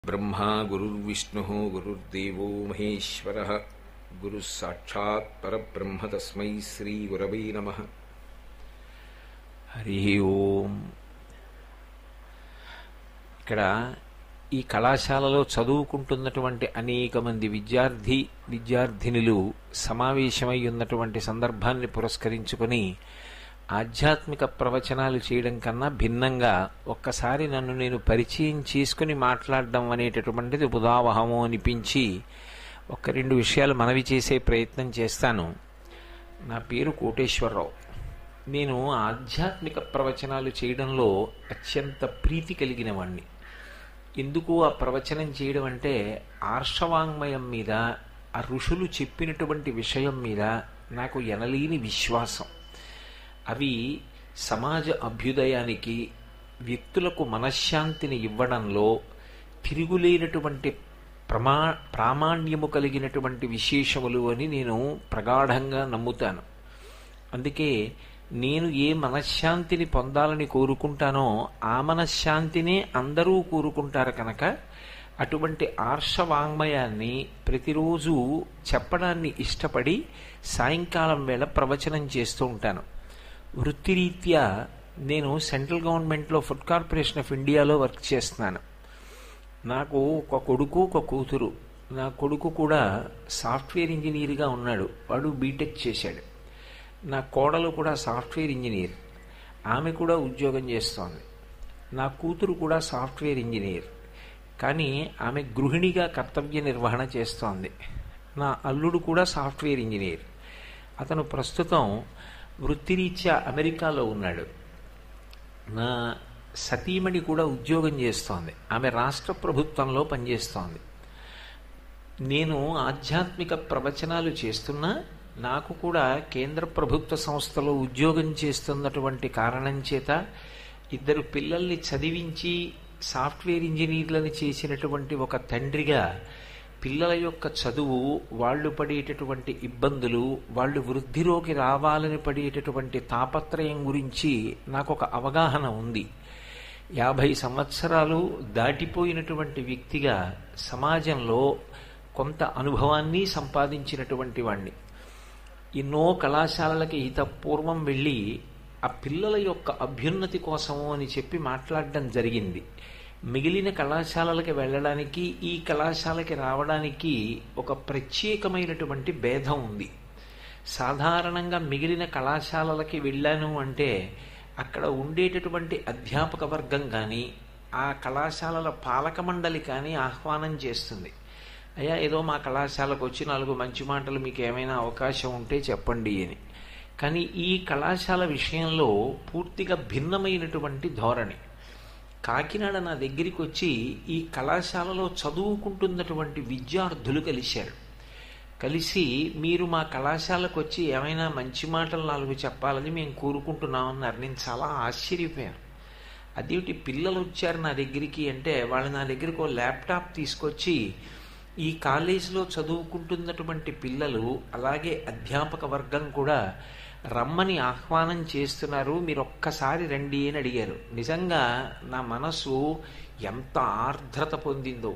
ब्रह्मा गुरुर्विष्णुः गुरुर्देवो महेश्वरः गुरुः साक्षात् परब्रह्म तस्मै श्रीगुरवे नमः హరి ఓం ఇక్కడ ఈ కళాశాలలో చదువుకుంటున్నటువంటి అనేక మంది విద్యార్థి విద్యార్థినులు సమావేశమై ఉన్నటువంటి సందర్భాన్ని పురస్కరించుకొని ఆధ్యాత్మిక ప్రవచనాలు చేయడం కన్నా భిన్నంగా ఒక్కసారి నన్ను నేను పరిచయం చేసుకుని మాట్లాడడం అనేటటువంటిది ఉదావహము అనిపించి ఒక రెండు విషయాలు మనవి చేసే ప్రయత్నం చేస్తాను నా పేరు కోటేశ్వరరావు నేను ఆధ్యాత్మిక ప్రవచనాలు చేయడంలో అత్యంత ప్రీతి కలిగిన వాణ్ణి ఎందుకు ఆ ప్రవచనం చేయడం అంటే ఆర్షవాంగ్మయం మీద ఆ ఋషులు చెప్పినటువంటి విషయం మీద నాకు ఎనలేని విశ్వాసం అవి సమాజ అభ్యుదయానికి వ్యక్తులకు మనశ్శాంతిని ఇవ్వడంలో తిరుగులేనటువంటి ప్రమా ప్రామాణ్యము కలిగినటువంటి విశేషములు అని నేను ప్రగాఢంగా నమ్ముతాను అందుకే నేను ఏ మనశ్శాంతిని పొందాలని కోరుకుంటానో ఆ మనశ్శాంతినే అందరూ కోరుకుంటారు కనుక అటువంటి ఆర్షవాంగ్మయాన్ని ప్రతిరోజు చెప్పడాన్ని ఇష్టపడి సాయంకాలం వేళ ప్రవచనం చేస్తూ ఉంటాను వృత్తిరీత్యా నేను సెంట్రల్ గవర్నమెంట్లో ఫుడ్ కార్పొరేషన్ ఆఫ్ ఇండియాలో వర్క్ చేస్తున్నాను నాకు ఒక కొడుకు ఒక కూతురు నా కొడుకు కూడా సాఫ్ట్వేర్ ఇంజనీర్గా ఉన్నాడు వాడు బీటెక్ చేశాడు నా కోడలు కూడా సాఫ్ట్వేర్ ఇంజనీర్ ఆమె కూడా ఉద్యోగం చేస్తోంది నా కూతురు కూడా సాఫ్ట్వేర్ ఇంజనీర్ కానీ ఆమె గృహిణిగా కర్తవ్య నిర్వహణ చేస్తోంది నా అల్లుడు కూడా సాఫ్ట్వేర్ ఇంజనీర్ అతను ప్రస్తుతం వృత్తిరీత్యా అమెరికాలో ఉన్నాడు నా సతీమణి కూడా ఉద్యోగం చేస్తోంది ఆమె రాష్ట్ర ప్రభుత్వంలో పనిచేస్తోంది నేను ఆధ్యాత్మిక ప్రవచనాలు చేస్తున్నా నాకు కూడా కేంద్ర ప్రభుత్వ సంస్థలో ఉద్యోగం చేస్తున్నటువంటి కారణం చేత ఇద్దరు పిల్లల్ని చదివించి సాఫ్ట్వేర్ ఇంజనీర్లను చేసినటువంటి ఒక తండ్రిగా పిల్లల యొక్క చదువు వాళ్ళు పడేటటువంటి ఇబ్బందులు వాళ్ళు వృద్ధిలోకి రావాలని పడేటటువంటి తాపత్రయం గురించి నాకు ఒక అవగాహన ఉంది యాభై సంవత్సరాలు దాటిపోయినటువంటి వ్యక్తిగా సమాజంలో కొంత అనుభవాన్ని సంపాదించినటువంటి వాణ్ణి ఎన్నో కళాశాలలకి హితపూర్వం వెళ్ళి ఆ పిల్లల యొక్క అభ్యున్నతి కోసము అని చెప్పి మాట్లాడడం జరిగింది మిగిలిన కళాశాలలకి వెళ్ళడానికి ఈ కళాశాలకి రావడానికి ఒక ప్రత్యేకమైనటువంటి భేదం ఉంది సాధారణంగా మిగిలిన కళాశాలలకి వెళ్ళాను అంటే అక్కడ ఉండేటటువంటి అధ్యాపక వర్గం కానీ ఆ కళాశాలల పాలక మండలి కానీ ఆహ్వానం చేస్తుంది అయ్యా ఏదో మా కళాశాలకు వచ్చి నాలుగు మంచి మాటలు మీకు ఏమైనా అవకాశం ఉంటే చెప్పండి అని కానీ ఈ కళాశాల విషయంలో పూర్తిగా భిన్నమైనటువంటి ధోరణి కాకినాడ నా దగ్గరికి వచ్చి ఈ కళాశాలలో చదువుకుంటున్నటువంటి విద్యార్థులు కలిశారు కలిసి మీరు మా కళాశాలకు వచ్చి ఏమైనా మంచి మాటలు నాలుగు చెప్పాలని మేము కోరుకుంటున్నామన్నారు నేను చాలా ఆశ్చర్యపోయాను అదేమిటి పిల్లలు వచ్చారు నా దగ్గరికి అంటే వాళ్ళు నా దగ్గరికి ఒక ల్యాప్టాప్ తీసుకొచ్చి ఈ కాలేజీలో చదువుకుంటున్నటువంటి పిల్లలు అలాగే అధ్యాపక వర్గం కూడా రమ్మని ఆహ్వానం చేస్తున్నారు మీరు ఒక్కసారి రండి అని అడిగారు నిజంగా నా మనసు ఎంత ఆర్ద్రత పొందిందో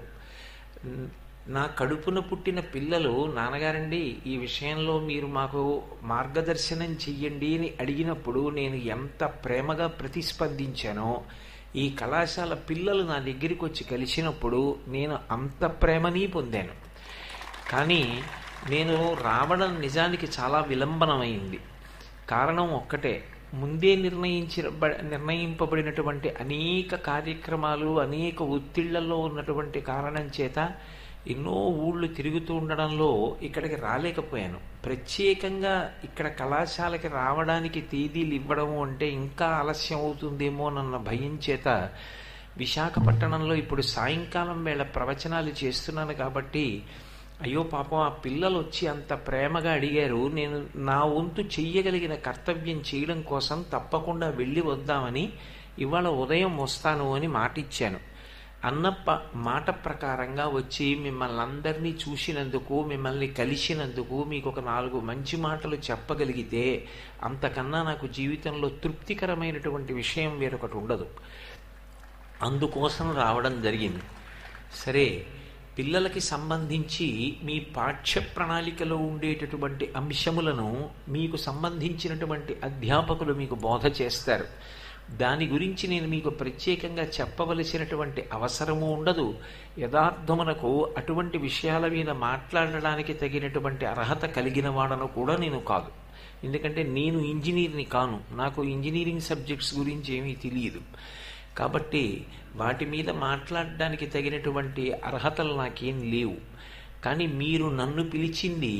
నా కడుపున పుట్టిన పిల్లలు నాన్నగారండి ఈ విషయంలో మీరు మాకు మార్గదర్శనం చెయ్యండి అని అడిగినప్పుడు నేను ఎంత ప్రేమగా ప్రతిస్పందించానో ఈ కళాశాల పిల్లలు నా దగ్గరికి వచ్చి కలిసినప్పుడు నేను అంత ప్రేమని పొందాను కానీ నేను రావడం నిజానికి చాలా విలంబనమైంది కారణం ఒక్కటే ముందే నిర్ణయించి నిర్ణయింపబడినటువంటి అనేక కార్యక్రమాలు అనేక ఒత్తిళ్లలో ఉన్నటువంటి కారణం చేత ఎన్నో ఊళ్ళు తిరుగుతూ ఉండడంలో ఇక్కడికి రాలేకపోయాను ప్రత్యేకంగా ఇక్కడ కళాశాలకి రావడానికి తేదీలు ఇవ్వడము అంటే ఇంకా ఆలస్యం అవుతుందేమో నన్న భయం చేత విశాఖపట్టణంలో ఇప్పుడు సాయంకాలం వేళ ప్రవచనాలు చేస్తున్నాను కాబట్టి అయ్యో పాపం ఆ పిల్లలు వచ్చి అంత ప్రేమగా అడిగారు నేను నా వంతు చెయ్యగలిగిన కర్తవ్యం చేయడం కోసం తప్పకుండా వెళ్ళి వద్దామని ఇవాళ ఉదయం వస్తాను అని మాటిచ్చాను అన్న మాట ప్రకారంగా వచ్చి మిమ్మల్ని అందరినీ చూసినందుకు మిమ్మల్ని కలిసినందుకు మీకు ఒక నాలుగు మంచి మాటలు చెప్పగలిగితే అంతకన్నా నాకు జీవితంలో తృప్తికరమైనటువంటి విషయం వేరొకటి ఉండదు అందుకోసం రావడం జరిగింది సరే పిల్లలకి సంబంధించి మీ పాఠ్య ప్రణాళికలో ఉండేటటువంటి అంశములను మీకు సంబంధించినటువంటి అధ్యాపకులు మీకు బోధ చేస్తారు దాని గురించి నేను మీకు ప్రత్యేకంగా చెప్పవలసినటువంటి అవసరము ఉండదు యథార్థమునకు అటువంటి విషయాల మీద మాట్లాడడానికి తగినటువంటి అర్హత కలిగిన వాడను కూడా నేను కాదు ఎందుకంటే నేను ఇంజనీర్ని కాను నాకు ఇంజనీరింగ్ సబ్జెక్ట్స్ గురించి ఏమీ తెలియదు కాబట్టి వాటి మీద మాట్లాడడానికి తగినటువంటి అర్హతలు నాకేం లేవు కానీ మీరు నన్ను పిలిచింది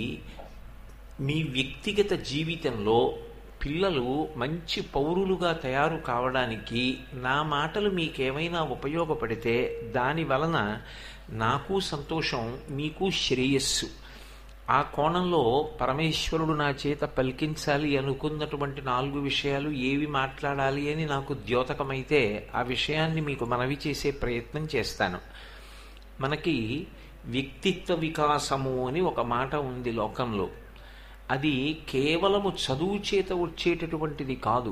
మీ వ్యక్తిగత జీవితంలో పిల్లలు మంచి పౌరులుగా తయారు కావడానికి నా మాటలు మీకేమైనా ఉపయోగపడితే దాని వలన నాకు సంతోషం మీకు శ్రేయస్సు ఆ కోణంలో పరమేశ్వరుడు నా చేత పలికించాలి అనుకున్నటువంటి నాలుగు విషయాలు ఏవి మాట్లాడాలి అని నాకు ద్యోతకమైతే ఆ విషయాన్ని మీకు మనవి చేసే ప్రయత్నం చేస్తాను మనకి వ్యక్తిత్వ వికాసము అని ఒక మాట ఉంది లోకంలో అది కేవలము చదువు చేత వచ్చేటటువంటిది కాదు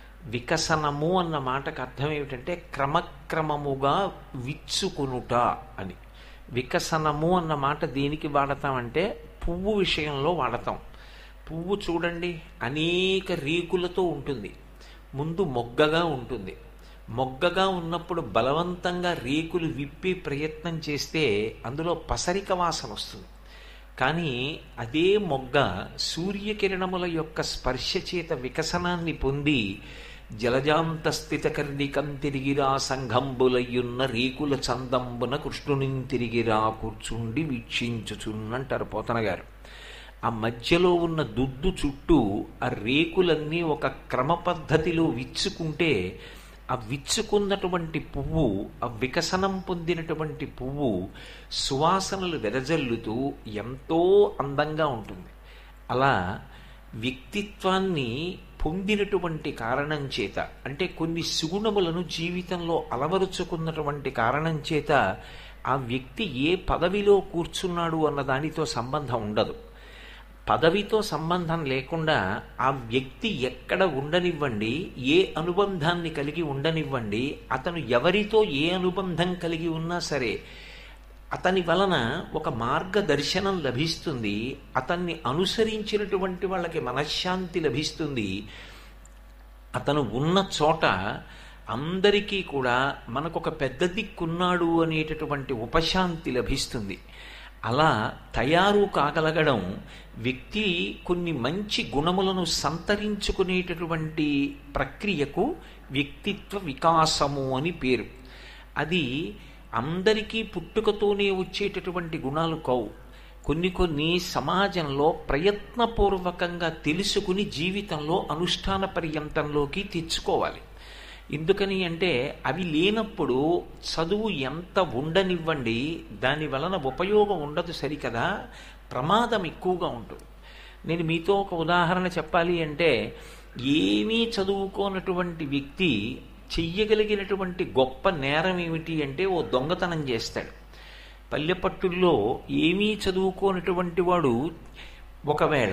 వికసనము అన్న మాటకు అర్థం ఏమిటంటే క్రమక్రమముగా విచ్చుకొనుట అని వికసనము అన్న మాట దేనికి వాడతామంటే పువ్వు విషయంలో వాడతాం పువ్వు చూడండి అనేక రేకులతో ఉంటుంది ముందు మొగ్గగా ఉంటుంది మొగ్గగా ఉన్నప్పుడు బలవంతంగా రేకులు విప్పి ప్రయత్నం చేస్తే అందులో పసరిక వాసన వస్తుంది కానీ అదే మొగ్గ సూర్యకిరణముల యొక్క స్పర్శ చేత వికసనాన్ని పొంది జలజాంత స్థిత కర్ణికం తిరిగిరా సంఘంబులయ్యున్న రేకుల చందంబున కృష్ణుని తిరిగిరా కూర్చుండి వీక్షించుచున్నంటారు పోతన గారు ఆ మధ్యలో ఉన్న దుద్దు చుట్టూ ఆ రేకులన్నీ ఒక క్రమ పద్ధతిలో విచ్చుకుంటే ఆ విచ్చుకున్నటువంటి పువ్వు ఆ వికసనం పొందినటువంటి పువ్వు సువాసనలు వెదజల్లుతూ ఎంతో అందంగా ఉంటుంది అలా వ్యక్తిత్వాన్ని పొందినటువంటి కారణం చేత అంటే కొన్ని సుగుణములను జీవితంలో అలవరుచుకున్నటువంటి కారణం చేత ఆ వ్యక్తి ఏ పదవిలో కూర్చున్నాడు అన్న దానితో సంబంధం ఉండదు పదవితో సంబంధం లేకుండా ఆ వ్యక్తి ఎక్కడ ఉండనివ్వండి ఏ అనుబంధాన్ని కలిగి ఉండనివ్వండి అతను ఎవరితో ఏ అనుబంధం కలిగి ఉన్నా సరే అతని వలన ఒక మార్గదర్శనం లభిస్తుంది అతన్ని అనుసరించినటువంటి వాళ్ళకి మనశ్శాంతి లభిస్తుంది అతను ఉన్న చోట అందరికీ కూడా మనకొక పెద్ద దిక్కున్నాడు అనేటటువంటి ఉపశాంతి లభిస్తుంది అలా తయారు కాగలగడం వ్యక్తి కొన్ని మంచి గుణములను సంతరించుకునేటటువంటి ప్రక్రియకు వ్యక్తిత్వ వికాసము అని పేరు అది అందరికీ పుట్టుకతోనే వచ్చేటటువంటి గుణాలు కావు కొన్ని కొన్ని సమాజంలో ప్రయత్నపూర్వకంగా తెలుసుకుని జీవితంలో అనుష్ఠాన పర్యంతంలోకి తెచ్చుకోవాలి ఎందుకని అంటే అవి లేనప్పుడు చదువు ఎంత ఉండనివ్వండి దాని వలన ఉపయోగం ఉండదు సరికదా ప్రమాదం ఎక్కువగా ఉంటుంది నేను మీతో ఒక ఉదాహరణ చెప్పాలి అంటే ఏమీ చదువుకోనటువంటి వ్యక్తి చెయ్యగలిగినటువంటి గొప్ప నేరం ఏమిటి అంటే ఓ దొంగతనం చేస్తాడు పల్లెపట్టుల్లో ఏమీ చదువుకోనటువంటి వాడు ఒకవేళ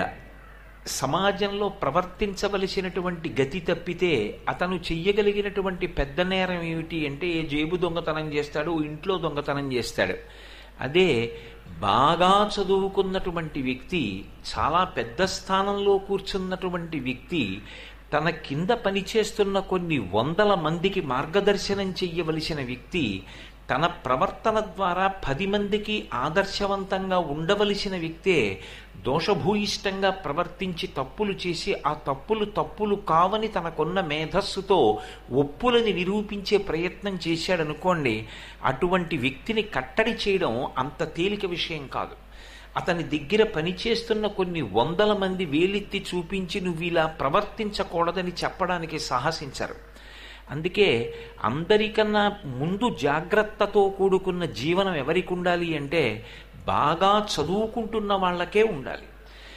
సమాజంలో ప్రవర్తించవలసినటువంటి గతి తప్పితే అతను చెయ్యగలిగినటువంటి పెద్ద నేరం ఏమిటి అంటే ఏ జేబు దొంగతనం చేస్తాడు ఇంట్లో దొంగతనం చేస్తాడు అదే బాగా చదువుకున్నటువంటి వ్యక్తి చాలా పెద్ద స్థానంలో కూర్చున్నటువంటి వ్యక్తి తన కింద పనిచేస్తున్న కొన్ని వందల మందికి మార్గదర్శనం చెయ్యవలసిన వ్యక్తి తన ప్రవర్తన ద్వారా పది మందికి ఆదర్శవంతంగా ఉండవలసిన వ్యక్తే దోషభూయిష్టంగా ప్రవర్తించి తప్పులు చేసి ఆ తప్పులు తప్పులు కావని తనకున్న మేధస్సుతో ఒప్పులని నిరూపించే ప్రయత్నం చేశాడనుకోండి అటువంటి వ్యక్తిని కట్టడి చేయడం అంత తేలిక విషయం కాదు అతని దగ్గర పనిచేస్తున్న కొన్ని వందల మంది వేలెత్తి చూపించి నువ్వు ఇలా ప్రవర్తించకూడదని చెప్పడానికి సాహసించరు అందుకే అందరికన్నా ముందు జాగ్రత్తతో కూడుకున్న జీవనం ఎవరికి ఉండాలి అంటే బాగా చదువుకుంటున్న వాళ్ళకే ఉండాలి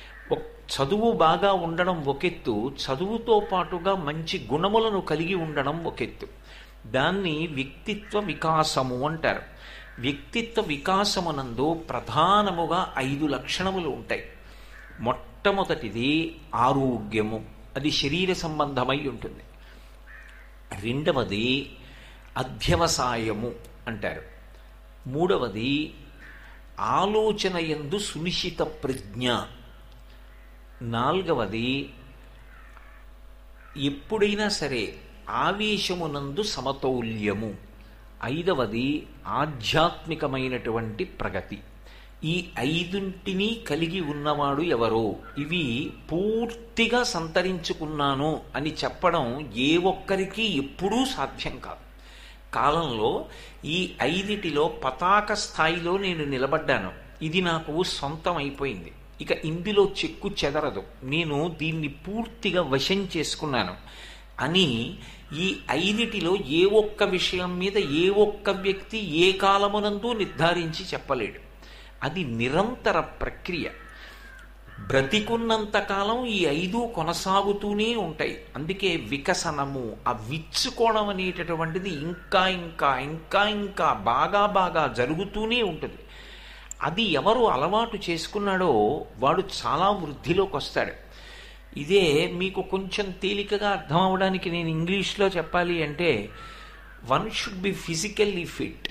చదువు బాగా ఉండడం ఒకెత్తు చదువుతో పాటుగా మంచి గుణములను కలిగి ఉండడం ఒకెత్తు దాన్ని వ్యక్తిత్వ వికాసము అంటారు వ్యక్తిత్వ వికాసమునందు ప్రధానముగా ఐదు లక్షణములు ఉంటాయి మొట్టమొదటిది ఆరోగ్యము అది శరీర సంబంధమై ఉంటుంది రెండవది అధ్యవసాయము అంటారు మూడవది ఆలోచన ఎందు సునిశ్చిత ప్రజ్ఞ నాలుగవది ఎప్పుడైనా సరే ఆవేశమునందు సమతౌల్యము ఐదవది ఆధ్యాత్మికమైనటువంటి ప్రగతి ఈ ఐదుంటిని కలిగి ఉన్నవాడు ఎవరో ఇవి పూర్తిగా సంతరించుకున్నాను అని చెప్పడం ఏ ఒక్కరికి ఎప్పుడూ సాధ్యం కాదు కాలంలో ఈ ఐదిటిలో పతాక స్థాయిలో నేను నిలబడ్డాను ఇది నాకు సొంతం అయిపోయింది ఇక ఇందులో చెక్కు చెదరదు నేను దీన్ని పూర్తిగా వశం చేసుకున్నాను అని ఈ ఐదిటిలో ఏ ఒక్క విషయం మీద ఏ ఒక్క వ్యక్తి ఏ కాలమునందు నిర్ధారించి చెప్పలేడు అది నిరంతర ప్రక్రియ బ్రతికున్నంత కాలం ఈ ఐదు కొనసాగుతూనే ఉంటాయి అందుకే వికసనము ఆ విచ్చుకోవడం అనేటటువంటిది ఇంకా ఇంకా ఇంకా ఇంకా బాగా బాగా జరుగుతూనే ఉంటుంది అది ఎవరు అలవాటు చేసుకున్నాడో వాడు చాలా వృద్ధిలోకి వస్తాడు ఇదే మీకు కొంచెం తేలికగా అర్థం అవడానికి నేను ఇంగ్లీష్లో చెప్పాలి అంటే one should be physically fit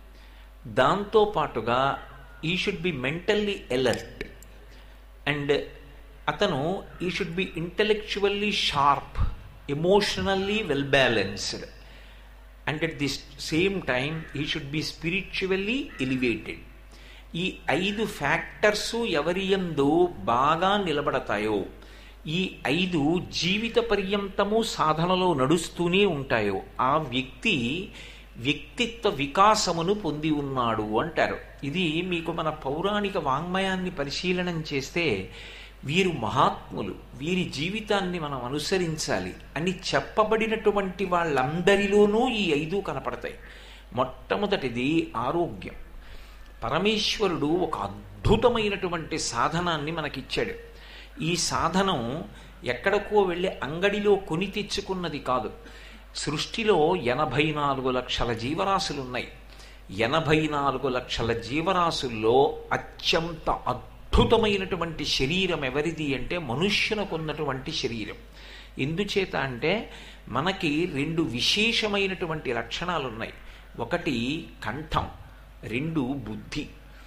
దాంతో పాటుగా he should be mentally alert and అతను he should be intellectually sharp emotionally well balanced and at the same time he should be spiritually elevated ఈ ఐదు ఫ్యాక్టర్స్ ఎవరి ఎందు బాగా నిలబడతాయో ఈ ఐదు జీవిత పర్యంతము సాధనలో నడుస్తూనే ఉంటాయో ఆ వ్యక్తి వ్యక్తిత్వ వికాసమును పొంది ఉన్నాడు అంటారు ఇది మీకు మన పౌరాణిక వాంగ్మయాన్ని పరిశీలనం చేస్తే వీరు మహాత్ములు వీరి జీవితాన్ని మనం అనుసరించాలి అని చెప్పబడినటువంటి వాళ్ళందరిలోనూ ఈ ఐదు కనపడతాయి మొట్టమొదటిది ఆరోగ్యం పరమేశ్వరుడు ఒక అద్భుతమైనటువంటి సాధనాన్ని మనకిచ్చాడు ఈ సాధనం ఎక్కడికో వెళ్ళి అంగడిలో కొని తెచ్చుకున్నది కాదు సృష్టిలో ఎనభై నాలుగు లక్షల జీవరాశులున్నాయి ఎనభై నాలుగు లక్షల జీవరాశుల్లో అత్యంత అద్భుతమైనటువంటి శరీరం ఎవరిది అంటే మనుష్యునకు ఉన్నటువంటి శరీరం ఎందుచేత అంటే మనకి రెండు విశేషమైనటువంటి లక్షణాలు ఉన్నాయి ఒకటి కంఠం రెండు బుద్ధి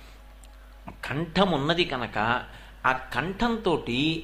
కంఠం ఉన్నది కనుక ఆ కంఠంతో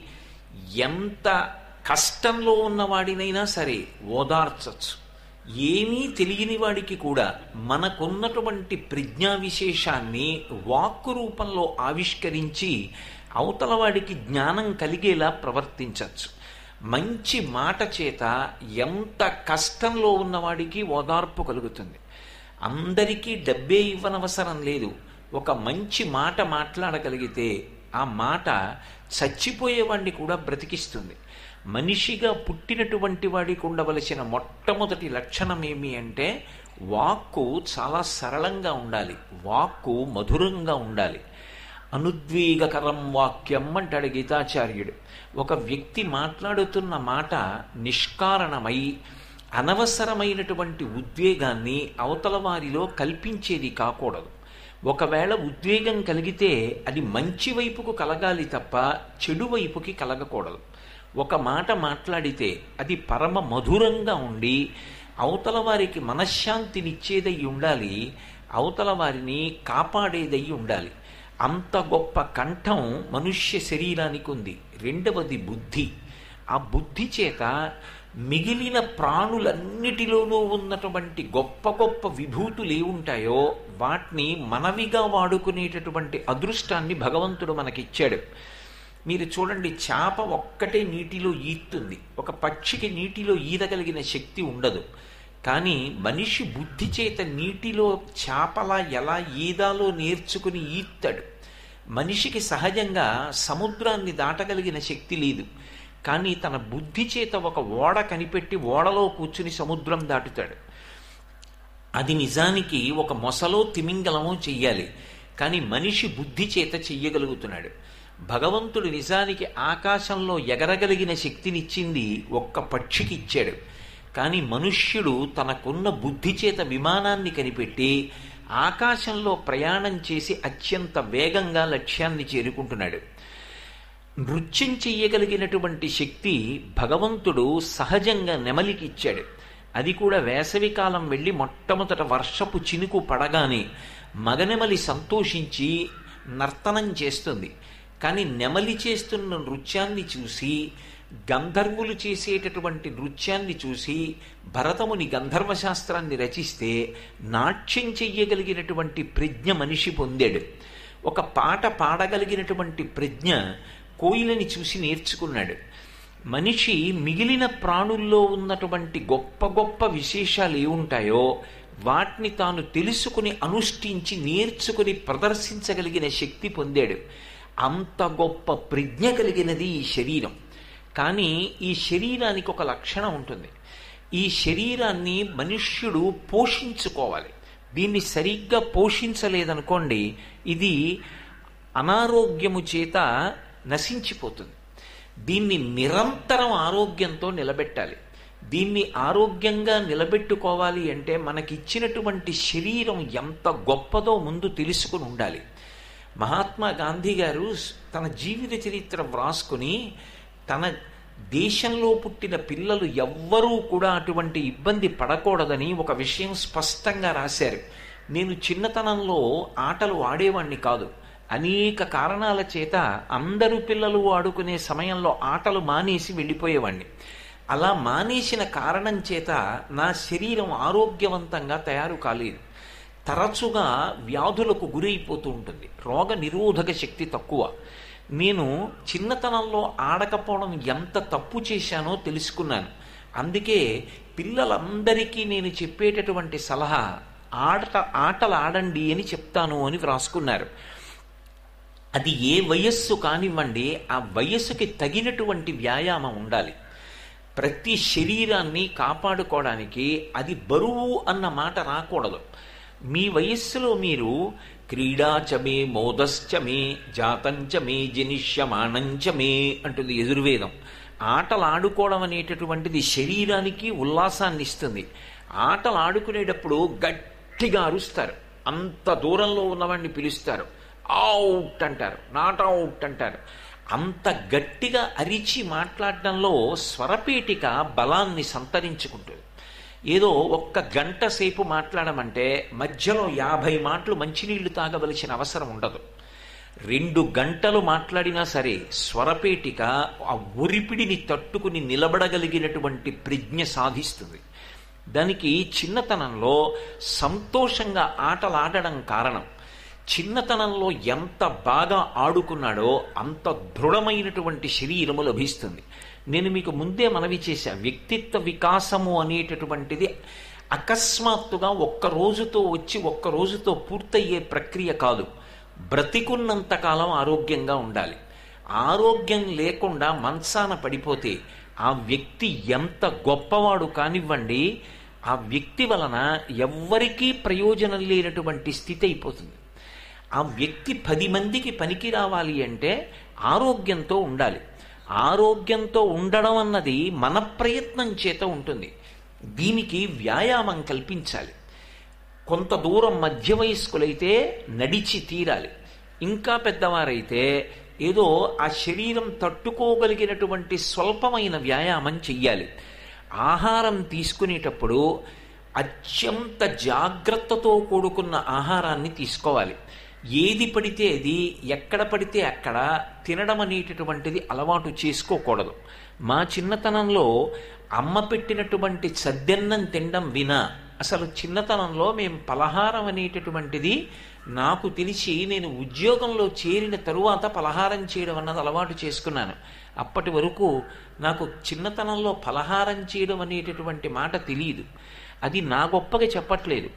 ఎంత కష్టంలో ఉన్నవాడినైనా సరే ఓదార్చచ్చు ఏమీ తెలియని వాడికి కూడా మనకున్నటువంటి ప్రజ్ఞా విశేషాన్ని వాక్కు రూపంలో ఆవిష్కరించి అవతల వాడికి జ్ఞానం కలిగేలా ప్రవర్తించవచ్చు మంచి మాట చేత ఎంత కష్టంలో ఉన్నవాడికి ఓదార్పు కలుగుతుంది అందరికీ డబ్బే ఇవ్వనవసరం లేదు ఒక మంచి మాట మాట్లాడగలిగితే ఆ మాట చచ్చిపోయేవాడిని కూడా బ్రతికిస్తుంది మనిషిగా పుట్టినటువంటి వాడికి ఉండవలసిన మొట్టమొదటి లక్షణం ఏమి అంటే వాక్కు చాలా సరళంగా ఉండాలి వాక్కు మధురంగా ఉండాలి అనుద్వేగకరం వాక్యం అంటాడు గీతాచార్యుడు ఒక వ్యక్తి మాట్లాడుతున్న మాట నిష్కారణమై అనవసరమైనటువంటి ఉద్వేగాన్ని అవతల వారిలో కల్పించేది కాకూడదు ఒకవేళ ఉద్వేగం కలిగితే అది మంచి వైపుకు కలగాలి తప్ప చెడు వైపుకి కలగకూడదు ఒక మాట మాట్లాడితే అది పరమ మధురంగా ఉండి అవతల వారికి మనశ్శాంతినిచ్చేదై ఉండాలి అవతల వారిని కాపాడేదై ఉండాలి అంత గొప్ప కంఠం మనుష్య శరీరానికి ఉంది రెండవది బుద్ధి ఆ బుద్ధి చేత మిగిలిన ప్రాణులన్నిటిలోనూ ఉన్నటువంటి గొప్ప గొప్ప విభూతులు ఏముంటాయో వాటిని మనవిగా వాడుకునేటటువంటి అదృష్టాన్ని భగవంతుడు మనకిచ్చాడు మీరు చూడండి చేప ఒక్కటే నీటిలో ఈత్తుంది ఒక పక్షికి నీటిలో ఈదగలిగిన శక్తి ఉండదు కానీ మనిషి బుద్ధి చేత నీటిలో చేపలా ఎలా ఈదాలో నేర్చుకుని ఈత్తాడు మనిషికి సహజంగా సముద్రాన్ని దాటగలిగిన శక్తి లేదు కానీ తన బుద్ధి చేత ఒక ఓడ కనిపెట్టి ఓడలో కూర్చుని సముద్రం దాటుతాడు అది నిజానికి ఒక మొసలో తిమింగలమో చెయ్యాలి కానీ మనిషి బుద్ధి చేత చెయ్యగలుగుతున్నాడు భగవంతుడు నిజానికి ఆకాశంలో ఎగరగలిగిన శక్తినిచ్చింది ఒక్క పక్షికి ఇచ్చాడు కానీ మనుష్యుడు తనకున్న బుద్ధి చేత విమానాన్ని కనిపెట్టి ఆకాశంలో ప్రయాణం చేసి అత్యంత వేగంగా లక్ష్యాన్ని చేరుకుంటున్నాడు నృత్యం చెయ్యగలిగినటువంటి శక్తి భగవంతుడు సహజంగా నెమలికి ఇచ్చాడు అది కూడా వేసవికాలం వెళ్ళి మొట్టమొదట వర్షపు చినుకు పడగానే మగనెమలి సంతోషించి నర్తనం చేస్తుంది కానీ నెమలి చేస్తున్న నృత్యాన్ని చూసి గంధర్వులు చేసేటటువంటి నృత్యాన్ని చూసి భరతముని గంధర్వ శాస్త్రాన్ని రచిస్తే నాట్యం చెయ్యగలిగినటువంటి ప్రజ్ఞ మనిషి పొందాడు ఒక పాట పాడగలిగినటువంటి ప్రజ్ఞ కోయిలని చూసి నేర్చుకున్నాడు మనిషి మిగిలిన ప్రాణుల్లో ఉన్నటువంటి గొప్ప గొప్ప విశేషాలు ఏముంటాయో వాటిని తాను తెలుసుకుని అనుష్ఠించి నేర్చుకుని ప్రదర్శించగలిగిన శక్తి పొందాడు అంత గొప్ప ప్రజ్ఞ కలిగినది ఈ శరీరం కానీ ఈ శరీరానికి ఒక లక్షణం ఉంటుంది ఈ శరీరాన్ని మనుష్యుడు పోషించుకోవాలి దీన్ని సరిగ్గా పోషించలేదనుకోండి ఇది అనారోగ్యము చేత నశించిపోతుంది దీన్ని నిరంతరం ఆరోగ్యంతో నిలబెట్టాలి దీన్ని ఆరోగ్యంగా నిలబెట్టుకోవాలి అంటే మనకిచ్చినటువంటి శరీరం ఎంత గొప్పదో ముందు తెలుసుకుని ఉండాలి మహాత్మా గాంధీ గారు తన జీవిత చరిత్ర వ్రాసుకుని తన దేశంలో పుట్టిన పిల్లలు ఎవ్వరూ కూడా అటువంటి ఇబ్బంది పడకూడదని ఒక విషయం స్పష్టంగా రాశారు నేను చిన్నతనంలో ఆటలు ఆడేవాణ్ణి కాదు అనేక కారణాల చేత అందరూ పిల్లలు ఆడుకునే సమయంలో ఆటలు మానేసి వెళ్ళిపోయేవాణ్ణి అలా మానేసిన కారణం చేత నా శరీరం ఆరోగ్యవంతంగా తయారు కాలేదు తరచుగా వ్యాధులకు గురైపోతూ ఉంటుంది రోగ నిరోధక శక్తి తక్కువ నేను చిన్నతనంలో ఆడకపోవడం ఎంత తప్పు చేశానో తెలుసుకున్నాను అందుకే పిల్లలందరికీ నేను చెప్పేటటువంటి సలహా ఆట ఆటలు ఆడండి అని చెప్తాను అని వ్రాసుకున్నారు అది ఏ వయస్సు కానివ్వండి ఆ వయస్సుకి తగినటువంటి వ్యాయామం ఉండాలి ప్రతి శరీరాన్ని కాపాడుకోవడానికి అది బరువు అన్న మాట రాకూడదు మీ వయస్సులో మీరు క్రీడాచమే మోదశ్చమే జాతంచమే జనిష్యమానంచమే అంటుంది యజుర్వేదం ఆటలు ఆడుకోవడం అనేటటువంటిది శరీరానికి ఉల్లాసాన్ని ఇస్తుంది ఆటలు ఆడుకునేటప్పుడు గట్టిగా అరుస్తారు అంత దూరంలో ఉన్నవాడిని పిలుస్తారు అవుట్ అంటారు నాట్ అవుట్ అంటారు అంత గట్టిగా అరిచి మాట్లాడడంలో స్వరపేటిక బలాన్ని సంతరించుకుంటుంది ఏదో ఒక్క గంట సేపు మాట్లాడమంటే మధ్యలో యాభై మాటలు మంచినీళ్లు తాగవలసిన అవసరం ఉండదు రెండు గంటలు మాట్లాడినా సరే స్వరపేటిక ఆ ఉరిపిడిని తట్టుకుని నిలబడగలిగినటువంటి ప్రజ్ఞ సాధిస్తుంది దానికి చిన్నతనంలో సంతోషంగా ఆటలాడడం కారణం చిన్నతనంలో ఎంత బాగా ఆడుకున్నాడో అంత దృఢమైనటువంటి శరీరము లభిస్తుంది నేను మీకు ముందే మనవి చేశా వ్యక్తిత్వ వికాసము అనేటటువంటిది అకస్మాత్తుగా ఒక్క రోజుతో వచ్చి ఒక్క రోజుతో పూర్తయ్యే ప్రక్రియ కాదు బ్రతికున్నంతకాలం ఆరోగ్యంగా ఉండాలి ఆరోగ్యం లేకుండా మంచాన పడిపోతే ఆ వ్యక్తి ఎంత గొప్పవాడు కానివ్వండి ఆ వ్యక్తి వలన ఎవ్వరికీ ప్రయోజనం లేనటువంటి స్థితి అయిపోతుంది ఆ వ్యక్తి పది మందికి పనికి రావాలి అంటే ఆరోగ్యంతో ఉండాలి ఆరోగ్యంతో ఉండడం అన్నది మన ప్రయత్నం చేత ఉంటుంది దీనికి వ్యాయామం కల్పించాలి కొంత దూరం మధ్య వయస్కులైతే నడిచి తీరాలి ఇంకా పెద్దవారైతే ఏదో ఆ శరీరం తట్టుకోగలిగినటువంటి స్వల్పమైన వ్యాయామం చెయ్యాలి ఆహారం తీసుకునేటప్పుడు అత్యంత జాగ్రత్తతో కూడుకున్న ఆహారాన్ని తీసుకోవాలి ఏది పడితే అది ఎక్కడ పడితే అక్కడ తినడం అనేటటువంటిది అలవాటు చేసుకోకూడదు మా చిన్నతనంలో అమ్మ పెట్టినటువంటి సద్దెన్నం తినడం వినా అసలు చిన్నతనంలో మేము పలహారం అనేటటువంటిది నాకు తెలిసి నేను ఉద్యోగంలో చేరిన తరువాత పలహారం చేయడం అన్నది అలవాటు చేసుకున్నాను అప్పటి వరకు నాకు చిన్నతనంలో పలహారం చేయడం అనేటటువంటి మాట తెలియదు అది నా గొప్పగా చెప్పట్లేదు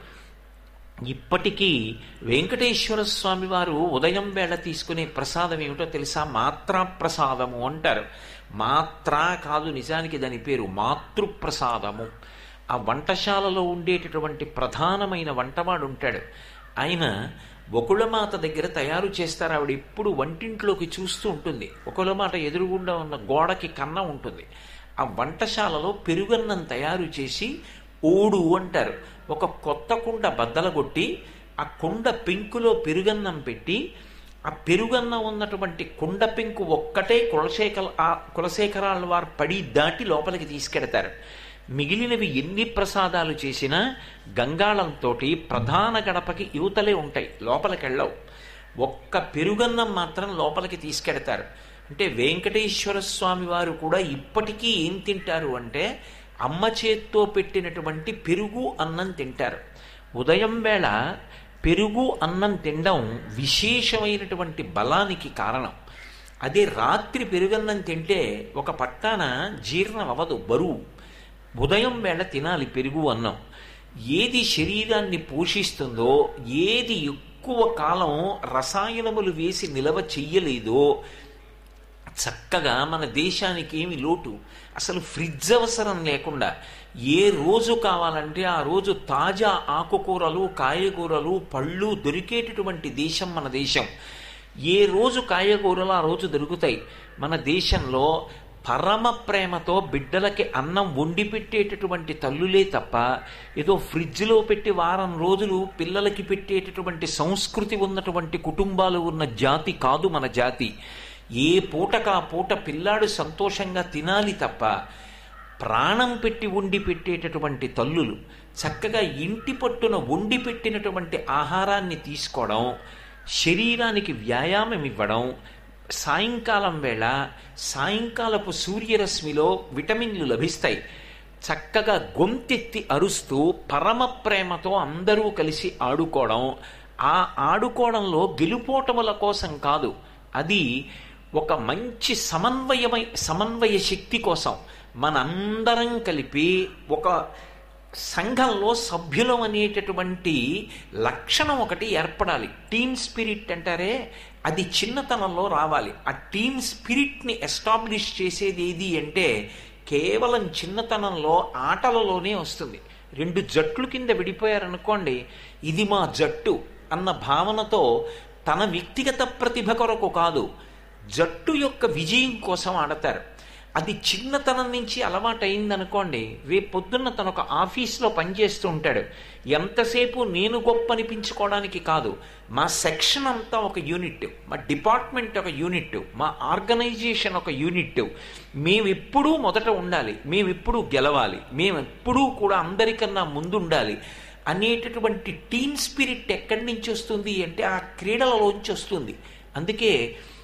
ఇప్పటికీ వెంకటేశ్వర స్వామి వారు ఉదయం వేళ తీసుకునే ప్రసాదం ఏమిటో తెలుసా మాత్రా ప్రసాదము అంటారు మాత్రా కాదు నిజానికి దాని పేరు మాతృప్రసాదము ఆ వంటశాలలో ఉండేటటువంటి ప్రధానమైన వంటవాడు ఉంటాడు ఆయన ఒకళ్ళమాత దగ్గర తయారు చేస్తారు ఆవిడ ఎప్పుడు వంటింట్లోకి చూస్తూ ఉంటుంది ఒకళ్ళమాట ఎదురుగుండా ఉన్న గోడకి కన్నం ఉంటుంది ఆ వంటశాలలో పెరుగన్నం తయారు చేసి ఓడు అంటారు ఒక కొత్త కుండ బద్దలగొట్టి ఆ కుండ పెంకులో పెరుగన్నం పెట్టి ఆ పెరుగన్నం ఉన్నటువంటి కుండ పెంకు ఒక్కటే కులశేఖర ఆ కులశేఖరాల వారు పడి దాటి లోపలికి తీసుకెడతారు మిగిలినవి ఎన్ని ప్రసాదాలు చేసినా గంగాళంతో ప్రధాన గడపకి యువతలే ఉంటాయి లోపలికి వెళ్ళవు ఒక్క పెరుగన్నం మాత్రం లోపలికి తీసుకెడతారు అంటే వెంకటేశ్వర స్వామి వారు కూడా ఇప్పటికీ ఏం తింటారు అంటే అమ్మ చేత్తో పెట్టినటువంటి పెరుగు అన్నం తింటారు ఉదయం వేళ పెరుగు అన్నం తినడం విశేషమైనటువంటి బలానికి కారణం అదే రాత్రి పెరుగన్నం తింటే ఒక పట్టాన జీర్ణం అవ్వదు బరువు ఉదయం వేళ తినాలి పెరుగు అన్నం ఏది శరీరాన్ని పోషిస్తుందో ఏది ఎక్కువ కాలం రసాయనములు వేసి నిలవ చెయ్యలేదో చక్కగా మన దేశానికి ఏమి లోటు అసలు ఫ్రిడ్జ్ అవసరం లేకుండా ఏ రోజు కావాలంటే ఆ రోజు తాజా ఆకుకూరలు కాయగూరలు పళ్ళు దొరికేటటువంటి దేశం మన దేశం ఏ రోజు కాయగూరలు ఆ రోజు దొరుకుతాయి మన దేశంలో పరమ ప్రేమతో బిడ్డలకి అన్నం వండి పెట్టేటటువంటి తల్లులే తప్ప ఏదో ఫ్రిడ్జ్లో పెట్టి వారం రోజులు పిల్లలకి పెట్టేటటువంటి సంస్కృతి ఉన్నటువంటి కుటుంబాలు ఉన్న జాతి కాదు మన జాతి ఏ పూటకా పూట పిల్లాడు సంతోషంగా తినాలి తప్ప ప్రాణం పెట్టి వండి పెట్టేటటువంటి తల్లులు చక్కగా ఇంటి పట్టున వండి పెట్టినటువంటి ఆహారాన్ని తీసుకోవడం శరీరానికి వ్యాయామం ఇవ్వడం సాయంకాలం వేళ సాయంకాలపు సూర్యరశ్మిలో విటమిన్లు లభిస్తాయి చక్కగా గొంతెత్తి అరుస్తూ పరమ ప్రేమతో అందరూ కలిసి ఆడుకోవడం ఆ ఆడుకోవడంలో గెలుపోటముల కోసం కాదు అది ఒక మంచి సమన్వయమై సమన్వయ శక్తి కోసం మనందరం కలిపి ఒక సంఘంలో సభ్యులం అనేటటువంటి లక్షణం ఒకటి ఏర్పడాలి టీమ్ స్పిరిట్ అంటారే అది చిన్నతనంలో రావాలి ఆ టీమ్ స్పిరిట్ని ఎస్టాబ్లిష్ చేసేది ఏది అంటే కేవలం చిన్నతనంలో ఆటలలోనే వస్తుంది రెండు జట్లు కింద విడిపోయారనుకోండి ఇది మా జట్టు అన్న భావనతో తన వ్యక్తిగత ప్రతిభ కొరకు కాదు జట్టు యొక్క విజయం కోసం ఆడతారు అది చిన్నతనం నుంచి అలవాటైందనుకోండి రేపు పొద్దున్న తను ఒక ఆఫీస్లో పనిచేస్తూ ఉంటాడు ఎంతసేపు నేను గొప్ప అనిపించుకోవడానికి కాదు మా సెక్షన్ అంతా ఒక యూనిట్ మా డిపార్ట్మెంట్ ఒక యూనిట్ మా ఆర్గనైజేషన్ ఒక యూనిట్ మేమెప్పుడూ మొదట ఉండాలి మేమెప్పుడూ గెలవాలి మేమెప్పుడూ కూడా అందరికన్నా ముందుండాలి అనేటటువంటి టీమ్ స్పిరిట్ ఎక్కడి నుంచి వస్తుంది అంటే ఆ క్రీడలలోంచి వస్తుంది అందుకే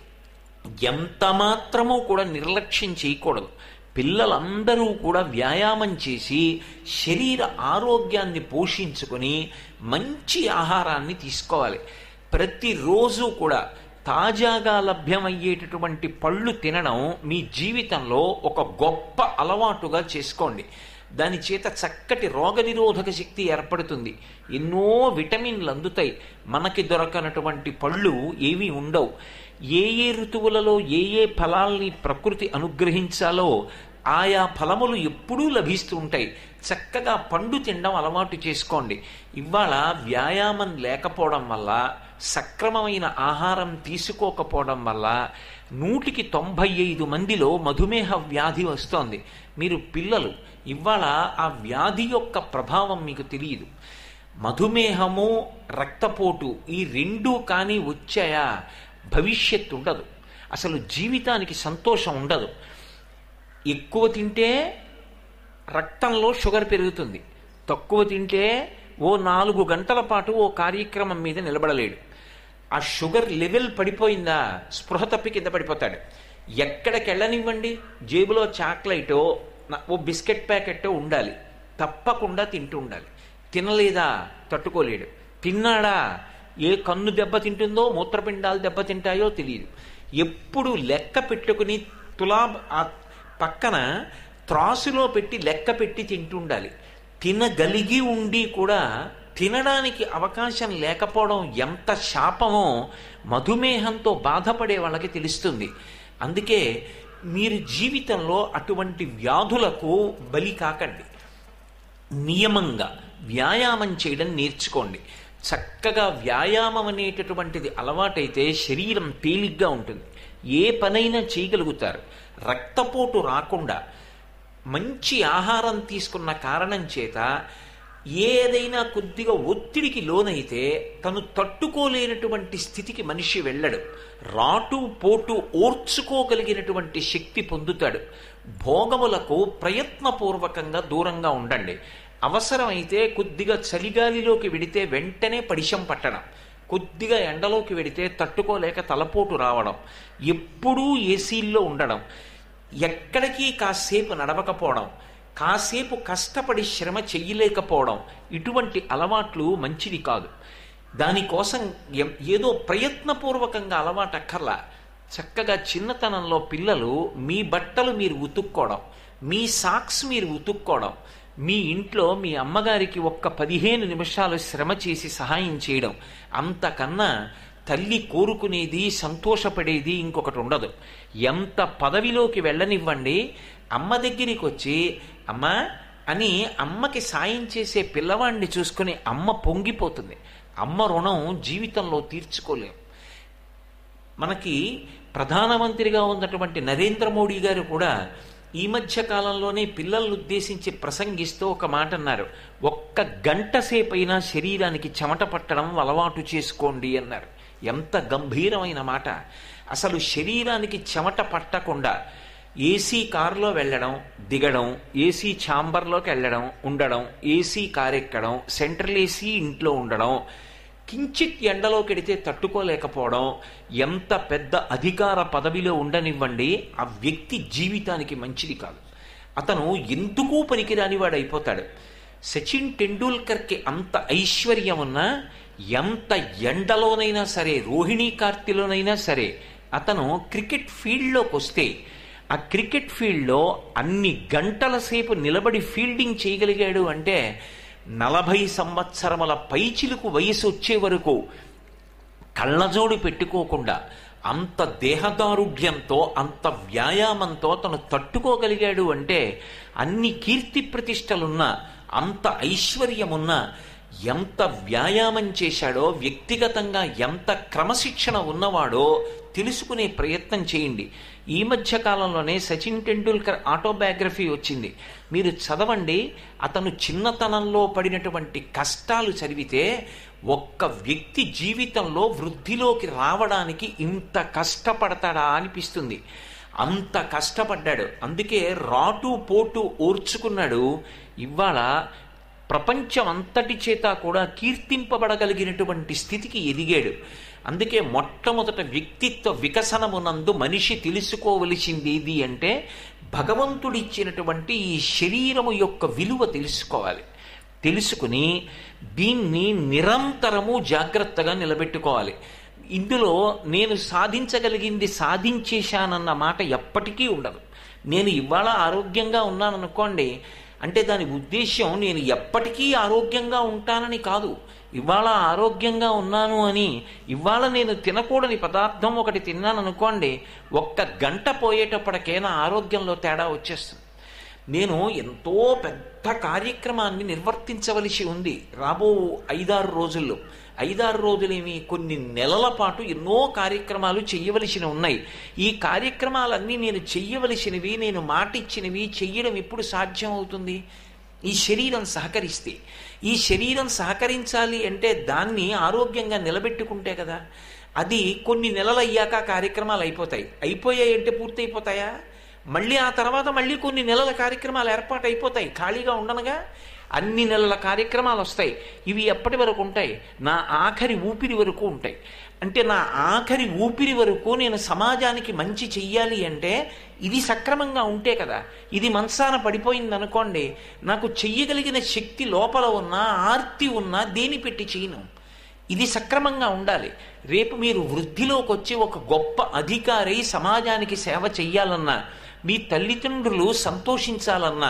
ఎంత మాత్రమూ కూడా నిర్లక్ష్యం చేయకూడదు పిల్లలందరూ కూడా వ్యాయామం చేసి శరీర ఆరోగ్యాన్ని పోషించుకొని మంచి ఆహారాన్ని తీసుకోవాలి ప్రతిరోజు కూడా తాజాగా లభ్యమయ్యేటటువంటి పళ్ళు తినడం మీ జీవితంలో ఒక గొప్ప అలవాటుగా చేసుకోండి దాని చేత చక్కటి రోగనిరోధక శక్తి ఏర్పడుతుంది ఎన్నో విటమిన్లు అందుతాయి మనకి దొరకనటువంటి పళ్ళు ఏమీ ఉండవు ఏ ఏ ఋతువులలో ఏ ఏ ఫలాల్ని ప్రకృతి అనుగ్రహించాలో ఆయా ఫలములు ఎప్పుడూ లభిస్తూ ఉంటాయి చక్కగా పండు తినడం అలవాటు చేసుకోండి ఇవాళ వ్యాయామం లేకపోవడం వల్ల సక్రమమైన ఆహారం తీసుకోకపోవడం వల్ల నూటికి తొంభై ఐదు మందిలో మధుమేహ వ్యాధి వస్తోంది మీరు పిల్లలు ఇవాళ ఆ వ్యాధి యొక్క ప్రభావం మీకు తెలియదు మధుమేహము రక్తపోటు ఈ రెండు కానీ వచ్చాయా భవిష్యత్తు ఉండదు అసలు జీవితానికి సంతోషం ఉండదు ఎక్కువ తింటే రక్తంలో షుగర్ పెరుగుతుంది తక్కువ తింటే ఓ నాలుగు గంటల పాటు ఓ కార్యక్రమం మీద నిలబడలేడు ఆ షుగర్ లెవెల్ పడిపోయిందా స్పృహ తప్పి కింద పడిపోతాడు ఎక్కడికి వెళ్ళనివ్వండి జేబులో చాక్లెటో ఓ బిస్కెట్ ప్యాకెట్టో ఉండాలి తప్పకుండా తింటూ ఉండాలి తినలేదా తట్టుకోలేడు తిన్నాడా ఏ కన్ను దెబ్బ తింటుందో మూత్రపిండాలు దెబ్బ తింటాయో తెలియదు ఎప్పుడు లెక్క పెట్టుకుని తులా ఆ పక్కన త్రాసులో పెట్టి లెక్క పెట్టి తింటుండాలి తినగలిగి ఉండి కూడా తినడానికి అవకాశం లేకపోవడం ఎంత శాపమో మధుమేహంతో బాధపడే వాళ్ళకి తెలుస్తుంది అందుకే మీరు జీవితంలో అటువంటి వ్యాధులకు బలి కాకండి నియమంగా వ్యాయామం చేయడం నేర్చుకోండి చక్కగా వ్యాయామం అనేటటువంటిది అలవాటైతే శరీరం తేలిగ్గా ఉంటుంది ఏ పనైనా చేయగలుగుతారు రక్తపోటు రాకుండా మంచి ఆహారం తీసుకున్న కారణం చేత ఏదైనా కొద్దిగా ఒత్తిడికి లోనైతే తను తట్టుకోలేనటువంటి స్థితికి మనిషి వెళ్ళడు రాటు పోటు ఓర్చుకోగలిగినటువంటి శక్తి పొందుతాడు భోగములకు ప్రయత్నపూర్వకంగా దూరంగా ఉండండి అవసరమైతే కొద్దిగా చలిగాలిలోకి వెడితే వెంటనే పడిశం పట్టడం కొద్దిగా ఎండలోకి వెడితే తట్టుకోలేక తలపోటు రావడం ఎప్పుడూ ఏసీల్లో ఉండడం ఎక్కడికి కాసేపు నడవకపోవడం కాసేపు కష్టపడి శ్రమ చెయ్యలేకపోవడం ఇటువంటి అలవాట్లు మంచిది కాదు దానికోసం ఎం- ఏదో ప్రయత్నపూర్వకంగా అలవాటు అక్కర్లా చక్కగా చిన్నతనంలో పిల్లలు మీ బట్టలు మీరు ఉతుక్కోవడం మీ సాక్స్ మీరు ఉతుక్కోవడం మీ ఇంట్లో మీ అమ్మగారికి ఒక్క పదిహేను నిమిషాలు శ్రమ చేసి సహాయం చేయడం అంతకన్నా తల్లి కోరుకునేది సంతోషపడేది ఇంకొకటి ఉండదు ఎంత పదవిలోకి వెళ్ళనివ్వండి అమ్మ దగ్గరికి వచ్చి అమ్మా అని అమ్మకి సాయం చేసే పిల్లవాడిని చూసుకుని అమ్మ పొంగిపోతుంది అమ్మ రుణం జీవితంలో తీర్చుకోలేం మనకి ప్రధానమంత్రిగా ఉన్నటువంటి నరేంద్ర మోడీ గారు కూడా ఈ మధ్య కాలంలోనే పిల్లల్ని ఉద్దేశించి ప్రసంగిస్తూ ఒక మాట అన్నారు ఒక్క గంట సేపైనా శరీరానికి చెమట పట్టడం అలవాటు చేసుకోండి అన్నారు ఎంత గంభీరమైన మాట అసలు శరీరానికి చెమట పట్టకుండా ఏసీ కారులో వెళ్ళడం దిగడం ఏసీ ఛాంబర్లోకి వెళ్ళడం ఉండడం ఏసీ కారు ఎక్కడం సెంట్రల్ ఏసీ ఇంట్లో ఉండడం కించిత్ ఎండలోకి ఎడితే తట్టుకోలేకపోవడం ఎంత పెద్ద అధికార పదవిలో ఉండనివ్వండి ఆ వ్యక్తి జీవితానికి మంచిది కాదు అతను ఎందుకు పనికిరాని వాడు అయిపోతాడు సచిన్ టెండూల్కర్కి అంత ఐశ్వర్యం ఉన్నా ఎంత ఎండలోనైనా సరే రోహిణీ కార్తీలోనైనా సరే అతను క్రికెట్ ఫీల్డ్లోకి వస్తే ఆ క్రికెట్ ఫీల్డ్లో అన్ని గంటల సేపు నిలబడి ఫీల్డింగ్ చేయగలిగాడు అంటే నలభై సంవత్సరముల పైచిలుకు వయసు వచ్చే వరకు కళ్ళజోడు పెట్టుకోకుండా అంత దేహదారుఢ్యంతో అంత వ్యాయామంతో తను తట్టుకోగలిగాడు అంటే అన్ని కీర్తి ప్రతిష్టలున్నా అంత ఐశ్వర్యమున్నా ఎంత వ్యాయామం చేశాడో వ్యక్తిగతంగా ఎంత క్రమశిక్షణ ఉన్నవాడో తెలుసుకునే ప్రయత్నం చేయండి ఈ మధ్య కాలంలోనే సచిన్ టెండూల్కర్ ఆటోబయోగ్రఫీ వచ్చింది మీరు చదవండి అతను చిన్నతనంలో పడినటువంటి కష్టాలు చదివితే ఒక్క వ్యక్తి జీవితంలో వృద్ధిలోకి రావడానికి ఇంత కష్టపడతాడా అనిపిస్తుంది అంత కష్టపడ్డాడు అందుకే రాటు పోటు ఓర్చుకున్నాడు ఇవాళ ప్రపంచం అంతటి చేత కూడా కీర్తింపబడగలిగినటువంటి స్థితికి ఎదిగాడు అందుకే మొట్టమొదట వ్యక్తిత్వ వికసనమునందు మనిషి తెలుసుకోవలసింది ఏది అంటే భగవంతుడిచ్చినటువంటి ఈ శరీరము యొక్క విలువ తెలుసుకోవాలి తెలుసుకుని దీన్ని నిరంతరము జాగ్రత్తగా నిలబెట్టుకోవాలి ఇందులో నేను సాధించగలిగింది సాధించేశానన్న మాట ఎప్పటికీ ఉండదు నేను ఇవాళ ఆరోగ్యంగా ఉన్నాననుకోండి అంటే దాని ఉద్దేశ్యం నేను ఎప్పటికీ ఆరోగ్యంగా ఉంటానని కాదు ఇవాళ ఆరోగ్యంగా ఉన్నాను అని ఇవాళ నేను తినకూడని పదార్థం ఒకటి తిన్నాను అనుకోండి ఒక్క గంట పోయేటప్పటికే నా ఆరోగ్యంలో తేడా వచ్చేస్తుంది నేను ఎంతో పెద్ద కార్యక్రమాన్ని నిర్వర్తించవలసి ఉంది రాబో ఐదారు రోజుల్లో ఐదారు రోజులేమి కొన్ని నెలల పాటు ఎన్నో కార్యక్రమాలు చెయ్యవలసిన ఉన్నాయి ఈ కార్యక్రమాలన్నీ నేను చెయ్యవలసినవి నేను మాటిచ్చినవి చెయ్యడం ఎప్పుడు సాధ్యం అవుతుంది ఈ శరీరం సహకరిస్తే ఈ శరీరం సహకరించాలి అంటే దాన్ని ఆరోగ్యంగా నిలబెట్టుకుంటే కదా అది కొన్ని నెలలు అయ్యాక కార్యక్రమాలు అయిపోతాయి అయిపోయాయి అంటే పూర్తి అయిపోతాయా మళ్ళీ ఆ తర్వాత మళ్ళీ కొన్ని నెలల కార్యక్రమాలు ఏర్పాటు అయిపోతాయి ఖాళీగా ఉండనుగా అన్ని నెలల కార్యక్రమాలు వస్తాయి ఇవి ఎప్పటి వరకు ఉంటాయి నా ఆఖరి ఊపిరి వరకు ఉంటాయి అంటే నా ఆఖరి ఊపిరి వరకు నేను సమాజానికి మంచి చెయ్యాలి అంటే ఇది సక్రమంగా ఉంటే కదా ఇది మనసాన పడిపోయింది అనుకోండి నాకు చెయ్యగలిగిన శక్తి లోపల ఉన్నా ఆర్తి ఉన్నా దేని పెట్టి చేయను ఇది సక్రమంగా ఉండాలి రేపు మీరు వృద్ధిలోకి వచ్చి ఒక గొప్ప అధికారి సమాజానికి సేవ చెయ్యాలన్నా మీ తల్లిదండ్రులు సంతోషించాలన్నా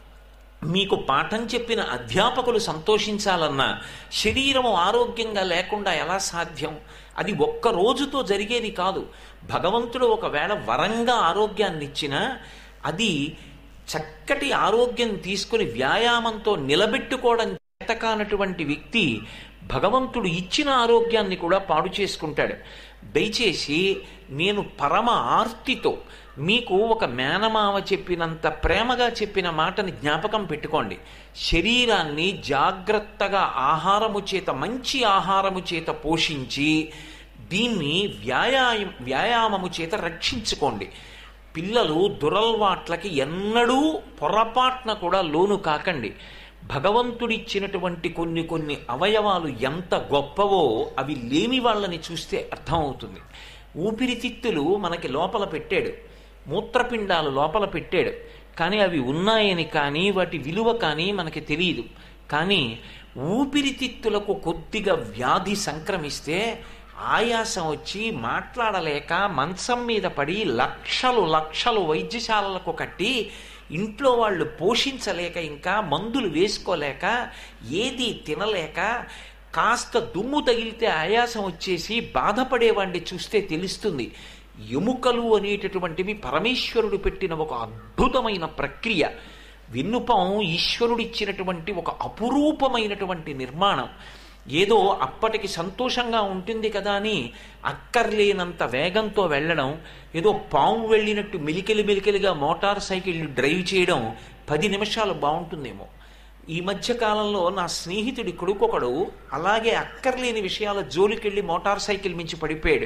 మీకు పాఠం చెప్పిన అధ్యాపకులు సంతోషించాలన్నా శరీరము ఆరోగ్యంగా లేకుండా ఎలా సాధ్యం అది ఒక్క రోజుతో జరిగేది కాదు భగవంతుడు ఒకవేళ వరంగా ఆరోగ్యాన్ని ఇచ్చినా అది చక్కటి ఆరోగ్యం తీసుకుని వ్యాయామంతో నిలబెట్టుకోవడం చేతకానటువంటి వ్యక్తి భగవంతుడు ఇచ్చిన ఆరోగ్యాన్ని కూడా పాడు చేసుకుంటాడు దయచేసి నేను పరమ ఆర్తితో మీకు ఒక మేనమావ చెప్పినంత ప్రేమగా చెప్పిన మాటని జ్ఞాపకం పెట్టుకోండి శరీరాన్ని జాగ్రత్తగా ఆహారము చేత మంచి ఆహారము చేత పోషించి దీన్ని వ్యాయామం వ్యాయామము చేత రక్షించుకోండి పిల్లలు దురల్వాట్లకి ఎన్నడూ పొరపాట్న కూడా లోను కాకండి భగవంతుడిచ్చినటువంటి కొన్ని కొన్ని అవయవాలు ఎంత గొప్పవో అవి లేని వాళ్ళని చూస్తే అర్థమవుతుంది ఊపిరితిత్తులు మనకి లోపల పెట్టాడు మూత్రపిండాలు లోపల పెట్టాడు కానీ అవి ఉన్నాయని కానీ వాటి విలువ కానీ మనకి తెలియదు కానీ ఊపిరితిత్తులకు కొద్దిగా వ్యాధి సంక్రమిస్తే ఆయాసం వచ్చి మాట్లాడలేక మంచం మీద పడి లక్షలు లక్షలు వైద్యశాలలకు కట్టి ఇంట్లో వాళ్ళు పోషించలేక ఇంకా మందులు వేసుకోలేక ఏది తినలేక కాస్త దుమ్ము తగిలితే ఆయాసం వచ్చేసి బాధపడేవాడిని చూస్తే తెలుస్తుంది ఎముకలు అనేటటువంటివి పరమేశ్వరుడు పెట్టిన ఒక అద్భుతమైన ప్రక్రియ విన్నుపం ఈశ్వరుడిచ్చినటువంటి ఒక అపురూపమైనటువంటి నిర్మాణం ఏదో అప్పటికి సంతోషంగా ఉంటుంది కదా అని అక్కర్లేనంత వేగంతో వెళ్ళడం ఏదో పాము వెళ్ళినట్టు మెలికెలి మెలికెలిగా మోటార్ సైకిల్ డ్రైవ్ చేయడం పది నిమిషాలు బాగుంటుందేమో ఈ మధ్య కాలంలో నా స్నేహితుడి కొడుకొకడు అలాగే అక్కర్లేని విషయాల జోలికెళ్ళి మోటార్ సైకిల్ మించి పడిపోయాడు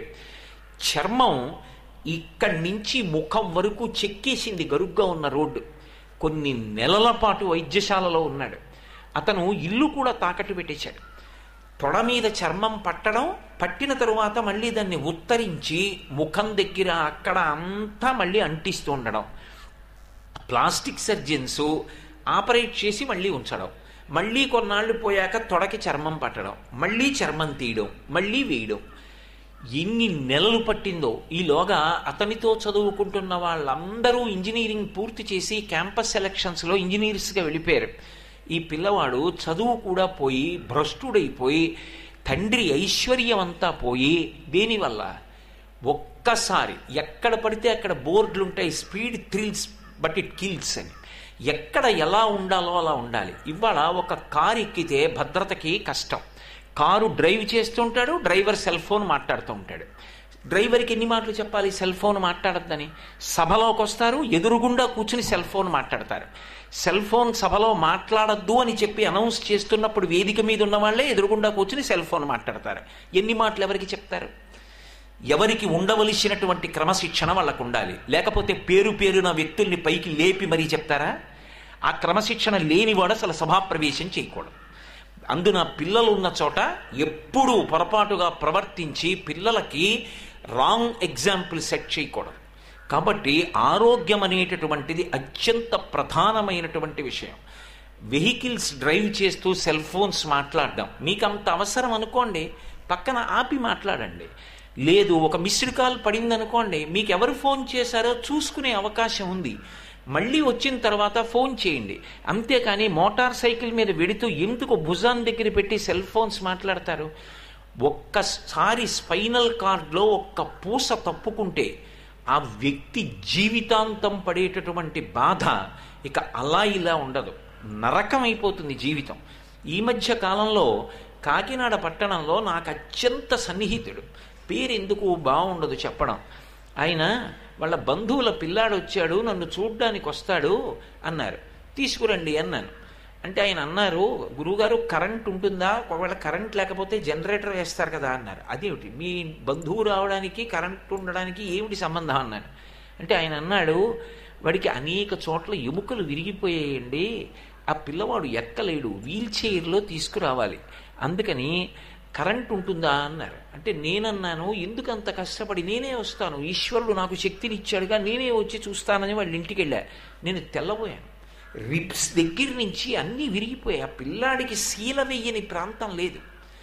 చర్మం ఇక్కడి నుంచి ముఖం వరకు చెక్కేసింది గరుగ్గా ఉన్న రోడ్డు కొన్ని నెలల పాటు వైద్యశాలలో ఉన్నాడు అతను ఇల్లు కూడా తాకట్టు పెట్టేశాడు తొడ మీద చర్మం పట్టడం పట్టిన తరువాత మళ్ళీ దాన్ని ఉత్తరించి ముఖం దగ్గర అక్కడ అంతా మళ్ళీ అంటిస్తూ ఉండడం ప్లాస్టిక్ సర్జన్స్ ఆపరేట్ చేసి మళ్ళీ ఉంచడం మళ్ళీ కొన్నాళ్ళు పోయాక తొడకి చర్మం పట్టడం మళ్ళీ చర్మం తీయడం మళ్ళీ వేయడం ఎన్ని నెలలు పట్టిందో ఈలోగా అతనితో చదువుకుంటున్న వాళ్ళందరూ ఇంజనీరింగ్ పూర్తి చేసి క్యాంపస్ సెలక్షన్స్లో ఇంజనీర్స్గా వెళ్ళిపోయారు ఈ పిల్లవాడు చదువు కూడా పోయి భ్రష్టుడైపోయి తండ్రి ఐశ్వర్యం అంతా పోయి దేనివల్ల ఒక్కసారి ఎక్కడ పడితే అక్కడ బోర్డులు ఉంటాయి speed thrills but it kills అని ఎక్కడ ఎలా ఉండాలో అలా ఉండాలి ఇవాళ ఒక కారు ఎక్కితే భద్రతకి కష్టం కారు డ్రైవ్ చేస్తుంటాడు డ్రైవర్ సెల్ ఫోన్ మాట్లాడుతూ ఉంటాడు డ్రైవర్కి ఎన్ని మాటలు చెప్పాలి సెల్ ఫోన్ మాట్లాడద్దని సభలోకి వస్తారు ఎదురుగుండా కూర్చుని సెల్ ఫోన్ మాట్లాడతారు సెల్ ఫోన్ సభలో మాట్లాడద్దు అని చెప్పి అనౌన్స్ చేస్తున్నప్పుడు వేదిక మీద ఉన్న వాళ్ళే ఎదురుగుండా కూర్చుని సెల్ ఫోన్ మాట్లాడతారు ఎన్ని మాటలు ఎవరికి చెప్తారు ఎవరికి ఉండవలసినటువంటి క్రమశిక్షణ వాళ్ళకు ఉండాలి లేకపోతే పేరు పేరున వ్యక్తుల్ని పైకి లేపి మరీ చెప్తారా ఆ క్రమశిక్షణ లేనివాడు అసలు సభాప్రవేశం చేయకూడదు అందున పిల్లలు ఉన్న చోట ఎప్పుడూ పొరపాటుగా ప్రవర్తించి పిల్లలకి రాంగ్ ఎగ్జాంపుల్ సెట్ చేయకూడదు కాబట్టి ఆరోగ్యం అనేటటువంటిది అత్యంత ప్రధానమైనటువంటి విషయం వెహికల్స్ డ్రైవ్ చేస్తూ సెల్ ఫోన్స్ మాట్లాడడం మీకు అంత అవసరం అనుకోండి పక్కన ఆపి మాట్లాడండి లేదు ఒక మిస్డ్ కాల్ పడింది అనుకోండి మీకు ఎవరు ఫోన్ చేశారో చూసుకునే అవకాశం ఉంది మళ్ళీ వచ్చిన తర్వాత ఫోన్ చేయండి అంతేకాని మోటార్ సైకిల్ మీద వెడుతూ ఎందుకు భుజాన్ దగ్గర పెట్టి సెల్ ఫోన్స్ మాట్లాడతారు ఒక్కసారి స్పైనల్ కార్డ్లో ఒక్క పూస తప్పుకుంటే ఆ వ్యక్తి జీవితాంతం పడేటటువంటి బాధ ఇక అలా ఇలా ఉండదు నరకం అయిపోతుంది జీవితం ఈ మధ్య కాలంలో కాకినాడ పట్టణంలో నాకు అత్యంత సన్నిహితుడు పేరు ఎందుకు బాగుండదు చెప్పడం ఆయన వాళ్ళ బంధువుల పిల్లాడు వచ్చాడు నన్ను చూడ్డానికి వస్తాడు అన్నారు తీసుకురండి అన్నాను అంటే ఆయన అన్నారు గురువుగారు కరెంట్ ఉంటుందా ఒకవేళ కరెంట్ లేకపోతే జనరేటర్ వేస్తారు కదా అన్నారు అదేమిటి మీ బంధువు రావడానికి కరెంట్ ఉండడానికి ఏమిటి సంబంధం అన్నాను అంటే ఆయన అన్నాడు వాడికి అనేక చోట్ల ఎముకలు విరిగిపోయాయండి ఆ పిల్లవాడు ఎక్కలేడు వీల్ చైర్లో తీసుకురావాలి అందుకని కరెంట్ ఉంటుందా అన్నారు అంటే నేనన్నాను ఎందుకు అంత కష్టపడి నేనే వస్తాను ఈశ్వరుడు నాకు శక్తిని ఇచ్చాడుగా నేనే వచ్చి చూస్తానని వాళ్ళ ఇంటికి వెళ్ళా నేను తెల్లబోయాను రిప్స్ దగ్గర నుంచి అన్నీ విరిగిపోయాయి ఆ పిల్లాడికి శీల వెయ్యని ప్రాంతం లేదు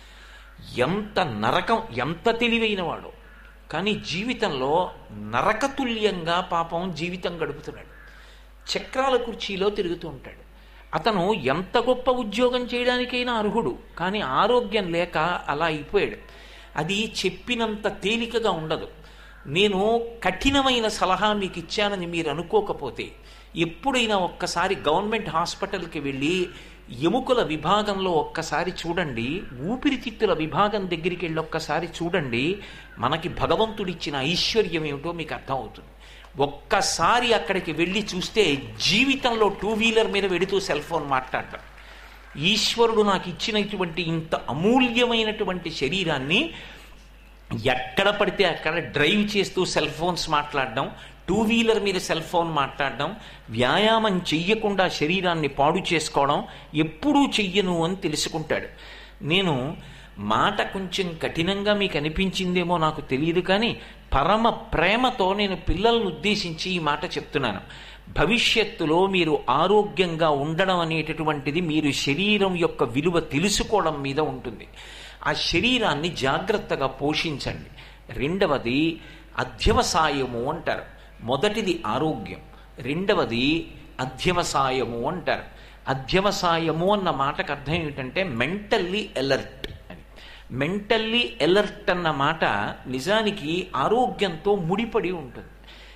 ఎంత నరకం ఎంత తెలివైన వాడు కానీ జీవితంలో నరకతుల్యంగా పాపం జీవితం గడుపుతున్నాడు చక్రాల కుర్చీలో తిరుగుతూ ఉంటాడు అతను ఎంత గొప్ప ఉద్యోగం చేయడానికైనా అర్హుడు కానీ ఆరోగ్యం లేక అలా అయిపోయాడు అది చెప్పినంత తేలికగా ఉండదు నేను కఠినమైన సలహా మీకు ఇచ్చానని మీరు అనుకోకపోతే ఎప్పుడైనా ఒక్కసారి గవర్నమెంట్ హాస్పిటల్కి వెళ్ళి ఎముకల విభాగంలో ఒక్కసారి చూడండి ఊపిరితిత్తుల విభాగం దగ్గరికి వెళ్ళి ఒక్కసారి చూడండి మనకి భగవంతుడిచ్చిన ఐశ్వర్యం ఏమిటో మీకు అర్థమవుతుంది ఒక్కసారి అక్కడికి వెళ్ళి చూస్తే జీవితంలో టూ వీలర్ మీద వెడుతూ సెల్ ఫోన్ మాట్లాడటం ఈశ్వరుడు నాకు ఇచ్చినటువంటి ఇంత అమూల్యమైనటువంటి శరీరాన్ని ఎక్కడ పడితే అక్కడ డ్రైవ్ చేస్తూ సెల్ ఫోన్స్ మాట్లాడడం టూ వీలర్ మీద సెల్ ఫోన్ మాట్లాడడం వ్యాయామం చెయ్యకుండా శరీరాన్ని పాడు చేసుకోవడం ఎప్పుడూ చెయ్యను అని తెలుసుకుంటాడు నేను మాట కొంచెం కఠినంగా మీకు అనిపించిందేమో నాకు తెలియదు కానీ పరమ ప్రేమతో నేను పిల్లలను ఉద్దేశించి ఈ మాట చెప్తున్నాను భవిష్యత్తులో మీరు ఆరోగ్యంగా ఉండడం అనేటటువంటిది మీరు శరీరం యొక్క విలువ తెలుసుకోవడం మీద ఉంటుంది ఆ శరీరాన్ని జాగ్రత్తగా పోషించండి రెండవది అధ్యవసాయము అంటారు మొదటిది ఆరోగ్యం రెండవది అధ్యవసాయము అంటారు అధ్యవసాయము అన్న మాటకు అర్థం ఏమిటంటే మెంటల్లీ అలర్ట్ అని మెంటల్లీ అలర్ట్ అన్న మాట నిజానికి ఆరోగ్యంతో ముడిపడి ఉంటుంది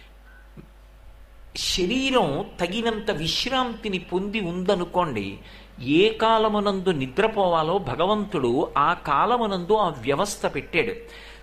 శరీరం తగినంత విశ్రాంతిని పొంది ఉందనుకోండి ఏ కాలమునందు నిద్రపోవాలో భగవంతుడు ఆ కాలమునందు ఆ వ్యవస్థ పెట్టాడు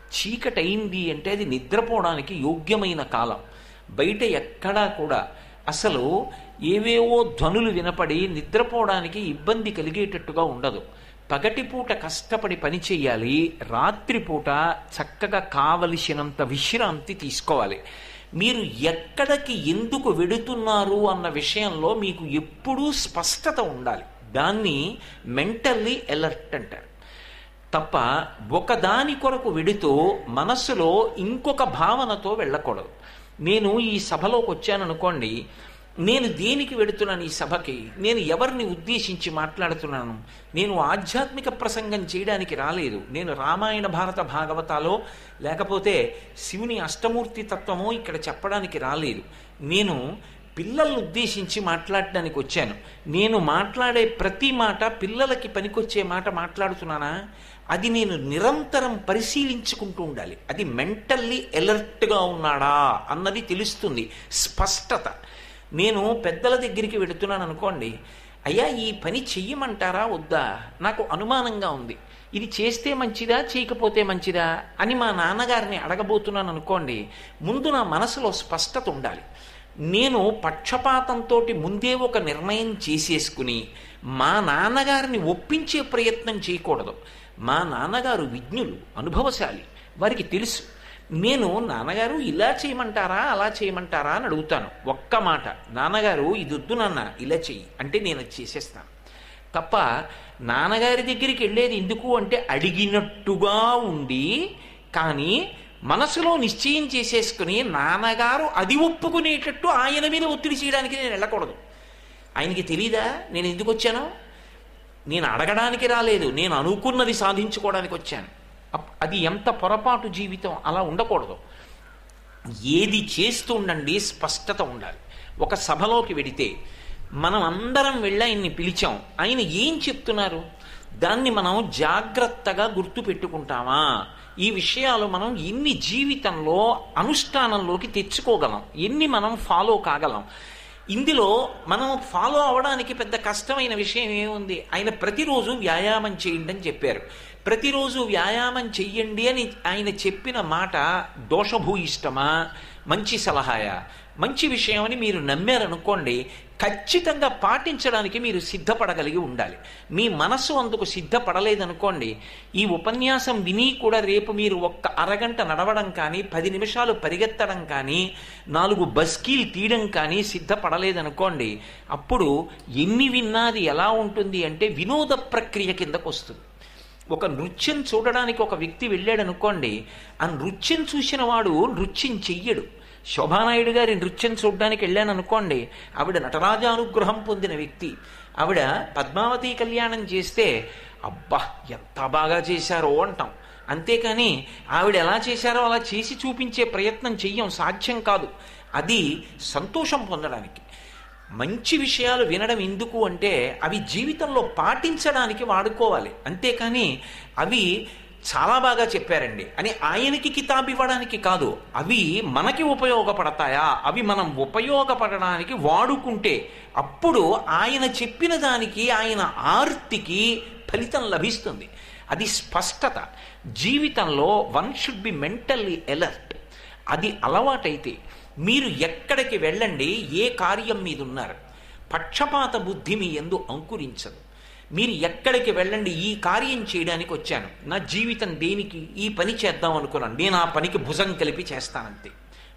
చీకటైంది అంటే అది నిద్రపోవడానికి యోగ్యమైన కాలం బయట ఎక్కడా కూడా అసలు ఏవేవో ధ్వనులు వినపడి నిద్రపోవడానికి ఇబ్బంది కలిగేటట్టుగా ఉండదు పగటిపూట కష్టపడి పని చేయాలి రాత్రిపూట చక్కగా కావలసినంత విశ్రాంతి తీసుకోవాలి మీరు ఎక్కడికి ఎందుకు వెడుతున్నారు అన్న విషయంలో మీకు ఎప్పుడూ స్పష్టత ఉండాలి దాన్ని మెంటల్లీ అలర్ట్ అంటారు తప్ప ఒకదాని కొరకు వెడుతూ మనస్సులో ఇంకొక భావనతో వెళ్ళకూడదు నేను ఈ సభలోకి వచ్చాననుకోండి నేను దేనికి వెడుతున్నాను ఈ సభకి నేను ఎవరిని ఉద్దేశించి మాట్లాడుతున్నాను నేను ఆధ్యాత్మిక ప్రసంగం చేయడానికి రాలేదు నేను రామాయణ భారత భాగవతాలో లేకపోతే శివుని అష్టమూర్తి తత్వమో ఇక్కడ చెప్పడానికి రాలేదు నేను పిల్లల్ని ఉద్దేశించి మాట్లాడడానికి వచ్చాను నేను మాట్లాడే ప్రతి మాట పిల్లలకి పనికొచ్చే మాట మాట్లాడుతున్నానా అది నేను నిరంతరం పరిశీలించుకుంటూ ఉండాలి అది మెంటల్లీ అలర్ట్గా ఉన్నాడా అన్నది తెలుస్తుంది స్పష్టత నేను పెద్దల దగ్గరికి వెళుతున్నాను అనుకోండి అయ్యా ఈ పని చెయ్యమంటారా వద్దా నాకు అనుమానంగా ఉంది ఇది చేస్తే మంచిదా చేయకపోతే మంచిదా అని మా నాన్నగారిని అడగబోతున్నాను అనుకోండి ముందు నా మనసులో స్పష్టత ఉండాలి నేను పక్షపాతంతో ముందే ఒక నిర్ణయం చేసేసుకుని మా నాన్నగారిని ఒప్పించే ప్రయత్నం చేయకూడదు మా నాన్నగారు విజ్ఞులు అనుభవశాలి వారికి తెలుసు నేను నాన్నగారు ఇలా చేయమంటారా అలా చేయమంటారా అని అడుగుతాను ఒక్క మాట నాన్నగారు ఇది వద్దు నాన్న ఇలా చెయ్యి అంటే నేను అది చేసేస్తాను తప్ప నాన్నగారి దగ్గరికి వెళ్ళేది ఎందుకు అంటే అడిగినట్టుగా ఉండి కానీ మనసులో నిశ్చయం చేసేసుకుని నాన్నగారు అది ఒప్పుకునేటట్టు ఆయన మీద ఒత్తిడి చేయడానికి నేను వెళ్ళకూడదు ఆయనకి తెలీదా నేను ఎందుకు వచ్చాను నేను అడగడానికి రాలేదు నేను అనుకున్నది సాధించుకోవడానికి వచ్చాను అప్- అది ఎంత పొరపాటు జీవితం అలా ఉండకూడదు ఏది చేస్తూ ఉండండి స్పష్టత ఉండాలి ఒక సభలోకి వెడితే మనం అందరం వెళ్ళి ఆయన్ని పిలిచాం ఆయన ఏం చెప్తున్నారు దాన్ని మనం జాగ్రత్తగా గుర్తు పెట్టుకుంటామా ఈ విషయాలు మనం ఎన్ని జీవితంలో అనుష్ఠానంలోకి తెచ్చుకోగలం ఎన్ని మనం ఫాలో కాగలం ఇందులో మనం ఫాలో అవడానికి పెద్ద కష్టమైన విషయం ఏముంది ఆయన ప్రతిరోజు వ్యాయామం చేయండి అని చెప్పారు ప్రతిరోజు వ్యాయామం చెయ్యండి అని ఆయన చెప్పిన మాట దోషభూయిష్టమా మంచి సలహాయా మంచి విషయం అని మీరు నమ్మారనుకోండి ఖచ్చితంగా పాటించడానికి మీరు సిద్ధపడగలిగి ఉండాలి మీ మనస్సు అందుకు సిద్ధపడలేదనుకోండి ఈ ఉపన్యాసం విని కూడా రేపు మీరు ఒక్క అరగంట నడవడం కానీ పది నిమిషాలు పరిగెత్తడం కానీ నాలుగు బస్కీలు తీయడం కానీ సిద్ధపడలేదనుకోండి అప్పుడు ఎన్ని విన్నాది ఎలా ఉంటుంది అంటే వినోద ప్రక్రియ కిందకు వస్తుంది ఒక నృత్యం చూడడానికి ఒక వ్యక్తి వెళ్ళాడు అనుకోండి ఆ నృత్యం చూసిన వాడు నృత్యం చెయ్యడు శోభానాయుడు గారి నృత్యం చూడడానికి వెళ్ళాను అనుకోండి ఆవిడ నటరాజానుగ్రహం పొందిన వ్యక్తి ఆవిడ పద్మావతి కళ్యాణం చేస్తే అబ్బా ఎంత బాగా చేశారో అంటాం అంతేకాని ఆవిడ ఎలా చేశారో అలా చేసి చూపించే ప్రయత్నం చెయ్యం సాధ్యం కాదు అది సంతోషం పొందడానికి మంచి విషయాలు వినడం ఎందుకు అంటే అవి జీవితంలో పాటించడానికి వాడుకోవాలి అంతేకాని అవి చాలా బాగా చెప్పారండి అని ఆయనకి కితాబ్ ఇవ్వడానికి కాదు అవి మనకి ఉపయోగపడతాయా అవి మనం ఉపయోగపడడానికి వాడుకుంటే అప్పుడు ఆయన చెప్పిన దానికి ఆయన ఆర్తికి ఫలితం లభిస్తుంది అది స్పష్టత జీవితంలో one should be mentally alert అది అలవాటైతే మీరు ఎక్కడికి వెళ్ళండి ఏ కార్యం మీద ఉన్నారు పక్షపాత బుద్ధి మీ ఎందు అంకురించదు మీరు ఎక్కడికి వెళ్ళండి ఈ కార్యం చేయడానికి వచ్చాను నా జీవితం దేనికి ఈ పని చేద్దాం అనుకున్నాను నేను ఆ పనికి భుజం కలిపి చేస్తానంతే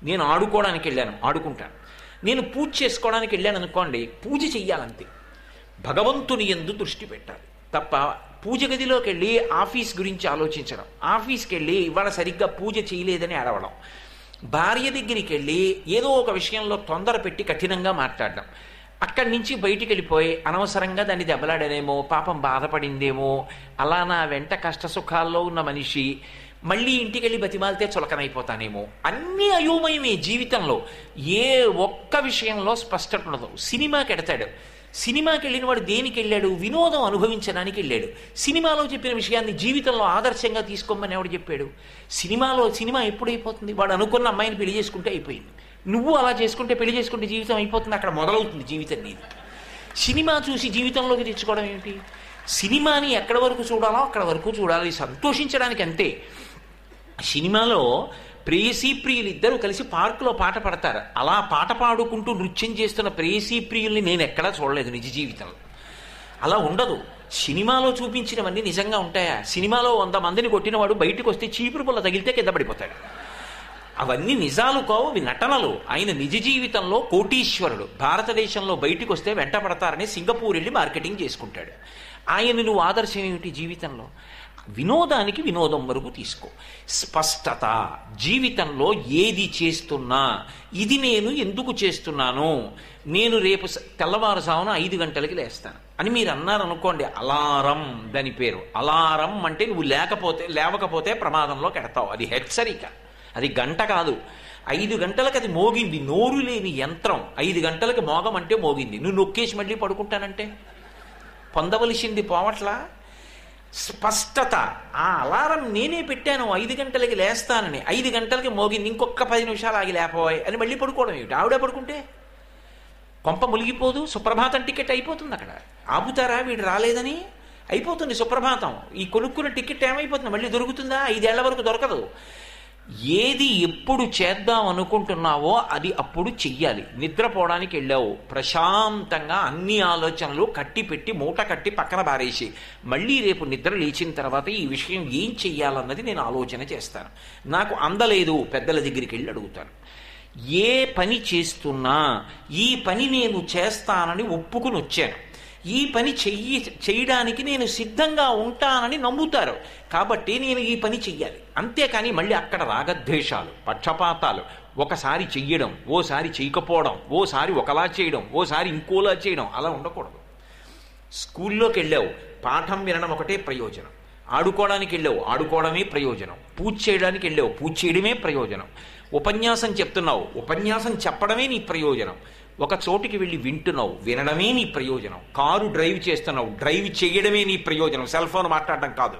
నేను ఆడుకోవడానికి వెళ్ళాను ఆడుకుంటాను నేను పూజ చేసుకోవడానికి వెళ్ళాను అనుకోండి పూజ చెయ్యాలంతే భగవంతుని ఎందు దృష్టి పెట్టాలి తప్ప పూజ గదిలోకి వెళ్ళి ఆఫీస్ గురించి ఆలోచించడం ఆఫీస్కి వెళ్ళి ఇవాళ సరిగ్గా పూజ చేయలేదని అడవడం భార్య దగ్గరికి వెళ్ళి ఏదో ఒక విషయంలో తొందర పెట్టి కఠినంగా మాట్లాడడం అక్కడి నుంచి బయటికి వెళ్ళిపోయి అనవసరంగా దాన్ని దెబ్బలాడానేమో పాపం బాధపడిందేమో అలా నా వెంట కష్ట సుఖాల్లో ఉన్న మనిషి మళ్ళీ ఇంటికి వెళ్ళి బతిమాలితే చులకనైపోతానేమో అన్నీ అయోమయమే జీవితంలో ఏ ఒక్క విషయంలో స్పష్టత ఉండదు సినిమాకి ఎడతాడు సినిమాకి వెళ్ళిన వాడు దేనికి వెళ్ళాడు వినోదం అనుభవించడానికి వెళ్ళాడు సినిమాలో చెప్పిన విషయాన్ని జీవితంలో ఆదర్శంగా తీసుకోమని ఎవడు చెప్పాడు సినిమాలో సినిమా ఎప్పుడైపోతుంది వాడు అనుకున్న అమ్మాయిని పెళ్లి చేసుకుంటే అయిపోయింది నువ్వు అలా చేసుకుంటే పెళ్లి చేసుకుంటే జీవితం అయిపోతుంది అక్కడ మొదలవుతుంది జీవితం నీది సినిమా చూసి జీవితంలోకి తెచ్చుకోవడం ఏమిటి సినిమాని ఎక్కడి వరకు చూడాలో అక్కడ వరకు చూడాలి సంతోషించడానికి అంతే సినిమాలో ప్రేయసీ ప్రియులు ఇద్దరు కలిసి పార్కులో పాట పడతారు అలా పాట పాడుకుంటూ నృత్యం చేస్తున్న ప్రేయసీ ప్రియుల్ని నేను ఎక్కడా చూడలేదు నిజ జీవితంలో అలా ఉండదు సినిమాలో చూపించినవన్నీ నిజంగా ఉంటాయా సినిమాలో వంద మందిని కొట్టినవాడు బయటకు వస్తే చీపురు పుల్ల తగిలితే కింద పడిపోతాడు అవన్నీ నిజాలు కావు అవి నటనలు ఆయన నిజ జీవితంలో కోటీశ్వరుడు భారతదేశంలో బయటికి వస్తే వెంట పడతారని సింగపూర్ వెళ్ళి మార్కెటింగ్ చేసుకుంటాడు ఆయన నువ్వు ఆదర్శం ఏమిటి జీవితంలో వినోదానికి వినోదం వరకు తీసుకో స్పష్టత జీవితంలో ఏది చేస్తున్నా ఇది నేను ఎందుకు చేస్తున్నాను నేను రేపు స- తెల్లవారుజామున ఐదు గంటలకి లేస్తాను అని మీరు అన్నారనుకోండి అలారం దాని పేరు అలారం అంటే నువ్వు లేకపోతే లేవకపోతే ప్రమాదంలో కెడతావు అది హెచ్చరిక అది గంట కాదు ఐదు గంటలకు అది మోగింది నోరు లేని యంత్రం ఐదు గంటలకు మోగమంటే మోగింది నువ్వు నొక్కేసి మళ్ళీ పడుకుంటానంటే పొందవలసింది పోవట్లా స్పష్టత ఆ అలారం నేనే పెట్టాను ఐదు గంటలకి లేస్తానని ఐదు గంటలకి మోగింది ఇంకొక పది నిమిషాలు ఆగి లేకపోయి అని మళ్ళీ పడుకోవడం ఏమిటి ఆవిడే పడుకుంటే కొంప మునిగిపోదు సుప్రభాతం టికెట్ అయిపోతుంది అక్కడ ఆపుతారా వీడు రాలేదని అయిపోతుంది సుప్రభాతం ఈ కొనుక్కున్న టికెట్ ఏమైపోతుంది మళ్ళీ దొరుకుతుందా ఐదేళ్ల వరకు దొరకదు ఏది ఎప్పుడు చేద్దాం అనుకుంటున్నావో అది అప్పుడు చెయ్యాలి నిద్రపోవడానికి వెళ్ళావు ప్రశాంతంగా అన్ని ఆలోచనలు కట్టి పెట్టి మూట కట్టి పక్కన బారేసి మళ్ళీ రేపు నిద్ర లేచిన తర్వాత ఈ విషయం ఏం చెయ్యాలన్నది నేను ఆలోచన చేస్తాను నాకు అందలేదు పెద్దల దగ్గరికి వెళ్ళి అడుగుతాను ఏ పని చేస్తున్నా ఈ పని నేను చేస్తానని ఒప్పుకుని వచ్చాను ఈ పని చెయ్యి చేయడానికి నేను సిద్ధంగా ఉంటానని నమ్ముతారు కాబట్టి నేను ఈ పని చెయ్యాలి అంతేకాని మళ్ళీ అక్కడ రాగద్వేషాలు పక్షపాతాలు ఒకసారి చెయ్యడం ఓసారి చేయకపోవడం ఓసారి ఒకలా చేయడం ఓసారి ఇంకోలా చేయడం అలా ఉండకూడదు స్కూల్లోకి వెళ్ళావు పాఠం వినడం ఒకటే ప్రయోజనం ఆడుకోవడానికి వెళ్ళావు ఆడుకోవడమే ప్రయోజనం పూజ చేయడానికి వెళ్ళావు పూజ చేయడమే ప్రయోజనం ఉపన్యాసం చెప్తున్నావు ఉపన్యాసం చెప్పడమే నీ ప్రయోజనం ఒక చోటికి వెళ్ళి వింటున్నావు వినడమే నీ ప్రయోజనం కారు డ్రైవ్ చేస్తున్నావు డ్రైవ్ చేయడమే నీ ప్రయోజనం సెల్ ఫోన్ మాట్లాడడం కాదు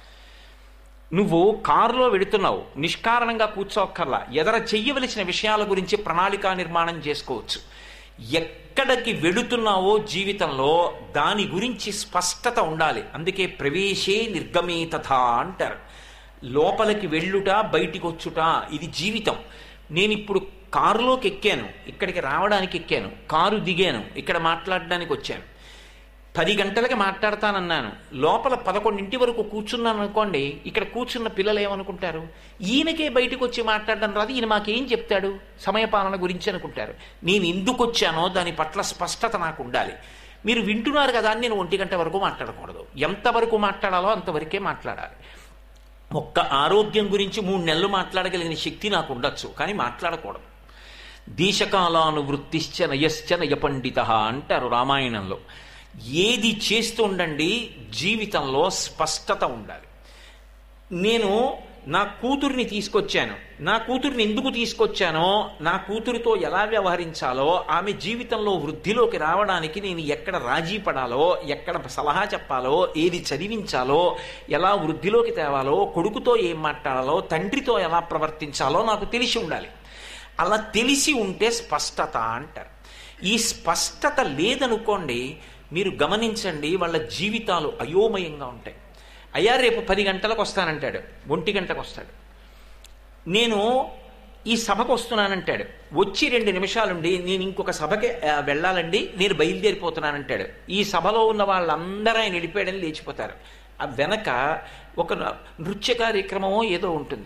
నువ్వు కారులో వెడుతున్నావు నిష్కారణంగా కూర్చోక్కర్లా ఎదర చెయ్యవలసిన విషయాల గురించి ప్రణాళికా నిర్మాణం చేసుకోవచ్చు ఎక్కడికి వెడుతున్నావో జీవితంలో దాని గురించి స్పష్టత ఉండాలి అందుకే ప్రవేశే నిర్గమే తథా అంటారు లోపలికి వెళ్ళుట బయటికి వచ్చుట ఇది జీవితం నేను ఇప్పుడు కారులోకి ఎక్కాను ఇక్కడికి రావడానికి ఎక్కాను కారు దిగాను ఇక్కడ మాట్లాడడానికి వచ్చాను పది గంటలకి మాట్లాడతానన్నాను లోపల పదకొండింటి వరకు కూర్చున్నాను అనుకోండి ఇక్కడ కూర్చున్న పిల్లలు ఏమనుకుంటారు ఈయనకే బయటకు వచ్చి మాట్లాడడం రాదు ఈయన మాకేం చెప్తాడు సమయపాలన గురించి అనుకుంటారు నేను ఎందుకు వచ్చానో దాని పట్ల స్పష్టత నాకు ఉండాలి మీరు వింటున్నారు కదా అని నేను ఒంటి గంట వరకు మాట్లాడకూడదు ఎంతవరకు మాట్లాడాలో అంతవరకే మాట్లాడాలి ఒక్క ఆరోగ్యం గురించి మూడు నెలలు మాట్లాడగలిగిన శక్తి నాకు ఉండొచ్చు కానీ మాట్లాడకూడదు దేశకాలానువృత్తిశ్చ నయశ్చ నయ పండిత అంటారు రామాయణంలో ఏది చేస్తూ ఉండండి జీవితంలో స్పష్టత ఉండాలి నేను నా కూతుర్ని తీసుకొచ్చాను నా కూతుర్ని ఎందుకు తీసుకొచ్చానో నా కూతురితో ఎలా వ్యవహరించాలో ఆమె జీవితంలో వృద్ధిలోకి రావడానికి నేను ఎక్కడ రాజీ పడాలో ఎక్కడ సలహా చెప్పాలో ఏది చదివించాలో ఎలా వృద్ధిలోకి తేవాలో కొడుకుతో ఏం మాట్లాడాలో తండ్రితో ఎలా ప్రవర్తించాలో నాకు తెలిసి ఉండాలి అలా తెలిసి ఉంటే స్పష్టత అంటారు ఈ స్పష్టత లేదనుకోండి మీరు గమనించండి వాళ్ళ జీవితాలు అయోమయంగా ఉంటాయి అయ్యా రేపు పది గంటలకు వస్తానంటాడు ఒంటి గంటకు వస్తాడు నేను ఈ సభకు వస్తున్నానంటాడు వచ్చి రెండు నిమిషాలుండి నేను ఇంకొక సభకి ఆ, వెళ్ళాలండి నేను బయలుదేరిపోతున్నానంటాడు ఈ సభలో ఉన్న వాళ్ళందరూ ఆయన వెళ్ళిపోయాడని లేచిపోతారు ఆ వెనక ఒక నృత్య కార్యక్రమమో ఏదో ఉంటుంది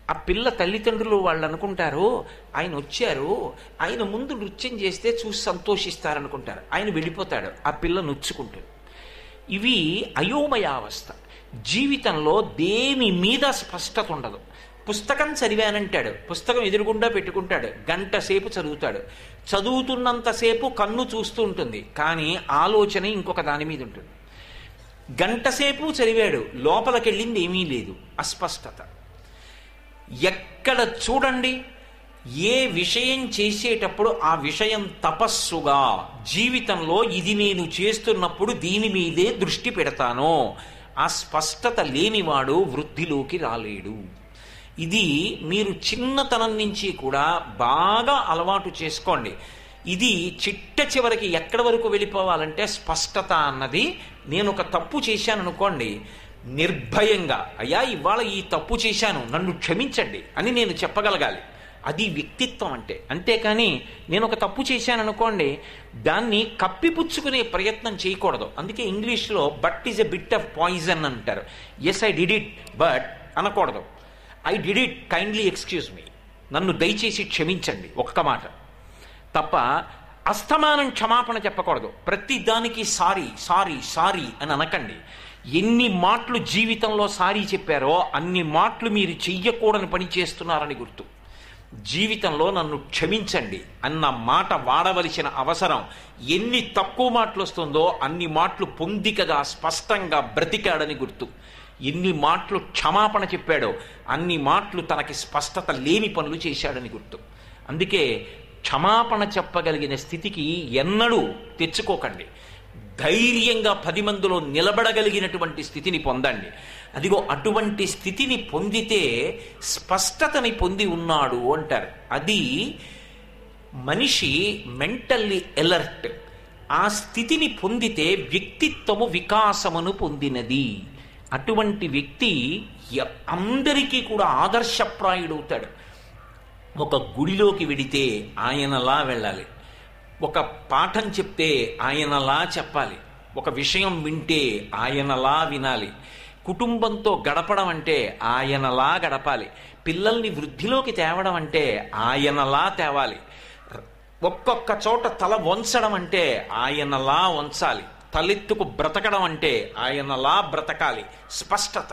ఆ పిల్ల తల్లిదండ్రులు వాళ్ళు అనుకుంటారు ఆయన వచ్చారు ఆయన ముందు నృత్యం చేస్తే చూసి సంతోషిస్తారనుకుంటారు ఆయన వెళ్ళిపోతాడు ఆ పిల్ల నొచ్చుకుంటుంది ఇవి అయోమయావస్థ జీవితంలో దేని మీద స్పష్టత ఉండదు పుస్తకం చదివానంటాడు పుస్తకం ఎదురుగుండా పెట్టుకుంటాడు గంట సేపు చదువుతాడు చదువుతున్నంతసేపు కన్ను చూస్తూ ఉంటుంది కానీ ఆలోచన ఇంకొక దాని మీద ఉంటుంది గంట సేపు చదివాడు లోపలికెళ్ళింది ఏమీ లేదు అస్పష్టత ఎక్కడ చూడండి ఏ విషయం చేసేటప్పుడు ఆ విషయం తపస్సుగా జీవితంలో ఇది నేను చేస్తున్నప్పుడు దీని మీదే దృష్టి పెడతానో ఆ స్పష్టత లేనివాడు వృద్ధిలోకి రాలేడు ఇది మీరు చిన్నతనం నుంచి కూడా బాగా అలవాటు చేసుకోండి ఇది చిట్ట చివరికి ఎక్కడి వరకు వెళ్ళిపోవాలంటే స్పష్టత అన్నది నేను ఒక తప్పు చేశాను అనుకోండి నిర్భయంగా అయ్యా ఇవాళ ఈ తప్పు చేశాను నన్ను క్షమించండి అని నేను చెప్పగలగాలి అది వ్యక్తిత్వం అంటే అంతేకాని నేను ఒక తప్పు చేశాను అనుకోండి దాన్ని కప్పిపుచ్చుకునే ప్రయత్నం చేయకూడదు అందుకే ఇంగ్లీష్లో but is a bit of poison అంటారు yes I did it but అనకూడదు I did it kindly excuse me నన్ను దయచేసి క్షమించండి ఒక్క మాట తప్ప అస్తమానం క్షమాపణ చెప్పకూడదు ప్రతి దానికి సారీ సారీ సారీ అని అనకండి ఎన్ని మాటలు జీవితంలో సారీ చెప్పారో అన్ని మాటలు మీరు చెయ్యకూడని పని చేస్తున్నారని గుర్తు జీవితంలో నన్ను క్షమించండి అన్న మాట వాడవలసిన అవసరం ఎన్ని తక్కువ మాటలు వస్తుందో అన్ని మాటలు పొందికగా స్పష్టంగా బ్రతికాడని గుర్తు ఎన్ని మాటలు క్షమాపణ చెప్పాడో అన్ని మాటలు తనకి స్పష్టత లేని పనులు చేశాడని గుర్తు అందుకే క్షమాపణ చెప్పగలిగిన స్థితికి ఎన్నడూ తెచ్చుకోకండి ధైర్యంగా పది మందిలో నిలబడగలిగినటువంటి స్థితిని పొందండి అదిగో అటువంటి స్థితిని పొందితే స్పష్టతని పొంది ఉన్నాడు అంటారు అది మనిషి మెంటల్లీ ఎలర్ట్ ఆ స్థితిని పొందితే వ్యక్తిత్వము వికాసమును పొందినది అటువంటి వ్యక్తి ఎ- అందరికీ కూడా ఆదర్శప్రాయుడవుతాడు ఒక గుడిలోకి వెడితే ఆయనలా వెళ్ళాలి ఒక పాఠం చెప్తే ఆయనలా చెప్పాలి ఒక విషయం వింటే ఆయనలా వినాలి కుటుంబంతో గడపడం అంటే ఆయనలా గడపాలి పిల్లల్ని వృద్ధిలోకి తేవడం అంటే ఆయనలా తేవాలి ఒక్కొక్క చోట తల వంచడం అంటే ఆయనలా వంచాలి తలెత్తుకు బ్రతకడం అంటే ఆయనలా బ్రతకాలి స్పష్టత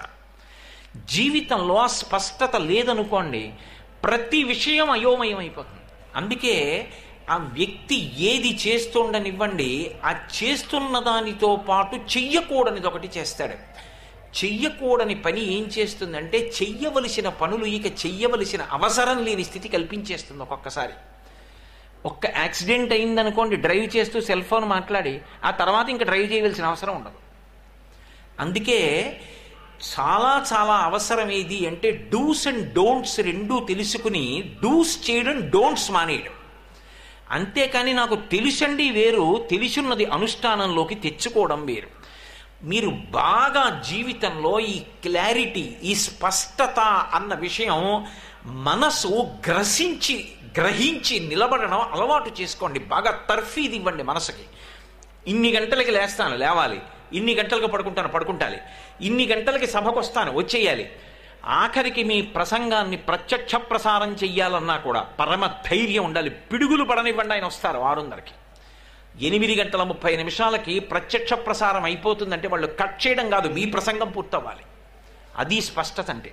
జీవితంలో ఆ స్పష్టత లేదనుకోండి ప్రతి విషయం అయోమయం అయిపోతుంది అందుకే ఆ వ్యక్తి ఏది చేస్తుండనివ్వండి ఆ చేస్తున్న దానితో పాటు చెయ్యకూడనిది ఒకటి చేస్తాడు చెయ్యకూడని పని ఏం చేస్తుందంటే చెయ్యవలసిన పనులు ఇక చెయ్యవలసిన అవసరం లేని స్థితి కల్పించేస్తుంది ఒక్కొక్కసారి ఒక్క యాక్సిడెంట్ అయిందనుకోండి డ్రైవ్ చేస్తూ సెల్ ఫోన్ మాట్లాడి ఆ తర్వాత ఇంకా డ్రైవ్ చేయవలసిన అవసరం ఉండదు అందుకే చాలా చాలా అవసరం ఏది అంటే డూస్ అండ్ డోంట్స్ రెండూ తెలుసుకుని డూస్ చేయడం డోంట్స్ మానేయడం అంతేకాని నాకు తెలుసండి వేరు తెలిసున్నది అనుష్ఠానంలోకి తెచ్చుకోవడం వేరు మీరు బాగా జీవితంలో ఈ క్లారిటీ ఈ స్పష్టత అన్న విషయం మనసు గ్రసించి గ్రహించి నిలబడడం అలవాటు చేసుకోండి బాగా తర్ఫీది ఇవ్వండి మనసుకి ఇన్ని గంటలకి లేస్తాను లేవాలి ఇన్ని గంటలకు పడుకుంటాను పడుకుంటాలి ఇన్ని గంటలకి సభకు వస్తాను వచ్చేయాలి ఆఖరికి మీ ప్రసంగాన్ని ప్రత్యక్ష ప్రసారం చెయ్యాలన్నా కూడా పరమ ధైర్యం ఉండాలి పిడుగులు పడనివ్వండి ఆయన వస్తారు ఆరున్నరకి ఎనిమిది గంటల ముప్పై నిమిషాలకి ప్రత్యక్ష ప్రసారం అయిపోతుందంటే వాళ్ళు కట్ చేయడం కాదు మీ ప్రసంగం పూర్తవ్వాలి అది స్పష్టత అంటే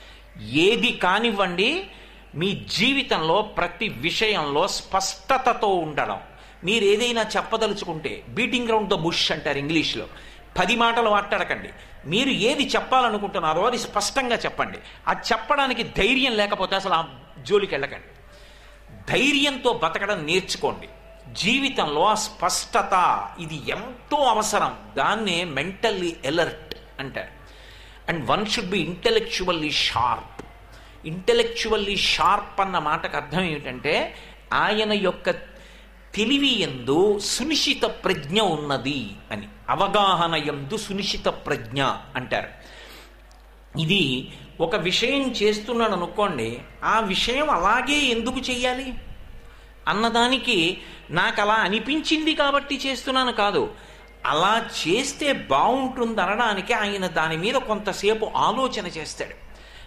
ఏది కానివ్వండి మీ జీవితంలో ప్రతి విషయంలో స్పష్టతతో ఉండడం మీరు ఏదైనా చెప్పదలుచుకుంటే బీటింగ్ గ్రౌండ్ ద బుష్ అంటారు ఇంగ్లీష్లో పది మాటలు మాట్లాడకండి మీరు ఏది చెప్పాలనుకుంటున్నారో అది స్పష్టంగా చెప్పండి అది చెప్పడానికి ధైర్యం లేకపోతే అసలు ఆ జోలికి వెళ్ళకండి ధైర్యంతో బతకడం నేర్చుకోండి జీవితంలో ఆ స్పష్టత ఇది ఎంతో అవసరం దాన్నే మెంటల్లీ ఎలర్ట్ అంటారు and one should be intellectually sharp intellectually sharp అన్న మాటకు అర్థం ఏమిటంటే ఆయన యొక్క తెలివి ఎందు సునిశ్చిత ప్రజ్ఞ ఉన్నది అని అవగాహన ఎందు సునిశ్చిత ప్రజ్ఞ అంటారు ఇది ఒక విషయం చేస్తున్నాడు అనుకోండి ఆ విషయం అలాగే ఎందుకు చెయ్యాలి అన్నదానికి నాకు అలా అనిపించింది కాబట్టి చేస్తున్నాను కాదు అలా చేస్తే బాగుంటుంది అనడానికి ఆయన దాని మీద కొంతసేపు ఆలోచన చేస్తాడు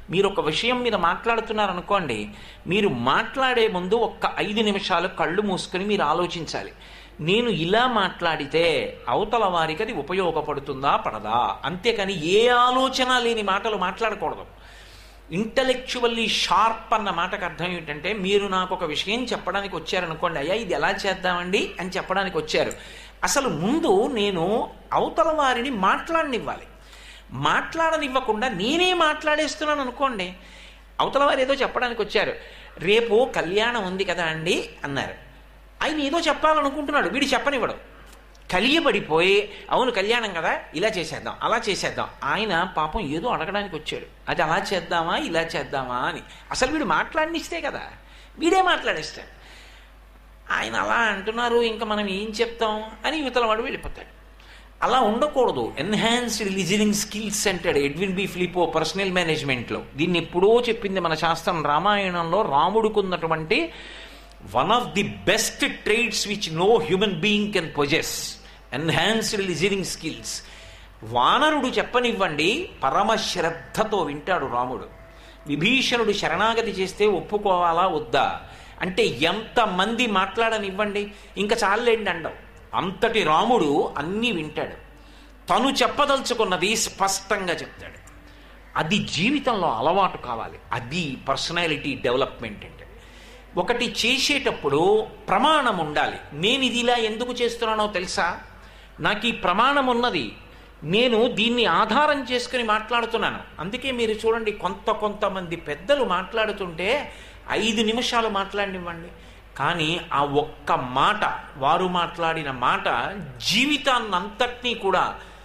మీరు ఒక విషయం మీద మాట్లాడుతున్నారు అనుకోండి మీరు మాట్లాడే ముందు ఒక్క ఐదు నిమిషాలు కళ్ళు మూసుకొని మీరు ఆలోచించాలి నేను ఇలా మాట్లాడితే అవతల వారికి అది ఉపయోగపడుతుందా పడదా అంతేకాని ఏ ఆలోచన లేని మాటలు మాట్లాడకూడదు ఇంటలెక్చువల్లీ షార్ప్ అన్న మాటకు అర్థం ఏంటంటే మీరు నాకు ఒక విషయం చెప్పడానికి వచ్చారనుకోండి అయ్యా ఇది ఎలా చేద్దామండి అని చెప్పడానికి వచ్చారు అసలు ముందు నేను అవతల వారిని మాట్లాడనివ్వాలి మాట్లాడనివ్వకుండా నేనే మాట్లాడేస్తున్నాను అనుకోండి అవతల వారు ఏదో చెప్పడానికి వచ్చారు రేపు కళ్యాణం ఉంది కదా అండి అన్నారు ఆయన ఏదో చెప్పాలనుకుంటున్నాడు వీడు చెప్పనివ్వడు కలియబడిపోయి అవును కళ్యాణం కదా ఇలా చేసేద్దాం అలా చేసేద్దాం ఆయన పాపం ఏదో అడగడానికి వచ్చాడు అది అలా చేద్దామా ఇలా చేద్దామా అని అసలు వీడు మాట్లాడినిస్తే కదా వీడే మాట్లాడేస్తాడు ఆయన అలా అంటున్నారు ఇంకా మనం ఏం చెప్తాం అని యువతల వాడు వెళ్ళిపోతాడు అలా ఉండకూడదు ఎన్హాన్స్డ్ లిజనింగ్ స్కిల్స్ అంటాడు ఎడ్విన్ బి ఫిలిపో పర్సనల్ మేనేజ్మెంట్లో దీన్ని ఎప్పుడో చెప్పింది మన శాస్త్రం రామాయణంలో రాముడుకున్నటువంటి one of the best trades which no human being can possess enhanced listening skills వానరుడు చెప్పనివ్వండి పరమ శ్రద్ధతో వింటాడు రాముడు విభీషణుడు శరణాగతి చేస్తే ఒప్పుకోవాలా వద్దా అంటే ఎంతమంది మాట్లాడనివ్వండి ఇంకా చాలండి అండవు అంతటి రాముడు అన్నీ వింటాడు తను చెప్పదలుచుకున్నది స్పష్టంగా చెప్తాడు అది జీవితంలో అలవాటు కావాలి అది పర్సనాలిటీ డెవలప్మెంట్ అంటే ఒకటి చేసేటప్పుడు ప్రమాణం ఉండాలి నేను ఇది ఇలా ఎందుకు చేస్తున్నానో తెలుసా నాకు ఈ ప్రమాణం ఉన్నది నేను దీన్ని ఆధారం చేసుకుని మాట్లాడుతున్నాను అందుకే మీరు చూడండి కొంత కొంతమంది పెద్దలు మాట్లాడుతుంటే ఐదు నిమిషాలు మాట్లాడినివ్వండి కానీ ఆ ఒక్క మాట వారు మాట్లాడిన మాట జీవితాన్నంతటినీ కూడా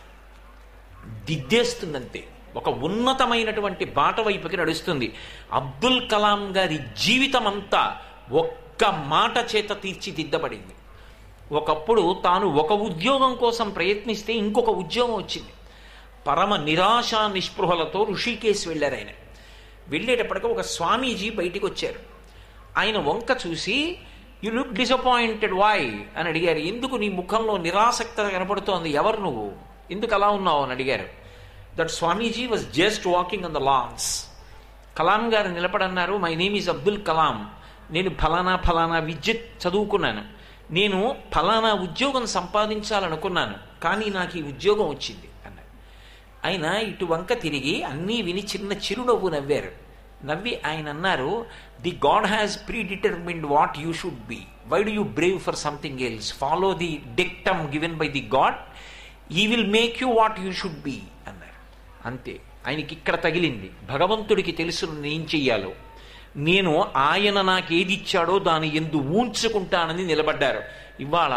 దిద్దేస్తుందంతే ఒక ఉన్నతమైనటువంటి బాట వైపుకి నడుస్తుంది అబ్దుల్ కలాం గారి జీవితం అంతా ఒక్క మాట చేత తీర్చిదిద్దబడింది ఒకప్పుడు తాను ఒక ఉద్యోగం కోసం ప్రయత్నిస్తే ఇంకొక ఉద్యోగం వచ్చింది పరమ నిరాశ నిస్పృహలతో ఋషికేశ్ వెళ్ళారు ఆయన వెళ్ళేటప్పటికి ఒక స్వామీజీ బయటికి వచ్చారు ఆయన వంక చూసి యు లుక్ డిసప్పాయింటెడ్ వాయ్ అని అడిగారు ఎందుకు నీ ముఖంలో నిరాసక్తత కనపడుతోంది ఎవరు నువ్వు ఎందుకు అలా ఉన్నావు అని అడిగారు that Swamiji was just walking on the lawns Kalam గారు నిలబడన్నారు my name is Abdul Kalam నేను ఫలానా ఫలానా విద్య చదువుకున్నాను నేను ఫలానా ఉద్యోగం సంపాదించాలనుకున్నాను కానీ నాకు ఈ ఉద్యోగం వచ్చింది అన్నారు ఆయన ఇటు వంక తిరిగి అన్నీ విని చిన్న చిరునవ్వు నవ్వారు నవ్వి ఆయన అన్నారు the God has predetermined what you should be why do you brave for something else follow the dictum given by the God he will make you what you should be అన్నారు అంతే ఆయనకి ఇక్కడ తగిలింది భగవంతుడికి తెలుసు నేను చెయ్యాలో నేను ఆయన నాకేది ఇచ్చాడో దాని ఎందు ఊంచుకుంటానని నిలబడ్డారు ఇవాళ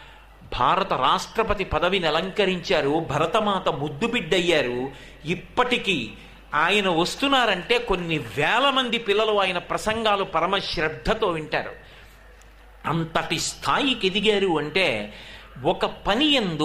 భారత రాష్ట్రపతి పదవిని అలంకరించారు భరతమాత ముద్దు బిడ్డయ్యారు ఇప్పటికీ ఆయన వస్తున్నారంటే కొన్ని వేల మంది పిల్లలు ఆయన ప్రసంగాలు పరమ శ్రద్ధతో వింటారు అంతటి స్థాయికి ఎదిగారు అంటే ఒక పని ఎందు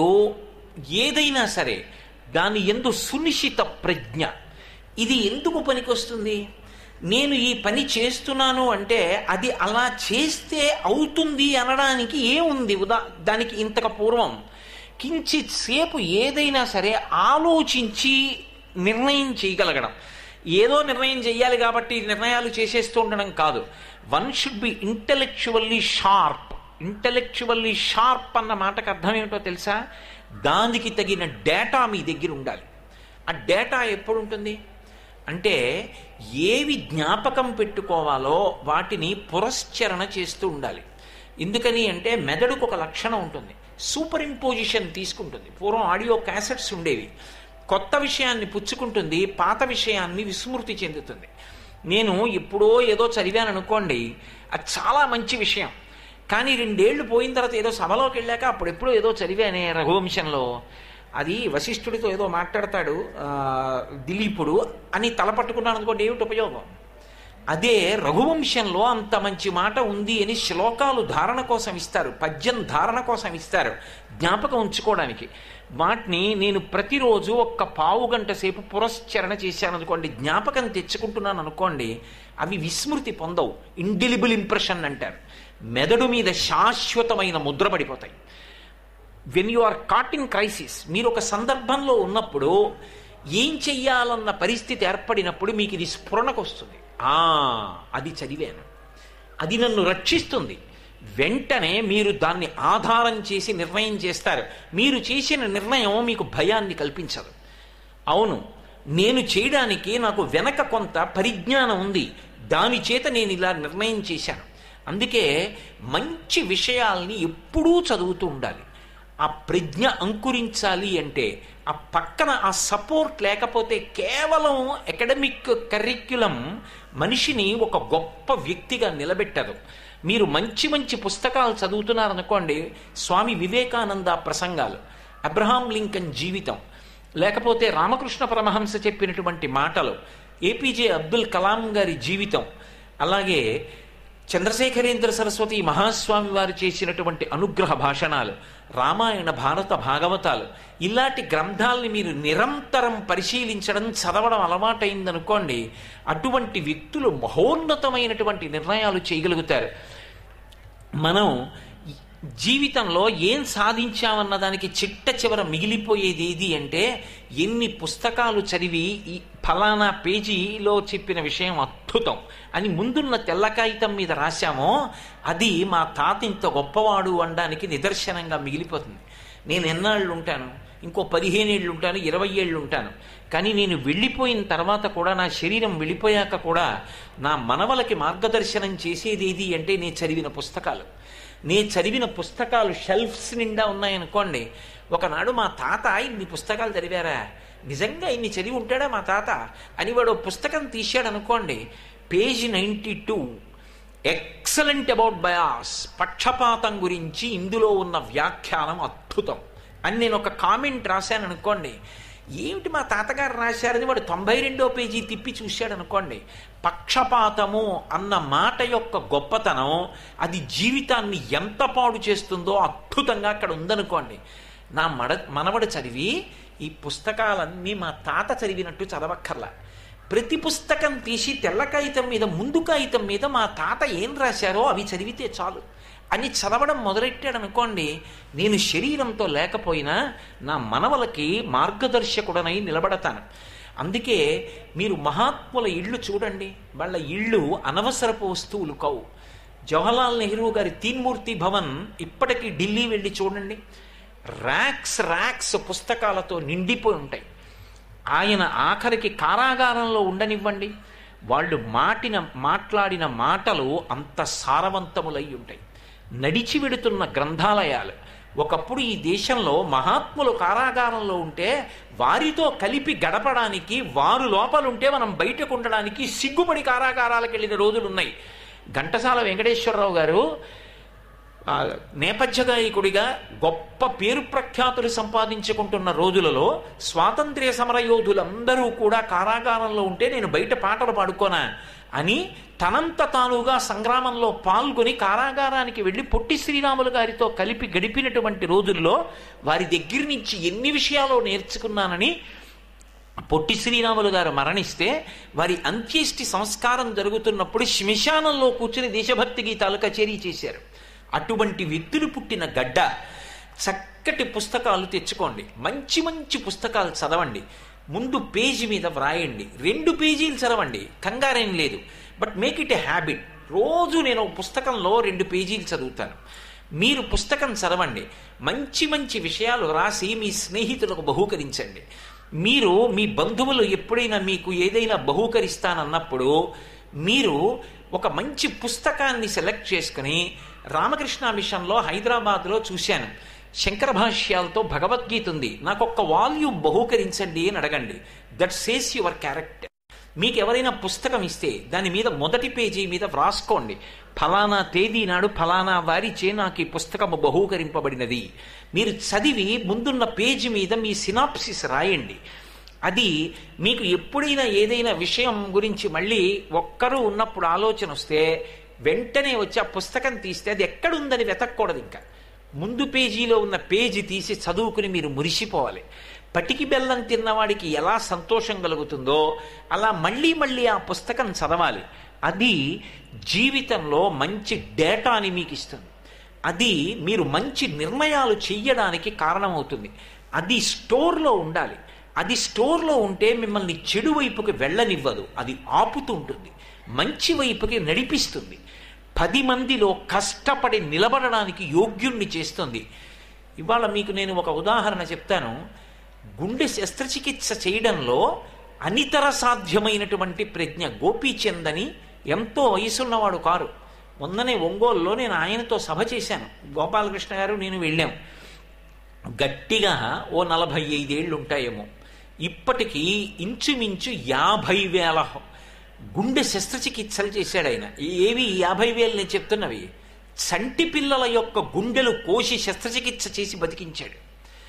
ఏదైనా సరే దాని ఎందు సునిశ్చిత ప్రజ్ఞ ఇది ఎందుకు పనికొస్తుంది నేను ఈ పని చేస్తున్నాను అంటే అది అలా చేస్తే అవుతుంది అనడానికి ఏముంది ఉదా దానికి ఇంతకు పూర్వం కించిత్ సేపు ఏదైనా సరే ఆలోచించి నిర్ణయం చేయగలగడం ఏదో నిర్ణయం చేయాలి కాబట్టి నిర్ణయాలు చేసేస్తూ ఉండడం కాదు one should be intellectually sharp intellectually sharp అన్న మాటకు అర్థం ఏమిటో తెలుసా దానికి తగిన డేటా మీ దగ్గర ఉండాలి ఆ డేటా ఎప్పుడు ఉంటుంది అంటే ఏవి జ్ఞాపకం పెట్టుకోవాలో వాటిని పురస్చరణ చేస్తూ ఉండాలి ఎందుకని అంటే మెదడుకు ఒక లక్షణం ఉంటుంది సూపర్ ఇంపోజిషన్ తీసుకుంటుంది పూర్వం ఆడియో క్యాసెట్స్ ఉండేవి కొత్త విషయాన్ని పుచ్చుకుంటుంది పాత విషయాన్ని విస్మృతి చెందుతుంది నేను ఎప్పుడో ఏదో చదివాను అనుకోండి అది చాలా మంచి విషయం కానీ రెండేళ్లు పోయిన తర్వాత ఏదో సభలోకి వెళ్ళాక అప్పుడెప్పుడో ఏదో చదివానే రఘువంశంలో అది వశిష్ఠుడితో ఏదో మాట్లాడతాడు ఆ, దిలీపుడు అని తలపట్టుకున్నాను అనుకోండి ఏమిటి ఉపయోగం అదే రఘువంశంలో అంత మంచి మాట ఉంది అని శ్లోకాలు ధారణ కోసం ఇస్తారు పద్యం ధారణ కోసం ఇస్తారు జ్ఞాపకం ఉంచుకోవడానికి వాటిని నేను ప్రతిరోజు ఒక్క పావు గంట సేపు పురస్చరణ చేశాను అనుకోండి జ్ఞాపకం తెచ్చుకుంటున్నాను అనుకోండి అవి విస్మృతి పొందవు ఇండెలిబుల్ ఇంప్రెషన్ అంటారు మెదడు మీద శాశ్వతమైన ముద్ర పడిపోతాయి when you are caught in crisis మీరు ఒక సందర్భంలో ఉన్నప్పుడు ఏం చెయ్యాలన్న పరిస్థితి ఏర్పడినప్పుడు మీకు ఇది స్ఫురణకు వస్తుంది ఆ అది చదివాను అది నన్ను రక్షిస్తుంది వెంటనే మీరు దాన్ని ఆధారం చేసి నిర్ణయం చేస్తారు మీరు చేసిన నిర్ణయం మీకు భయాన్ని కల్పించదు అవును నేను చేయడానికి నాకు వెనక కొంత పరిజ్ఞానం ఉంది దాని చేత నేను ఇలా నిర్ణయం చేశాను అందుకే మంచి విషయాల్ని ఎప్పుడూ చదువుతూ ఉండాలి ఆ ప్రజ్ఞ అంకురించాలి అంటే ఆ పక్కన ఆ సపోర్ట్ లేకపోతే కేవలం అకాడమిక్ కరిక్యులం మనిషిని ఒక గొప్ప వ్యక్తిగా నిలబెట్టదు మీరు మంచి మంచి పుస్తకాలు చదువుతున్నారనుకోండి స్వామి వివేకానంద ప్రసంగాలు అబ్రహాం లింకన్ జీవితం లేకపోతే రామకృష్ణ పరమహంస చెప్పినటువంటి మాటలు ఏపీజే అబ్దుల్ కలాం గారి జీవితం అలాగే చంద్రశేఖరేంద్ర సరస్వతి మహాస్వామి వారు చేసినటువంటి అనుగ్రహ భాషణాలు రామాయణ భారత భాగవతాలు ఇలాంటి గ్రంథాలని మీరు నిరంతరం పరిశీలించడం చదవడం అలవాటైందనుకోండి అటువంటి వ్యక్తులు మహోన్నతమైనటువంటి నిర్ణయాలు చేయగలుగుతారు మనం జీవితంలో ఏం సాధించామన్న దానికి చిట్ట చివర మిగిలిపోయేది ఏది అంటే ఎన్ని పుస్తకాలు చదివి ఈ ఫలానా పేజీలో చెప్పిన విషయం అద్భుతం అని ముందున్న తెల్ల కాగితం మీద రాశామో అది మా తాత ఇంత గొప్పవాడు అనడానికి నిదర్శనంగా మిగిలిపోతుంది నేను ఎన్నాళ్ళు ఉంటాను ఇంకో పదిహేను ఏళ్ళు ఉంటాను ఇరవై ఏళ్ళు ఉంటాను కానీ నేను వెళ్ళిపోయిన తర్వాత కూడా నా శరీరం వెళ్ళిపోయాక కూడా నా మనవలకి మార్గదర్శనం చేసేది ఏది అంటే నేను చదివిన పుస్తకాలు నేను చదివిన పుస్తకాలు షెల్ఫ్స్ నిండా ఉన్నాయనుకోండి ఒకనాడు మా తాత ఇన్ని పుస్తకాలు చదివారా నిజంగా ఇన్ని చదివి ఉంటాడా మా తాత అని వాడు ఓ పుస్తకం తీశాడు అనుకోండి page ninety two excellent about bias పక్షపాతం గురించి ఇందులో ఉన్న వ్యాఖ్యానం అద్భుతం అని నేను ఒక కామెంట్ రాశాను అనుకోండి ఏమిటి మా తాతగారు రాశారని వాడు తొంభై రెండో పేజీ తిప్పి చూశాడు అనుకోండి పక్షపాతము అన్న మాట యొక్క గొప్పతనం అది జీవితాన్ని ఎంత పాడు చేస్తుందో అద్భుతంగా అక్కడ ఉందనుకోండి నా మడ మనవడు చదివి ఈ పుస్తకాలన్నీ మా తాత చదివినట్టు చదవక్కర్లా ప్రతి పుస్తకం తీసి తెల్ల కాగితం మీద ముందు కాగితం మీద మా తాత ఏం రాశారో అవి చదివితే చాలు అని చదవడం మొదలెట్టాడు అనుకోండి నేను శరీరంతో లేకపోయినా నా మనవలకి మార్గదర్శకుడనై నిలబడతాను అందుకే మీరు మహాత్ముల ఇళ్ళు చూడండి వాళ్ళ ఇళ్ళు అనవసరపు వస్తువులు కావు జవహర్లాల్ నెహ్రూ గారి తీన్మూర్తి భవన్ ఇప్పటికీ ఢిల్లీ వెళ్ళి చూడండి ర్యాక్స్ ర్యాక్స్ పుస్తకాలతో నిండిపోయి ఉంటాయి ఆయన ఆఖరికి కారాగారంలో ఉండనివ్వండి వాళ్ళు మాటిన మాట్లాడిన మాటలు అంత సారవంతములై ఉంటాయి నడిచి వెడుతున్న గ్రంథాలయాలు ఒకప్పుడు ఈ దేశంలో మహాత్ములు కారాగారంలో ఉంటే వారితో కలిపి గడపడానికి వారు లోపలుంటే మనం బయటకు ఉండడానికి సిగ్గుపడి కారాగారాలకు వెళ్ళిన రోజులు ఉన్నాయి ఘంటసాల వెంకటేశ్వరరావు గారు ఆ, నేపథ్య గాయకుడిగా గొప్ప పేరు ప్రఖ్యాతులు సంపాదించుకుంటున్న రోజులలో స్వాతంత్ర్య సమరయోధులందరూ కూడా కారాగారంలో ఉంటే నేను బయట పాటలు పాడుకోనా అని తనంత తానుగా సంగ్రామంలో పాల్గొని కారాగారానికి వెళ్ళి పొట్టి శ్రీరాములు గారితో కలిపి గడిపినటువంటి రోజుల్లో వారి దగ్గర నుంచి ఎన్ని విషయాలు నేర్చుకున్నానని పొట్టి శ్రీరాములు గారు మరణిస్తే వారి అంత్యేష్టి సంస్కారం జరుగుతున్నప్పుడు శ్మశానంలో కూర్చుని దేశభక్తి గీతాలు కచేరీ చేశారు అటువంటి వ్యక్తులు పుట్టిన గడ్డ చక్కటి పుస్తకాలు తెచ్చుకోండి మంచి మంచి పుస్తకాలు చదవండి ముందు పేజీ మీద వ్రాయండి రెండు పేజీలు చదవండి కంగారేం లేదు but make it a habit రోజు నేను ఒక పుస్తకంలో రెండు పేజీలు చదువుతాను మీరు పుస్తకం చదవండి మంచి మంచి విషయాలు రాసి మీ స్నేహితులకు బహూకరించండి మీరు మీ బంధువులు ఎప్పుడైనా మీకు ఏదైనా బహూకరిస్తానన్నప్పుడు మీరు ఒక మంచి పుస్తకాన్ని సెలెక్ట్ చేసుకుని రామకృష్ణ మిషన్లో హైదరాబాద్లో చూశాను శంకర భాష్యాలతో భగవద్గీత ఉంది నాకు ఒక్క వాల్యూమ్ బహూకరించండి అని అడగండి దట్ సేస్ యువర్ క్యారెక్టర్ మీకు ఎవరైనా పుస్తకం ఇస్తే దాని మీద మొదటి పేజీ మీద వ్రాసుకోండి ఫలానా తేదీ నాడు ఫలానా వారిచే నాకు ఈ పుస్తకము బహూకరింపబడినది మీరు చదివి ముందున్న పేజీ మీద మీ సినాప్సిస్ రాయండి అది మీకు ఎప్పుడైనా ఏదైనా విషయం గురించి మళ్ళీ ఒక్కరూ ఉన్నప్పుడు ఆలోచన వస్తే వెంటనే వచ్చి ఆ పుస్తకం తీస్తే అది ఎక్కడుందని వెతక్కూడదు ఇంకా ముందు పేజీలో ఉన్న పేజీ తీసి చదువుకుని మీరు మురిసిపోవాలి పటికి బెల్లం తిన్నవాడికి ఎలా సంతోషం కలుగుతుందో అలా మళ్ళీ మళ్ళీ ఆ పుస్తకం చదవాలి అది జీవితంలో మంచి డేటాని మీకు ఇస్తుంది అది మీరు మంచి నిర్ణయాలు చెయ్యడానికి కారణమవుతుంది అది స్టోర్లో ఉండాలి అది స్టోర్లో ఉంటే మిమ్మల్ని చెడు వైపుకి వెళ్ళనివ్వదు అది ఆపుతుంటుంది మంచి వైపుకి నడిపిస్తుంది పది మందిలో కష్టపడి నిలబడడానికి యోగ్యుణ్ణి చేస్తుంది ఇవాళ మీకు నేను ఒక ఉదాహరణ చెప్తాను గుండె శస్త్రచికిత్స చేయడంలో అనితర సాధ్యమైనటువంటి ప్రజ్ఞ గోపీచంద్ అని ఎంతో వయసున్నవాడు కారు మొన్ననే ఒంగోలులో నేను ఆయనతో సభ చేశాను గోపాలకృష్ణ గారు నేను వెళ్ళాం గట్టిగా ఓ నలభై ఐదేళ్ళు ఉంటాయేమో ఇప్పటికీ ఇంచుమించు యాభై వేల గుండె శస్త్రచికిత్సలు చేశాడు ఆయన ఏవి యాభై వేలు నేను చెప్తున్నవి చంటి పిల్లల యొక్క గుండెలు కోసి శస్త్రచికిత్స చేసి బతికించాడు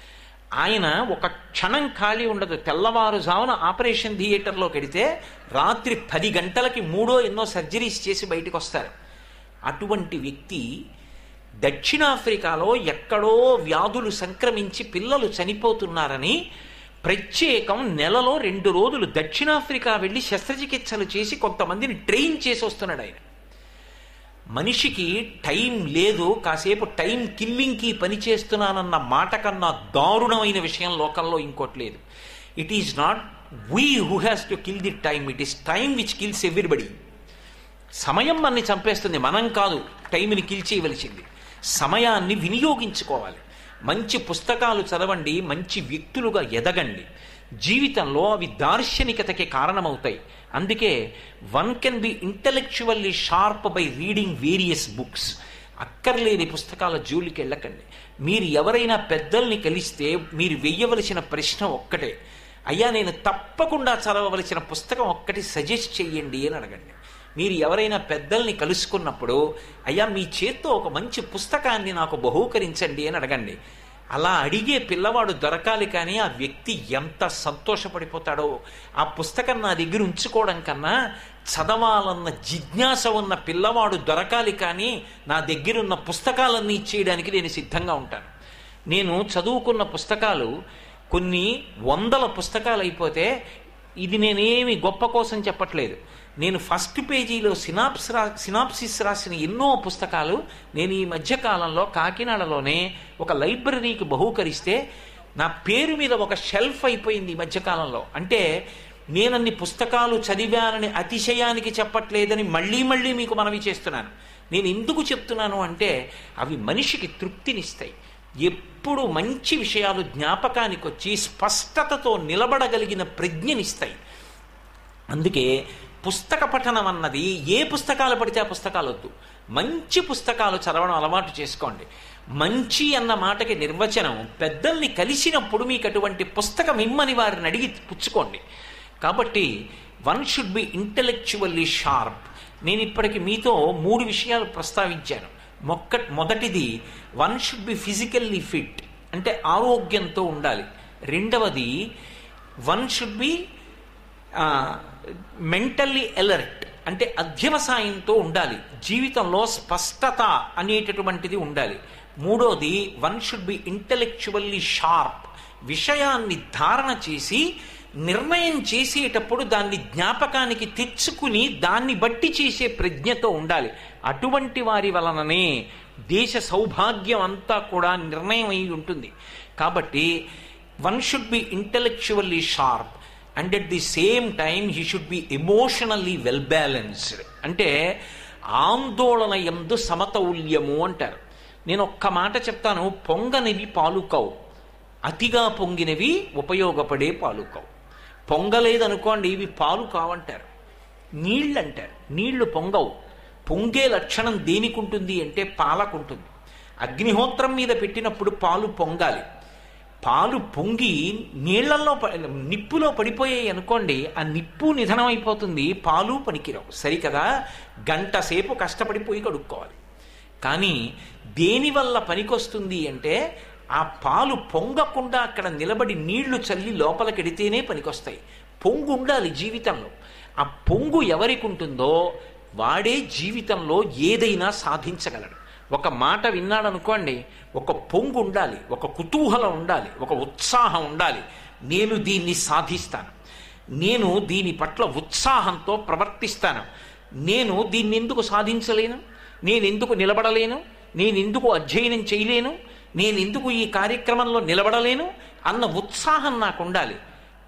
ఆయన ఒక క్షణం ఖాళీ ఉండదు తెల్లవారుజామున ఆపరేషన్ థియేటర్లోకి వెడితే రాత్రి పది గంటలకి మూడో ఎన్నో సర్జరీస్ చేసి బయటకు వస్తారు అటువంటి వ్యక్తి దక్షిణాఫ్రికాలో ఎక్కడో వ్యాధులు సంక్రమించి పిల్లలు చనిపోతున్నారని ప్రత్యేకం నెలలో రెండు రోజులు దక్షిణాఫ్రికా వెళ్ళి శస్త్రచికిత్సలు చేసి కొంతమందిని ట్రైన్ చేసి వస్తున్నాడు ఆయన మనిషికి టైం లేదు కాసేపు టైం కిల్లింగ్కి పని చేస్తున్నానన్న మాట కన్నా దారుణమైన విషయం లోకంలో ఇంకోటి లేదు it is not we who has to kill the time it is time which kills everybody సమయం మనని చంపేస్తుంది మనం కాదు టైంని కిల్ చేయవలసింది సమయాన్ని వినియోగించుకోవాలి మంచి పుస్తకాలు చదవండి మంచి వ్యక్తులుగా ఎదగండి జీవితంలో అవి దార్శనికతకి కారణమవుతాయి అందుకే one can be intellectually sharp by reading various books అక్కర్లేని పుస్తకాల జోలికి వెళ్ళకండి మీరు ఎవరైనా పెద్దల్ని కలిస్తే మీరు వెయ్యవలసిన ప్రశ్న ఒక్కటే అయ్యా నేను తప్పకుండా చదవవలసిన పుస్తకం ఒక్కటి సజెస్ట్ చెయ్యండి అని అడగండి మీరు ఎవరైనా పెద్దల్ని కలుసుకున్నప్పుడు అయ్యా మీ చేత్తో ఒక మంచి పుస్తకాన్ని నాకు బహూకరించండి అని అడగండి అలా అడిగే పిల్లవాడు దొరకాలి కానీ ఆ వ్యక్తి ఎంత సంతోషపడిపోతాడో ఆ పుస్తకం నా దగ్గర ఉంచుకోవడం కన్నా చదవాలన్న జిజ్ఞాస ఉన్న పిల్లవాడు దొరకాలి కానీ నా దగ్గరున్న పుస్తకాలన్నీ ఇచ్చేయడానికి నేను సిద్ధంగా ఉంటాను నేను చదువుకున్న పుస్తకాలు కొన్ని వందల పుస్తకాలు అయిపోతే ఇది నేనేమి గొప్ప కోసం చెప్పట్లేదు నేను ఫస్ట్ పేజీలో సినాప్స్ రా సినాప్సిస్ రాసిన ఎన్నో పుస్తకాలు నేను ఈ మధ్యకాలంలో కాకినాడలోనే ఒక లైబ్రరీకి బహూకరిస్తే నా పేరు మీద ఒక షెల్ఫ్ అయిపోయింది ఈ మధ్యకాలంలో అంటే నేనన్ని పుస్తకాలు చదివానని అతిశయానికి చెప్పట్లేదని మళ్ళీ మళ్ళీ మీకు మనవి చేస్తున్నాను నేను ఎందుకు చెప్తున్నాను అంటే అవి మనిషికి తృప్తినిస్తాయి ఎప్పుడు మంచి విషయాలు జ్ఞాపకానికి వచ్చి స్పష్టతతో నిలబడగలిగిన ప్రజ్ఞనిస్తాయి అందుకే పుస్తక పఠనం అన్నది ఏ పుస్తకాలు పడితే ఆ పుస్తకాలు వద్దు మంచి పుస్తకాలు చదవడం అలవాటు చేసుకోండి మంచి అన్న మాటకి నిర్వచనం పెద్దల్ని కలిసినప్పుడు మీకు అటువంటి పుస్తకం ఇమ్మని వారిని అడిగి పుచ్చుకోండి కాబట్టి one should be intellectually sharp నేను ఇప్పటికి మీతో మూడు విషయాలు ప్రస్తావించాను మొక్క మొదటిది one should be physically fit అంటే ఆరోగ్యంతో ఉండాలి రెండవది one should be mentally alert అంటే అధ్యవసాయంతో ఉండాలి జీవితంలో స్పష్టత అనేటటువంటిది ఉండాలి మూడోది one should be intellectually sharp విషయాన్ని ధారణ చేసి నిర్ణయం చేసేటప్పుడు దాన్ని జ్ఞాపకానికి తెచ్చుకుని దాన్ని బట్టి చేసే ప్రజ్ఞతో ఉండాలి అటువంటి వారి వలననే దేశ సౌభాగ్యం అంతా కూడా నిర్ణయం అయి ఉంటుంది కాబట్టి one should be intellectually sharp and at the same time he should be emotionally well balanced అంటే ఆందోళన ఎందు సమతౌల్యము అంటారు నేను ఒక్క మాట చెప్తాను పొంగనివి పాలు కావు అతిగా పొంగినవి ఉపయోగపడే పాలు కావు పొంగలేదనుకోండి ఇవి పాలు కావంటారు నీళ్ళు అంటారు నీళ్లు పొంగవు పొంగే లక్షణం దేనికి ఉంటుంది అంటే పాలకుంటుంది అగ్నిహోత్రం మీద పెట్టినప్పుడు పాలు పొంగాలి పాలు పొంగి నీళ్లలో నిప్పులో పడిపోయాయి అనుకోండి ఆ నిప్పు నిధనం అయిపోతుంది పాలు పనికిరావు సరికదా గంట సేపు కష్టపడిపోయి కడుక్కోవాలి కానీ దేనివల్ల పనికొస్తుంది అంటే ఆ పాలు పొంగకుండా అక్కడ నిలబడి నీళ్లు చల్లి లోపలికెడితేనే పనికొస్తాయి పొంగు ఉండాలి జీవితంలో ఆ పొంగు ఎవరికి ఉంటుందో వాడే జీవితంలో ఏదైనా సాధించగలడు ఒక మాట విన్నాడనుకోండి ఒక పొంగు ఉండాలి ఒక కుతూహలం ఉండాలి ఒక ఉత్సాహం ఉండాలి నేను దీన్ని సాధిస్తాను నేను దీని పట్ల ఉత్సాహంతో ప్రవర్తిస్తాను నేను దీన్ని ఎందుకు సాధించలేను నేను ఎందుకు నిలబడలేను నేను ఎందుకు అధ్యయనం చేయలేను నేను ఎందుకు ఈ కార్యక్రమంలో నిలబడలేను అన్న ఉత్సాహం నాకు ఉండాలి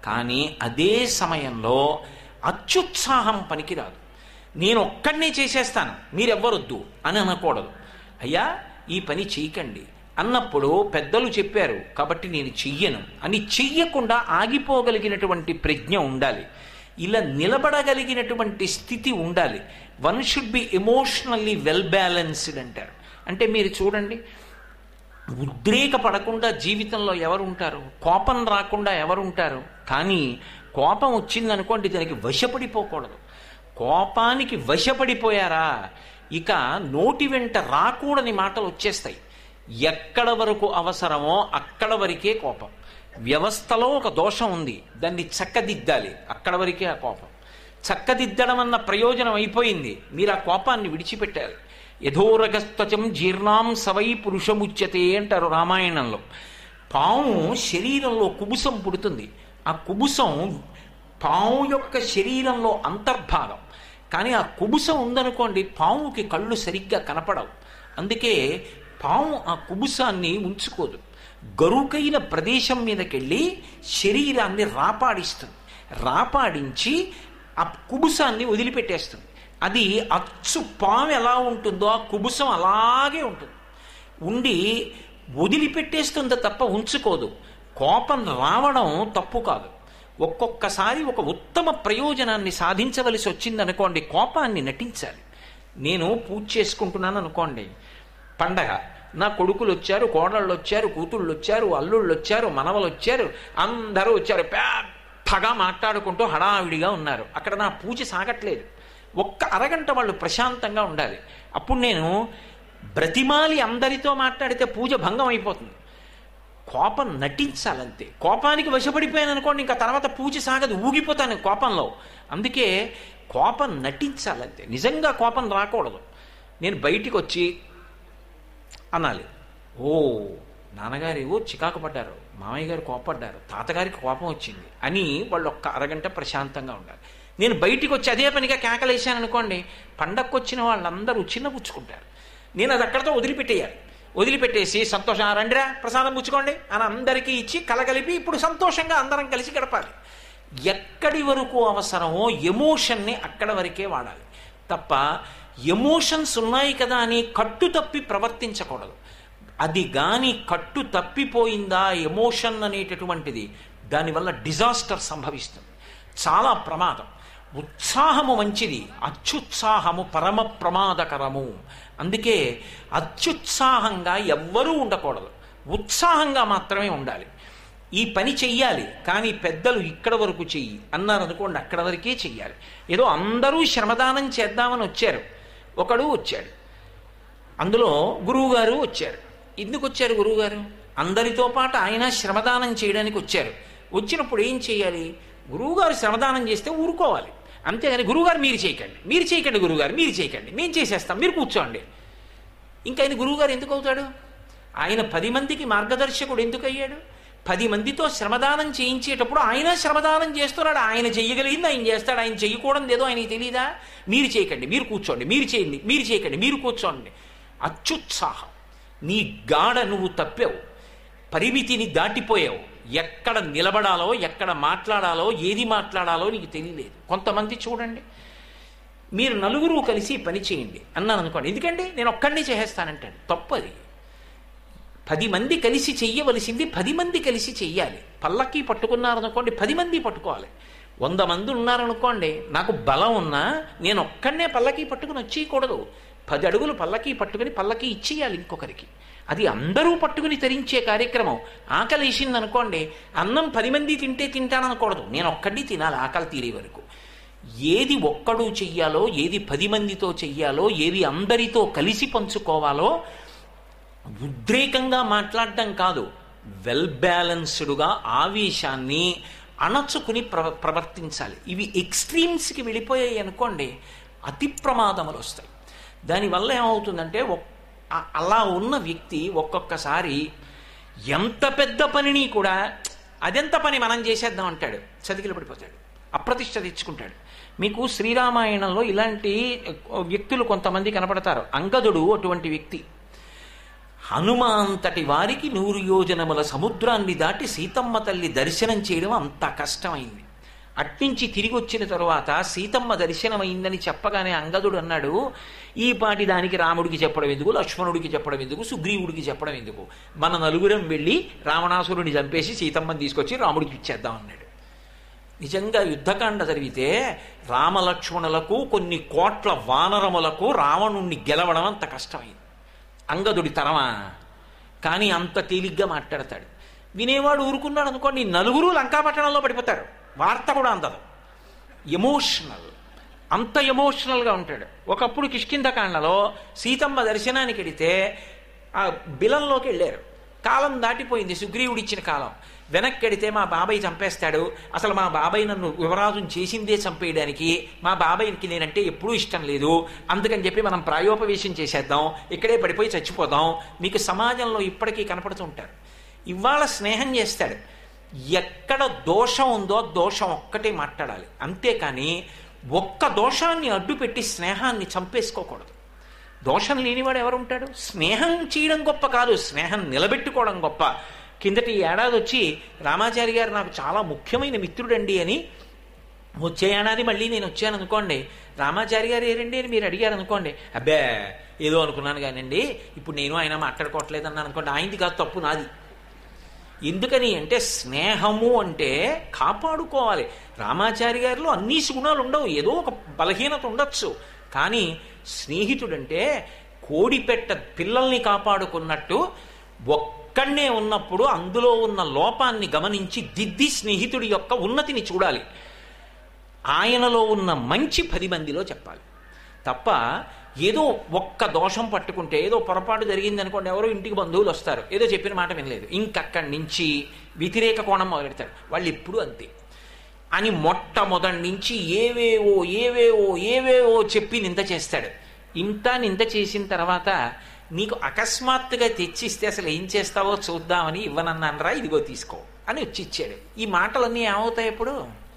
కానీ అదే సమయంలో అత్యుత్సాహం పనికిరాదు నేను ఒక్కడినే చేసేస్తాను మీరెవ్వరొద్దు అని అనకూడదు అయ్యా ఈ పని చేయకండి అన్నప్పుడు పెద్దలు చెప్పారు కాబట్టి నేను చెయ్యను అని చెయ్యకుండా ఆగిపోగలిగినటువంటి ప్రజ్ఞ ఉండాలి ఇలా నిలబడగలిగినటువంటి స్థితి ఉండాలి one should be emotionally well balanced అంటారు అంటే మీరు చూడండి ఉద్రేక పడకుండా జీవితంలో ఎవరు ఉంటారు కోపం రాకుండా ఎవరు ఉంటారు కానీ కోపం వచ్చిందనుకోండి దానికి వశపడిపోకూడదు కోపానికి వశపడిపోయారా ఇక నోటి వెంట రాకూడని మాటలు వచ్చేస్తాయి ఎక్కడ వరకు అవసరమో అక్కడ వరకే కోపం వ్యవస్థలో ఒక దోషం ఉంది దాన్ని చక్కదిద్దాలి అక్కడ వరకే ఆ కోపం చక్కదిద్దడం అన్న ప్రయోజనం అయిపోయింది మీరు ఆ కోపాన్ని విడిచిపెట్టారు యథోరగస్త్వచం జీర్ణాం సవై పురుషముచ్యతే అంటారు రామాయణంలో పాము శరీరంలో కుబుసం పుడుతుంది ఆ కుబుసం పాము యొక్క శరీరంలో అంతర్భాగం కానీ ఆ కుబుసం ఉందనుకోండి పాముకి కళ్ళు సరిగ్గా కనపడవు అందుకే పాము ఆ కుబుసాన్ని ఉంచుకోదు గరుకైన ప్రదేశం మీదకెళ్ళి శరీరాన్ని రాపాడిస్తుంది రాపాడించి ఆ కుబుసాన్ని వదిలిపెట్టేస్తుంది అది అచ్చు పాము ఎలా ఉంటుందో ఆ కుబుసం అలాగే ఉంటుంది ఉండి వదిలిపెట్టేస్తుంది తప్ప ఉంచుకోదు కోపం రావడం తప్పు కాదు ఒక్కొక్కసారి ఒక ఉత్తమ ప్రయోజనాన్ని సాధించవలసి వచ్చిందనుకోండి కోపాన్ని నటించాలి నేను పూజ చేసుకుంటున్నాను అనుకోండి పండగ నా కొడుకులు వచ్చారు కోడళ్ళు వచ్చారు కూతుళ్ళు వచ్చారు అల్లుళ్ళు వచ్చారు మనవలు వచ్చారు అందరూ వచ్చారు పెద్దగా మాట్లాడుకుంటూ హడావిడిగా ఉన్నారు అక్కడ నా పూజ సాగట్లేదు ఒక్క అరగంట వాళ్ళు ప్రశాంతంగా ఉండాలి అప్పుడు నేను బ్రతిమాలి అందరితో మాట్లాడితే పూజ భంగం అయిపోతుంది కోపం నటించాలంతే కోపానికి వశపడిపోయాను అనుకోండి ఇంకా తర్వాత పూజ సాగదు ఊగిపోతాను కోపంలో అందుకే కోపం నటించాలంతే నిజంగా కోపం రాకూడదు నేను బయటికి వచ్చి అనాలి ఓ నాన్నగారు ఓ చికాకు పడ్డారు మామయ్య గారు కోపడ్డారు తాతగారికి కోపం వచ్చింది అని వాళ్ళు ఒక్క అరగంట ప్రశాంతంగా ఉండాలి నేను బయటికి వచ్చి అదే పనిగా కేకలేశాను అనుకోండి పండక్కి వచ్చిన వాళ్ళందరూ చిన్నపుచ్చుకుంటారు నేను అది అక్కడితో వదిలిపెట్టేయాలి వదిలిపెట్టేసి సంతోషం "ఆ, రండిరా ప్రసాదం పుచ్చుకోండి అని అందరికీ ఇచ్చి కలగలిపి ఇప్పుడు సంతోషంగా అందరం కలిసి గడపాలి ఎక్కడి వరకు అవసరమో ఎమోషన్ని అక్కడ వరకే వాడాలి తప్ప ఎమోషన్స్ ఉన్నాయి కదా అని కట్టు తప్పి ప్రవర్తించకూడదు అది గాని కట్టు తప్పిపోయిందా ఎమోషన్ అనేటటువంటిది దానివల్ల డిజాస్టర్ సంభవిస్తుంది చాలా ప్రమాదం ఉత్సాహము మంచిది అత్యుత్సాహము పరమ ప్రమాదకరము అందుకే అత్యుత్సాహంగా ఎవ్వరూ ఉండకూడదు ఉత్సాహంగా మాత్రమే ఉండాలి ఈ పని చెయ్యాలి కానీ పెద్దలు ఇక్కడ వరకు చెయ్యి అన్నారు అనుకోండి అక్కడ వరకే చెయ్యాలి ఏదో అందరూ శ్రమదానం చేద్దామని వచ్చారు ఒకడు వచ్చాడు అందులో గురువుగారు వచ్చారు ఎందుకు వచ్చారు గురువుగారు అందరితో పాటు ఆయన శ్రమదానం చేయడానికి వచ్చారు వచ్చినప్పుడు ఏం చేయాలి గురువుగారు శ్రమదానం చేస్తే ఊరుకోవాలి అంతేగాని గురువుగారు మీరు చేయకండి మీరు చేయకండి గురువుగారు మీరు చేయకండి మేము చేసేస్తాం మీరు కూర్చోండి ఇంకా ఆయన గురువుగారు ఎందుకు అవుతాడు ఆయన పది మందికి మార్గదర్శకుడు ఎందుకు అయ్యాడు పది మందితో శ్రమదానం చేయించేటప్పుడు ఆయన శ్రమదానం చేస్తున్నాడు ఆయన చెయ్యగలిగింది ఆయన చేస్తాడు ఆయన చెయ్యకూడదు ఏదో ఆయనకి తెలియదా మీరు చేయకండి మీరు కూర్చోండి మీరు చేయండి మీరు చేయకండి మీరు కూర్చోండి అత్యుత్సాహం నీ గాఢ నువ్వు తప్పావు పరిమితిని దాటిపోయావు ఎక్కడ నిలబడాలో ఎక్కడ మాట్లాడాలో ఏది మాట్లాడాలో నీకు తెలియలేదు కొంతమంది చూడండి మీరు నలుగురు కలిసి పని చేయండి అన్నాను అనుకోండి ఎందుకంటే నేను ఒక్కడిని చేసేస్తానంటాడు తప్పది పది మంది కలిసి చెయ్యవలసింది పది మంది కలిసి చెయ్యాలి పల్లకి పట్టుకున్నారనుకోండి పది మంది పట్టుకోవాలి వంద మంది ఉన్నారనుకోండి నాకు బలం ఉన్నా నేను ఒక్కడనే పల్లకి పట్టుకుని వచ్చేయకూడదు పది అడుగులు పల్లకి పట్టుకుని పల్లకి ఇచ్చేయాలి ఇంకొకరికి అది అందరూ పట్టుకుని తరించే కార్యక్రమం ఆకలి వేసింది అనుకోండి అన్నం పది మంది తింటే తింటాననకూడదు నేను ఒక్కడిని తినాలి ఆకలి తీరే వరకు ఏది ఒక్కడు చెయ్యాలో ఏది పది మందితో చెయ్యాలో ఏది అందరితో కలిసి పంచుకోవాలో ఉద్రేకంగా మాట్లాడడం కాదు వెల్ బ్యాలెన్స్డ్గా ఆవేశాన్ని అణచుకుని ప్ర ప్రవర్తించాలి ఇవి ఎక్స్ట్రీమ్స్కి వెళ్ళిపోయాయి అనుకోండి అతి ప్రమాదములు వస్తాయి దానివల్ల ఏమవుతుందంటే ఒక్- ఆ- అలా ఉన్న వ్యక్తి ఒక్కొక్కసారి ఎంత పెద్ద పనిని కూడా అదెంత పని మనం చేసేద్దాం అంటాడు చతికిలు పడిపోతాడు అప్రతిష్ట తెచ్చుకుంటాడు మీకు శ్రీరామాయణంలో ఇలాంటి వ్యక్తులు కొంతమంది కనపడతారు అంగదుడు అటువంటి వ్యక్తి హనుమ అంతటి వారికి నూరు యోజనముల సముద్రాన్ని దాటి సీతమ్మ తల్లి దర్శనం చేయడం అంత కష్టమైంది అట్నుంచి తిరిగి వచ్చిన తరువాత సీతమ్మ దర్శనమైందని చెప్పగానే అంగదుడు అన్నాడు ఈ పాటి దానికి రాముడికి చెప్పడం ఎందుకు లక్ష్మణుడికి చెప్పడం ఎందుకు సుగ్రీవుడికి చెప్పడం ఎందుకు మన నలుగురం వెళ్ళి రావణాసురుడిని చంపేసి సీతమ్మని తీసుకొచ్చి రాముడికి ఇచ్చేద్దాం అన్నాడు నిజంగా యుద్ధకాండ జరిగితే రామలక్ష్మణులకు కొన్ని కోట్ల వానరములకు రావణుణ్ణి గెలవడం అంత కష్టమైంది అంగదుడి తరమా కానీ అంత తేలిగ్గా మాట్లాడతాడు వినేవాడు ఊరుకున్నాడు అనుకోండి నలుగురు లంకాపట్టణంలో పడిపోతారు వార్త కూడా అందదు ఎమోషనల్ అంత ఎమోషనల్గా ఉంటాడు ఒకప్పుడు కిష్కింధకాండలో సీతమ్మ దర్శనానికి వెడితే ఆ బిలంలోకి వెళ్ళారు కాలం దాటిపోయింది సుగ్రీవుడు ఇచ్చిన కాలం వెనక్కి వెడితే మా బాబాయ్ చంపేస్తాడు అసలు మా బాబాయ్ నన్ను యువరాజుని చేసిందే చంపేయడానికి మా బాబాయ్కి నేనంటే ఎప్పుడూ ఇష్టం లేదు అందుకని చెప్పి మనం ప్రాయోపవేశం చేసేద్దాం ఇక్కడే పడిపోయి చచ్చిపోదాం మీకు సమాజంలో ఇప్పటికీ కనపడుతూ ఉంటారు ఇవాళ స్నేహం చేస్తాడు ఎక్కడ దోషం ఉందో దోషం ఒక్కటే మాట్లాడాలి అంతేకాని ఒక్క దోషాన్ని అడ్డుపెట్టి స్నేహాన్ని చంపేసుకోకూడదు దోషం లేనివాడు ఎవరు ఉంటాడు స్నేహం చేయడం గొప్ప కాదు స్నేహం నిలబెట్టుకోవడం గొప్ప కిందటి ఏడాది వచ్చి రామాచారి గారు నాకు చాలా ముఖ్యమైన మిత్రుడండి అని వచ్చే ఏడాది మళ్ళీ నేను వచ్చాను అనుకోండి రామాచారి గారు ఏరండి అని మీరు అడిగారు అనుకోండి అబ్బే ఏదో అనుకున్నాను కానండి ఇప్పుడు నేను ఆయన మాట్లాడుకోవట్లేదు అన్నాను అనుకోండి ఆయనది కాదు తప్పు నాది ఎందుకని అంటే స్నేహము అంటే కాపాడుకోవాలి రామాచారి గారిలో అన్ని గుణాలు ఉండవు ఏదో ఒక బలహీనత ఉండొచ్చు కానీ స్నేహితుడంటే కోడిపెట్ట పిల్లల్ని కాపాడుకున్నట్టు ఒక్కడే ఉన్నప్పుడు అందులో ఉన్న లోపాన్ని గమనించి దిద్ది స్నేహితుడి యొక్క ఉన్నతిని చూడాలి ఆయనలో ఉన్న మంచి పది మందిలో చెప్పాలి తప్ప ఏదో ఒక్క దోషం పట్టుకుంటే ఏదో పొరపాటు జరిగింది అనుకోండి ఎవరో ఇంటికి బంధువులు వస్తారు ఏదో చెప్పిన మాట వినలేదు ఇంకక్కడి నుంచి వ్యతిరేక కోణం మొదలెడతారు వాళ్ళు ఎప్పుడు అంతే అని మొట్టమొదటి నుంచి ఏవేవో ఏవేవో ఏవేవో చెప్పి నింద చేస్తాడు ఇంత నింద చేసిన తర్వాత నీకు అకస్మాత్తుగా తెచ్చిస్తే అసలు ఏం చేస్తావో చూద్దామని ఇవ్వనన్నానరా ఇదిగో తీసుకో అని వచ్చి ఇచ్చాడు ఈ మాటలన్నీ ఏమవుతాయి ఎప్పుడు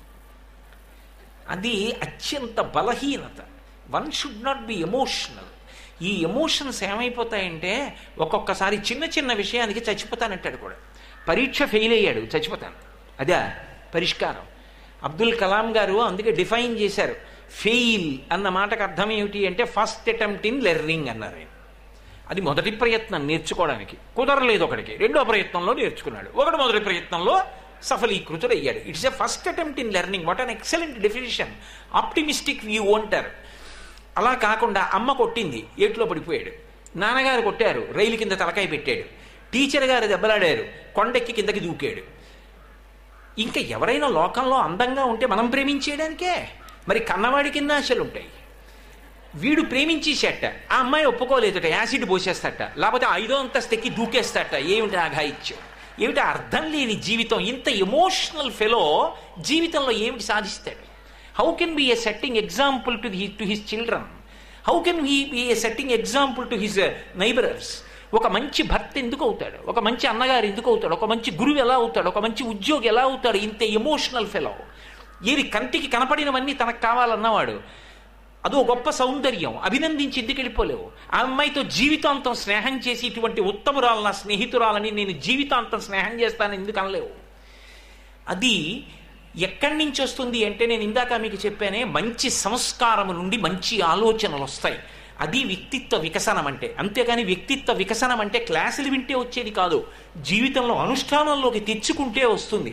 అది అత్యంత బలహీనత one should not be emotional ఈ ఎమోషన్స్ ఏమైపోతాయంటే ఒక్కొక్కసారి చిన్న చిన్న విషయానికి చచ్చిపోతానంటాడు కూడా పరీక్ష ఫెయిల్ అయ్యాడు చచ్చిపోతాను అదే పరిష్కారం అబ్దుల్ కలాం గారు అందుకే డిఫైన్ చేశారు ఫెయిల్ అన్న మాటకు అర్థం ఏమిటి అంటే ఫస్ట్ అటెంప్ట్ ఇన్ లెర్నింగ్ అన్నారు ఆయన అది మొదటి ప్రయత్నం నేర్చుకోవడానికి కుదరలేదు ఒకడికి రెండో ప్రయత్నంలో నేర్చుకున్నాడు ఒకటి మొదటి ప్రయత్నంలో సఫలీకృతుడయ్యాడు it's a first attempt in learning what an excellent definition optimistic view అంటారు అలా కాకుండా అమ్మ కొట్టింది ఏట్లో పడిపోయాడు నాన్నగారు కొట్టారు రైలు కింద తలకాయ పెట్టాడు టీచర్ గారు దెబ్బలాడారు కొండెక్కి కిందకి దూకాడు ఇంకా ఎవరైనా లోకంలో అందంగా ఉంటే మనం ప్రేమించేయడానికే మరి కన్నవాడి కింద ఆశలు ఉంటాయి వీడు ప్రేమించేసేట ఆ అమ్మాయి ఒప్పుకోలేదట యాసిడ్ పోసేస్తట లేకపోతే ఐదో అంతస్తెక్కి దూకేస్తట ఏమిటి ఆ ఘాయిత్యం ఏమిటి అర్థం లేని జీవితం ఇంత ఎమోషనల్ ఫెలో జీవితంలో ఏమిటి సాధిస్తాడు how can be a setting example to to his children how can he be a setting example to his neighbours ఒక మంచి భర్త ఎందుకు అవుతాడు ఒక మంచి అన్నగారు ఎందుకు అవుతాడు ఒక మంచి గురువు ఎలా అవుతాడు ఒక మంచి ఉద్యోగి ఎలా అవుతాడు ఇంత ఎమోషనల్ ఫెలో ఏది కంటికి కనపడినవన్నీ తనకు కావాలన్నవాడు అదో గొప్ప సౌందర్యం అభినందించి ఎందుకు వెళ్ళిపోలేవు ఆ అమ్మాయితో జీవితాంతం స్నేహం చేసి ఇటువంటి ఉత్తమురాలు నా స్నేహితురాలని నేను జీవితాంతం స్నేహం చేస్తాను ఎందుకు అనలేవు అది ఎక్కడి నుంచి వస్తుంది అంటే నేను ఇందాక మీకు చెప్పానే మంచి సంస్కారము నుండి మంచి ఆలోచనలు వస్తాయి అది వ్యక్తిత్వ వికసనం అంటే అంతేగాని వ్యక్తిత్వ వికసనం అంటే క్లాసులు వింటే వచ్చేది కాదు జీవితంలో అనుష్ఠానంలోకి తెచ్చుకుంటే వస్తుంది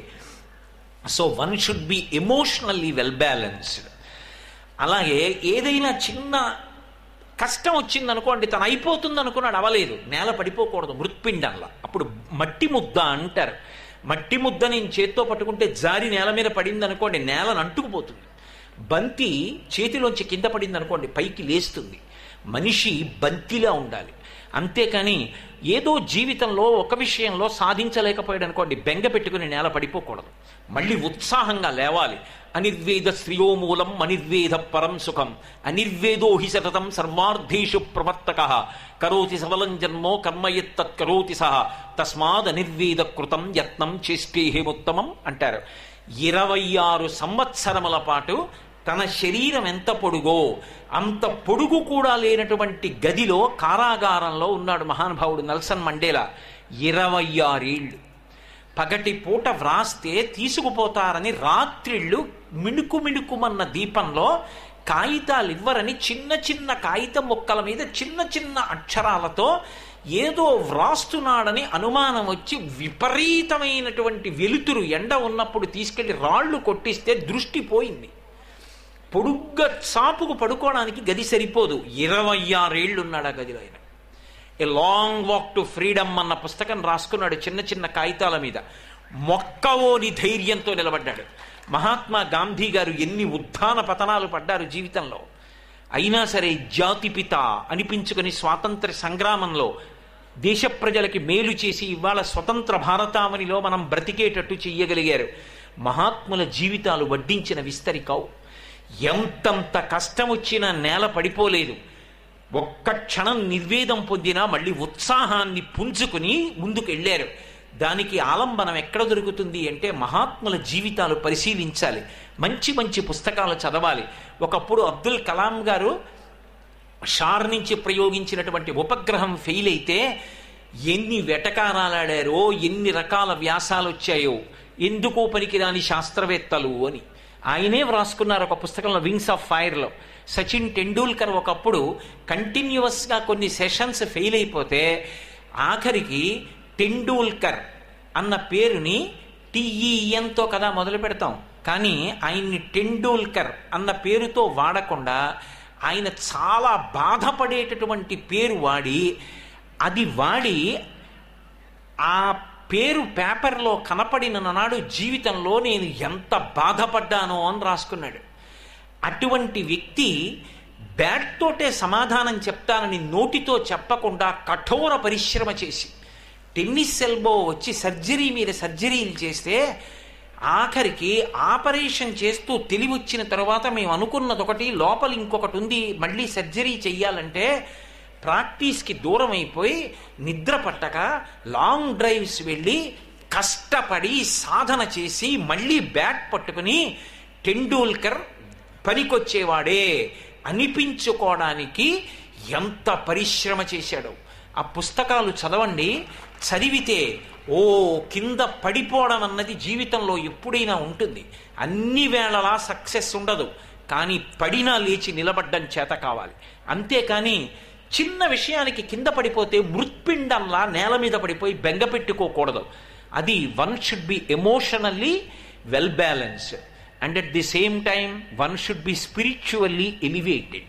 so one should be emotionally well balanced అలాగే ఏదైనా చిన్న కష్టం వచ్చిందనుకోండి తను అయిపోతుంది అనుకున్నాడు అవలేదు నేల పడిపోకూడదు మృత్పిండంలా అప్పుడు మట్టి ముద్ద అంటారు మట్టి ముద్ద నేను చేత్తో పట్టుకుంటే జారి నేల మీద పడింది అనుకోండి నేలను అంటుకుపోతుంది బంతి చేతిలోంచి కింద పడింది అనుకోండి పైకి లేస్తుంది మనిషి బంతిలా ఉండాలి అంతేకాని ఏదో జీవితంలో ఒక విషయంలో సాధించలేకపోయాడు అనుకోండి బెంగ పెట్టుకుని నేల పడిపోకూడదు మళ్ళీ ఉత్సాహంగా లేవాలి అనిర్వేద శ్రియో మూలం అనిర్వేద పరం సుఖం అనిర్వేదో హి సతతం సర్వార్థేషు ప్రవర్తక కరోతి సబలం జన్మో కర్మయత్తత్ కరోతి సహ తస్మాద్ అనిర్వేద కృతం యత్నం చేష్టేహేముత్తమం అంటారు ఇరవై ఆరు సంవత్సరముల పాటు తన శరీరం ఎంత పొడుగో అంత పొడుగు కూడా లేనటువంటి గదిలో కారాగారంలో ఉన్నాడు మహానుభావుడు నెల్సన్ మండేలా ఇరవై ఆరేళ్ళు పగటి పూట వ్రాస్తే తీసుకుపోతారని రాత్రిళ్ళు మిణుకు మిణుకుమన్న దీపంలో కాగితాలు ఇవ్వరని చిన్న చిన్న కాగితం ముక్కల మీద చిన్న చిన్న అక్షరాలతో ఏదో వ్రాస్తున్నాడని అనుమానం వచ్చి విపరీతమైనటువంటి వెలుతురు ఎండ ఉన్నప్పుడు తీసుకెళ్లి రాళ్లు కొట్టిస్తే దృష్టి పోయింది పొడుగ్గా చాపుకు పడుకోవడానికి గది సరిపోదు ఇరవై ఆరేళ్లున్నాడు ఆ గదిలో ఆయన a long walk to freedom అన్న పుస్తకం రాసుకున్నాడు చిన్న చిన్న కాగితాల మీద మొక్కవోని ధైర్యంతో నిలబడ్డాడు మహాత్మా గాంధీ గారు ఎన్ని ఉత్థాన పతనాలు పడ్డారు జీవితంలో అయినా సరే జాతిపిత అనిపించుకుని స్వాతంత్ర సంగ్రామంలో దేశ ప్రజలకి మేలు చేసి ఇవాళ స్వతంత్ర భారతావనిలో మనం బ్రతికేటట్టు చెయ్యగలిగారు మహాత్ముల జీవితాలు వడ్డించిన విస్తరికావు ఎంతంత కష్టం వచ్చినా నేల పడిపోలేదు ఒక్క క్షణం నిర్వేదం పొందినా మళ్ళీ ఉత్సాహాన్ని పుంజుకుని ముందుకు వెళ్ళారు దానికి ఆలంబనం ఎక్కడ దొరుకుతుంది అంటే మహాత్ముల జీవితాలు పరిశీలించాలి మంచి మంచి పుస్తకాలు చదవాలి ఒకప్పుడు అబ్దుల్ కలాం గారు షార్ నుంచి ప్రయోగించినటువంటి ఉపగ్రహం ఫెయిల్ అయితే ఎన్ని వెటకారాలాడారో ఎన్ని రకాల వ్యాసాలు వచ్చాయో ఎందుకు పనికిరాని శాస్త్రవేత్తలు అని ఆయనే వ్రాసుకున్నారు ఒక పుస్తకంలో వింగ్స్ ఆఫ్ ఫైర్లో సచిన్ టెండూల్కర్ ఒకప్పుడు కంటిన్యూస్గా కొన్ని సెషన్స్ ఫెయిల్ అయిపోతే ఆఖరికి టెండూల్కర్ అన్న పేరుని టిఈఎన్తో కదా మొదలు పెడతాం కానీ ఆయన్ని టెండూల్కర్ అన్న పేరుతో వాడకుండా ఆయన చాలా బాధపడేటటువంటి పేరు వాడి అది వాడి ఆ పేరు పేపర్లో కనపడిన నాడు జీవితంలో నేను ఎంత బాధపడ్డానో అని రాసుకున్నాడు అటువంటి వ్యక్తి బ్యాట్తోటే సమాధానం చెప్తానని నోటితో చెప్పకుండా కఠోర పరిశ్రమ చేసి టెన్నిస్ ఎల్బో వచ్చి సర్జరీ మీద సర్జరీలు చేస్తే ఆఖరికి ఆపరేషన్ చేస్తూ తెలివి వచ్చిన తర్వాత మేము అనుకున్నది ఒకటి లోపల ఇంకొకటి ఉంది మళ్ళీ సర్జరీ చెయ్యాలంటే ప్రాక్టీస్కి దూరం అయిపోయి నిద్ర పట్టక లాంగ్ డ్రైవ్స్ వెళ్ళి కష్టపడి సాధన చేసి మళ్ళీ బ్యాట్ పట్టుకుని టెండూల్కర్ పనికొచ్చేవాడే అనిపించుకోవడానికి ఎంత పరిశ్రమ చేశాడో ఆ పుస్తకాలు చదవండి చదివితే ఓ కింద పడిపోవడం అన్నది జీవితంలో ఎప్పుడైనా ఉంటుంది అన్ని వేళలా సక్సెస్ ఉండదు కానీ పడినా లేచి నిలబడ్డం చేత కావాలి అంతేకాని చిన్న విషయానికి కింద పడిపోతే మృత్పిండంలా నేల మీద పడిపోయి బెంగ పెట్టుకోకూడదు అది one should be emotionally well balanced and at the same time one should be spiritually elevated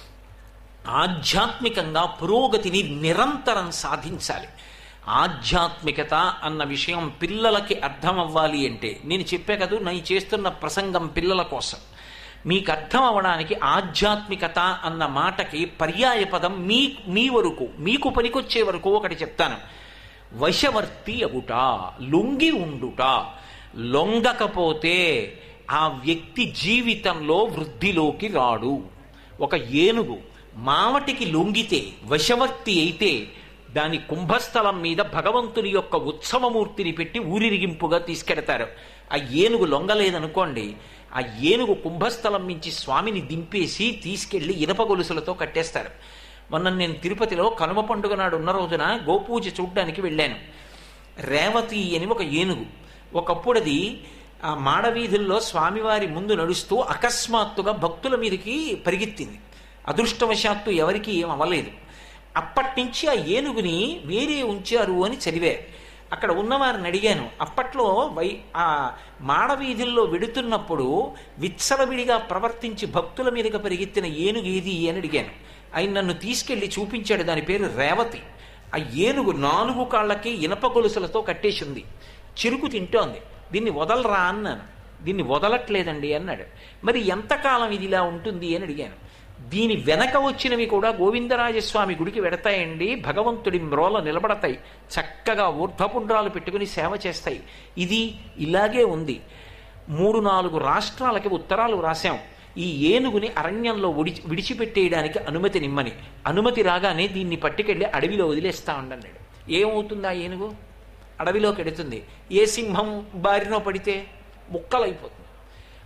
ఆధ్యాత్మికంగా పురోగతిని నిరంతరం సాధించాలి ఆధ్యాత్మికత అన్న విషయం పిల్లలకి అర్థం అవ్వాలి అంటే నేను చెప్పే కదా నేను చేస్తున్న ప్రసంగం పిల్లల కోసం మీకు అర్థం అవ్వడానికి ఆధ్యాత్మికత అన్న మాటకి పర్యాయ పదం మీ మీ వరకు మీకు పనికొచ్చే వరకు ఒకటి చెప్తాను వశవర్తి అగుట లొంగి ఉండుట లొంగకపోతే ఆ వ్యక్తి జీవితంలో వృద్ధిలోకి రాడు ఒక ఏనుగు మావటికి లొంగితే వశవర్తి అయితే దాని కుంభస్థలం మీద భగవంతుని యొక్క ఉత్సవమూర్తిని పెట్టి ఊరిరిగింపుగా తీసుకెడతారు ఆ ఏనుగు లొంగలేదనుకోండి ఆ ఏనుగు కుంభస్థలం నుంచి స్వామిని దింపేసి తీసుకెళ్లి ఇనప గొలుసులతో కట్టేస్తారు మొన్న నేను తిరుపతిలో కనుమ పండుగ నాడు ఉన్న రోజున గోపూజ చూడ్డానికి వెళ్ళాను రేవతి అని ఒక ఏనుగు ఒకప్పుడు అది ఆ మాడవీధుల్లో స్వామివారి ముందు నడుస్తూ అకస్మాత్తుగా భక్తుల మీదకి పరిగెత్తింది అదృష్టవశాత్తు ఎవరికీ ఏం అవ్వలేదు అప్పటి నుంచి ఆ ఏనుగుని వేరే ఉంచారు అని చదివారు అక్కడ ఉన్నవారిని అడిగాను అప్పట్లో వై ఆ మాడవీధుల్లో వెడుతున్నప్పుడు విత్సలవిడిగా ప్రవర్తించి భక్తుల మీదకి పరిగెత్తిన ఏనుగు ఏది అని అడిగాను ఆయన నన్ను తీసుకెళ్లి చూపించాడు దాని పేరు రేవతి ఆ ఏనుగు నాలుగు కాళ్ళకి ఇనప గొలుసులతో కట్టేసింది చిరుకు తింటోంది దీన్ని వదలరా అన్నాను దీన్ని వదలట్లేదండి అన్నాడు మరి ఎంతకాలం ఇది ఇలా ఉంటుంది అని అడిగాను దీని వెనక వచ్చినవి కూడా గోవిందరాజస్వామి గుడికి వెడతాయండి భగవంతుడి మ్రోల నిలబడతాయి చక్కగా ఊర్ధపుండ్రాలు పెట్టుకుని సేవ చేస్తాయి ఇది ఇలాగే ఉంది మూడు నాలుగు రాష్ట్రాలకి ఉత్తరాలు రాశాం ఈ ఏనుగుని అరణ్యంలో విడిచి విడిచిపెట్టేయడానికి అనుమతి నిమ్మని అనుమతి రాగానే దీన్ని పట్టుకెళ్ళి అడవిలో వదిలేస్తా ఉండన్నాడు ఏమవుతుంది ఆ ఏనుగు అడవిలోకి ఎడుతుంది ఏ సింహం బారినో పడితే ముక్కలైపోతుంది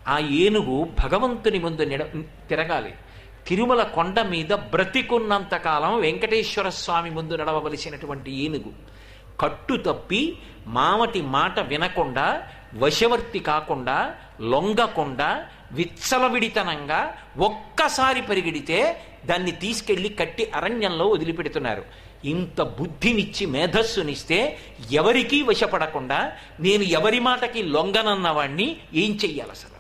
ఆ ఏనుగు భగవంతుని ముందు నిడ తిరగాలి తిరుమల కొండ మీద బ్రతికున్నంత కాలం వెంకటేశ్వర స్వామి ముందు నడవవలసినటువంటి ఏనుగు కట్టు తప్పి మామటి మాట వినకుండా వశవర్తి కాకుండా లొంగకుండా విచ్చలవిడితనంగా ఒక్కసారి పరిగెడితే దాన్ని తీసుకెళ్లి కట్టి అరణ్యంలో వదిలిపెడుతున్నారు ఇంత బుద్ధినిచ్చి మేధస్సునిస్తే ఎవరికీ వశపడకుండా నేను ఎవరి మాటకి లొంగనన్నవాణ్ణి ఏం చెయ్యాలి అసలు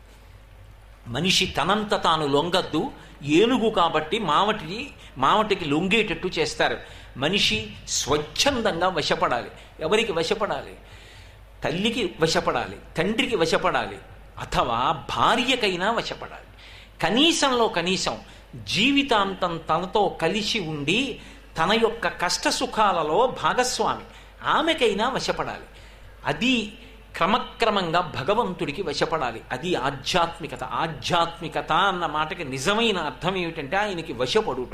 మనిషి తనంత తాను లొంగద్దు ఏనుగు కాబట్టి మావటి మావటికి లొంగేటట్టు చేస్తారు మనిషి స్వచ్ఛందంగా వశపడాలి ఎవరికి వశపడాలి తల్లికి వశపడాలి తండ్రికి వశపడాలి అథవా భార్యకైనా వశపడాలి కనీసంలో కనీసం జీవితాంతం తనతో కలిసి ఉండి తన యొక్క కష్ట సుఖాలలో భాగస్వామి ఆమెకైనా వశపడాలి అది క్రమక్రమంగా భగవంతుడికి వశపడాలి అది ఆధ్యాత్మికత ఆధ్యాత్మికత అన్న మాటకి నిజమైన అర్థం ఏమిటంటే ఆయనకి వశపడుట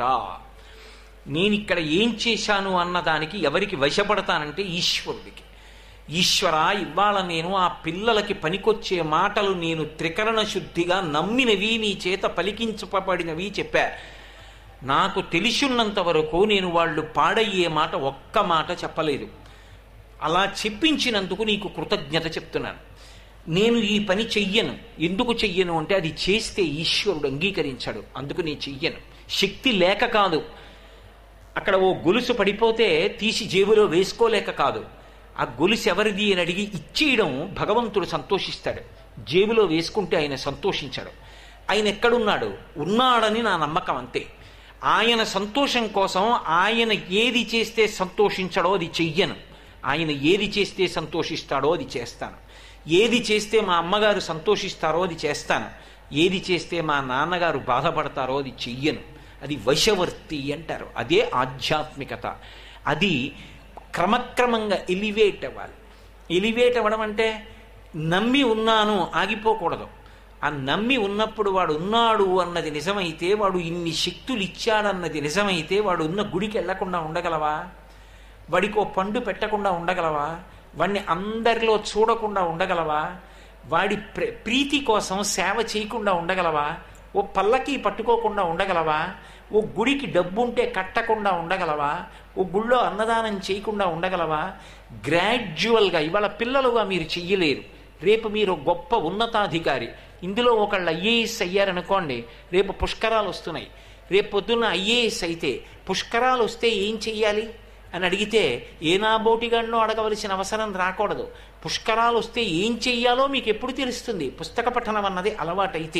నేను ఇక్కడ ఏం చేశాను అన్నదానికి ఎవరికి వశపడతానంటే ఈశ్వరుడికి ఈశ్వర ఇవాళ నేను ఆ పిల్లలకి పనికొచ్చే మాటలు నేను త్రికరణ శుద్ధిగా నమ్మినవి నీ చేత పలికించబడినవి చెప్పా నాకు తెలిసినంత వరకు నేను వాళ్ళు పాడయ్యే మాట ఒక్క మాట చెప్పలేదు అలా చెప్పించినందుకు నీకు కృతజ్ఞత చెప్తున్నాను నేను ఈ పని చెయ్యను ఎందుకు చెయ్యను అంటే అది చేస్తే ఈశ్వరుడు అంగీకరించాడు అందుకు నేను చెయ్యను శక్తి లేక కాదు అక్కడ ఓ గొలుసు పడిపోతే తీసి జేబులో వేసుకోలేక కాదు ఆ గొలుసు ఎవరిది అని అడిగి ఇచ్చేయడం భగవంతుడు సంతోషిస్తాడు జేబులో వేసుకుంటే ఆయన సంతోషించాడు ఆయన ఎక్కడున్నాడు ఉన్నాడని నా నమ్మకం అంతే ఆయన సంతోషం కోసం ఆయన ఏది చేస్తే సంతోషించడో అది చెయ్యను ఆయన ఏది చేస్తే సంతోషిస్తాడో అది చేస్తాను ఏది చేస్తే మా అమ్మగారు సంతోషిస్తారో అది చేస్తాను ఏది చేస్తే మా నాన్నగారు బాధపడతారో అది చెయ్యను అది వశవర్తి అంటారు అదే ఆధ్యాత్మికత అది క్రమక్రమంగా ఎలివేట్ అవ్వాలి ఎలివేట్ అవ్వడం అంటే నమ్మి ఉన్నాను ఆగిపోకూడదు ఆ నమ్మి ఉన్నప్పుడు వాడు ఉన్నాడు అన్నది నిజమైతే వాడు ఇన్ని శక్తులు ఇచ్చాడన్నది నిజమైతే వాడు ఉన్న గుడికి వెళ్లకుండా ఉండగలవా వాడికి ఓ పండు పెట్టకుండా ఉండగలవా వాడిని అందరిలో చూడకుండా ఉండగలవా వాడి ప్ర- ప్రీతి కోసం సేవ చేయకుండా ఉండగలవా ఓ పల్లకి పట్టుకోకుండా ఉండగలవా ఓ గుడికి డబ్బుంటే కట్టకుండా ఉండగలవా ఓ గుళ్ళో అన్నదానం చేయకుండా ఉండగలవా గ్రాడ్యువల్గా ఇవాళ పిల్లలుగా మీరు చెయ్యలేరు రేపు మీరు గొప్ప ఉన్నతాధికారి ఇందులో ఒకళ్ళు ఐఏఎస్ అయ్యారనుకోండి రేపు పుష్కరాలు వస్తున్నాయి రేపు పొద్దున్న ఐఏఎస్ అయితే పుష్కరాలు వస్తే ఏం చెయ్యాలి అని అడిగితే ఏ నాబోటిగాడినో అడగవలసిన అవసరం రాకూడదు పుష్కరాలు వస్తే ఏం చెయ్యాలో మీకు ఎప్పుడు తెలుస్తుంది పుస్తక పఠనం అన్నది అలవాటైతే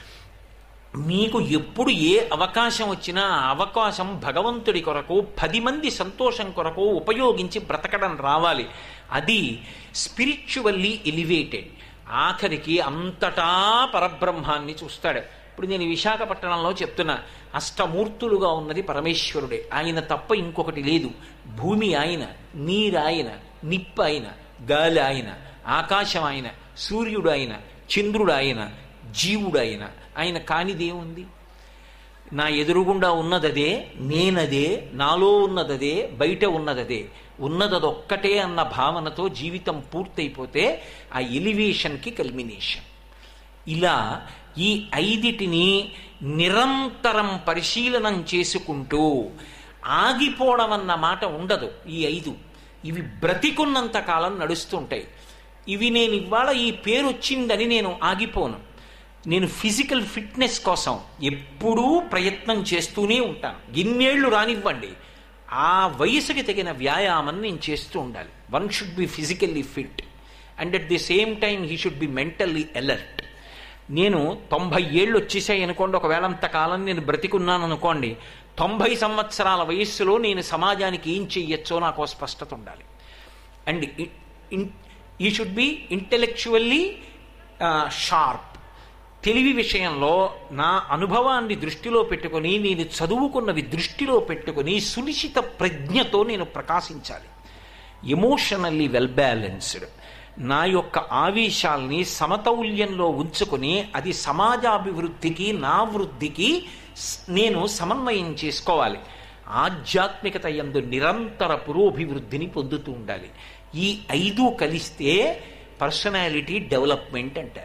మీకు ఎప్పుడు ఏ అవకాశం వచ్చినా ఆ అవకాశం భగవంతుడి కొరకు పది మంది సంతోషం కొరకు ఉపయోగించి బ్రతకడం రావాలి అది స్పిరిచువల్లీ ఎలివేటెడ్ ఆఖరికి అంతటా పరబ్రహ్మాన్ని చూస్తాడు ఇప్పుడు నేను విశాఖపట్నంలో చెప్తున్నా అష్టమూర్తులుగా ఉన్నది పరమేశ్వరుడే ఆయన తప్ప ఇంకొకటి లేదు భూమి ఆయన నీరు ఆయన నిప్పు ఆయన గాలి ఆయన ఆకాశం ఆయన సూర్యుడు ఆయన చంద్రుడు ఆయన జీవుడు ఆయన ఆయన కానిదేముంది నా ఎదురుగుండా ఉన్నదదే నేనదే నాలో ఉన్నదదే బయట ఉన్నదదే ఉన్నదదొక్కటే అన్న భావనతో జీవితం పూర్తయిపోతే ఆ ఎలివేషన్కి కల్మినేషన్ ఇలా ఈ ఐదిటిని నిరంతరం పరిశీలనం చేసుకుంటూ ఆగిపోవడం అన్న మాట ఉండదు ఈ ఐదు ఇవి బ్రతికున్నంత కాలం నడుస్తుంటాయి ఇవి నేను ఇవాళ ఈ పేరు వచ్చిందని నేను ఆగిపోను నేను ఫిజికల్ ఫిట్నెస్ కోసం ఎప్పుడూ ప్రయత్నం చేస్తూనే ఉంటాను ఎన్నేళ్లు రానివ్వండి ఆ వయసుకి తగిన వ్యాయామం నేను చేస్తూ ఉండాలి one should be physically fit and at the same time he should be mentally alert నేను తొంభై ఏళ్ళు వచ్చేసాయి అనుకోండి ఒకవేళ అంతకాలం నేను బ్రతికున్నాను అనుకోండి తొంభై సంవత్సరాల వయస్సులో నేను సమాజానికి ఏం చెయ్యొచ్చో నాకు ఓ స్పష్టత ఉండాలి అండ్ ఈ షుడ్ బి ఇంటెలెక్చువల్లీ షార్ప్ తెలివి విషయంలో నా అనుభవాన్ని దృష్టిలో పెట్టుకొని నేను చదువుకున్నవి దృష్టిలో పెట్టుకొని సునిశ్చిత ప్రజ్ఞతో నేను ప్రకాశించాలి ఎమోషనల్లీ వెల్ బ్యాలెన్స్డ్ నా యొక్క ఆవేశాల్ని సమతౌల్యంలో ఉంచుకొని అది సమాజాభివృద్ధికి నా వృద్ధికి స్- నేను సమన్వయం చేసుకోవాలి ఆధ్యాత్మికత యందు నిరంతర పురోభివృద్ధిని పొందుతూ ఉండాలి ఈ ఐదు కలిస్తే పర్సనాలిటీ డెవలప్మెంట్ అంటారు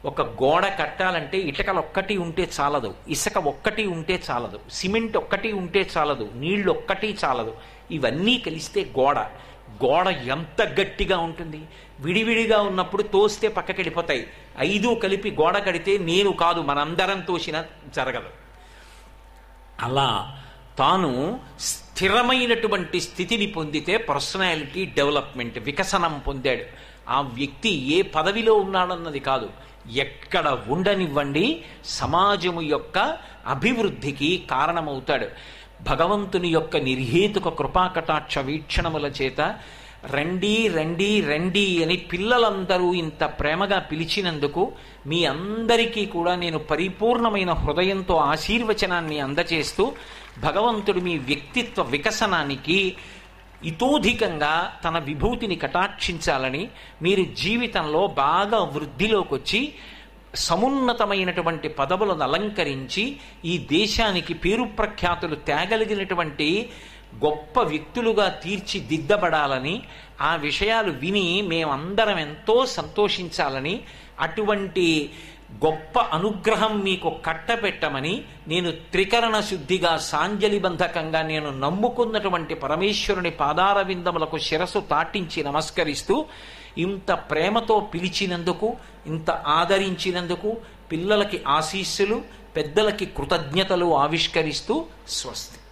ఒక గోడ కట్టాలంటే ఇటుకలు ఒక్కటి ఉంటే చాలదు ఇసుక ఒక్కటి ఉంటే చాలదు సిమెంట్ ఒక్కటి ఉంటే చాలదు నీళ్లు ఒక్కటి చాలదు ఇవన్నీ కలిస్తే గోడ గోడ ఎంత గట్టిగా ఉంటుంది విడివిడిగా ఉన్నప్పుడు తోస్తే పక్కకి వెళ్ళిపోతాయి ఐదు కలిపి గోడ కడితే నేను కాదు మనందరం తోసినా జరగదు అలా తాను స్థిరమైనటువంటి స్థితిని పొందితే పర్సనాలిటీ డెవలప్మెంట్ వికసనం పొందాడు ఆ వ్యక్తి ఏ పదవిలో ఉన్నాడన్నది కాదు ఎక్కడ ఉండనివ్వండి సమాజము యొక్క అభివృద్ధికి కారణమవుతాడు భగవంతుని యొక్క నిర్హేతుక కృపాకటాక్ష వీక్షణముల చేత రండి రండి రండి అని పిల్లలందరూ ఇంత ప్రేమగా పిలిచినందుకు మీ అందరికీ కూడా నేను పరిపూర్ణమైన హృదయంతో ఆశీర్వచనాన్ని అందచేస్తూ భగవంతుడు మీ వ్యక్తిత్వ వికసనానికి ఇతోధికంగా తన విభూతిని కటాక్షించాలని మీరు జీవితంలో బాగా వృద్ధిలోకి వచ్చి సమున్నతమైనటువంటి పదవులను అలంకరించి ఈ దేశానికి పేరు ప్రఖ్యాతులు తేగలిగినటువంటి గొప్ప వ్యక్తులుగా తీర్చిదిద్దబడాలని ఆ విషయాలు విని మేమందరం ఎంతో సంతోషించాలని అటువంటి గొప్ప అనుగ్రహం మీకు కట్టపెట్టమని నేను త్రికరణ శుద్ధిగా సాంజలిబంధకంగా నేను నమ్ముకున్నటువంటి పరమేశ్వరుని పాదార విందములకు శిరసు తాటించి నమస్కరిస్తూ ఇంత ప్రేమతో పిలిచినందుకు ఇంత ఆదరించినందుకు పిల్లలకి ఆశీస్సులు పెద్దలకి కృతజ్ఞతలు ఆవిష్కరిస్తూ స్వస్తి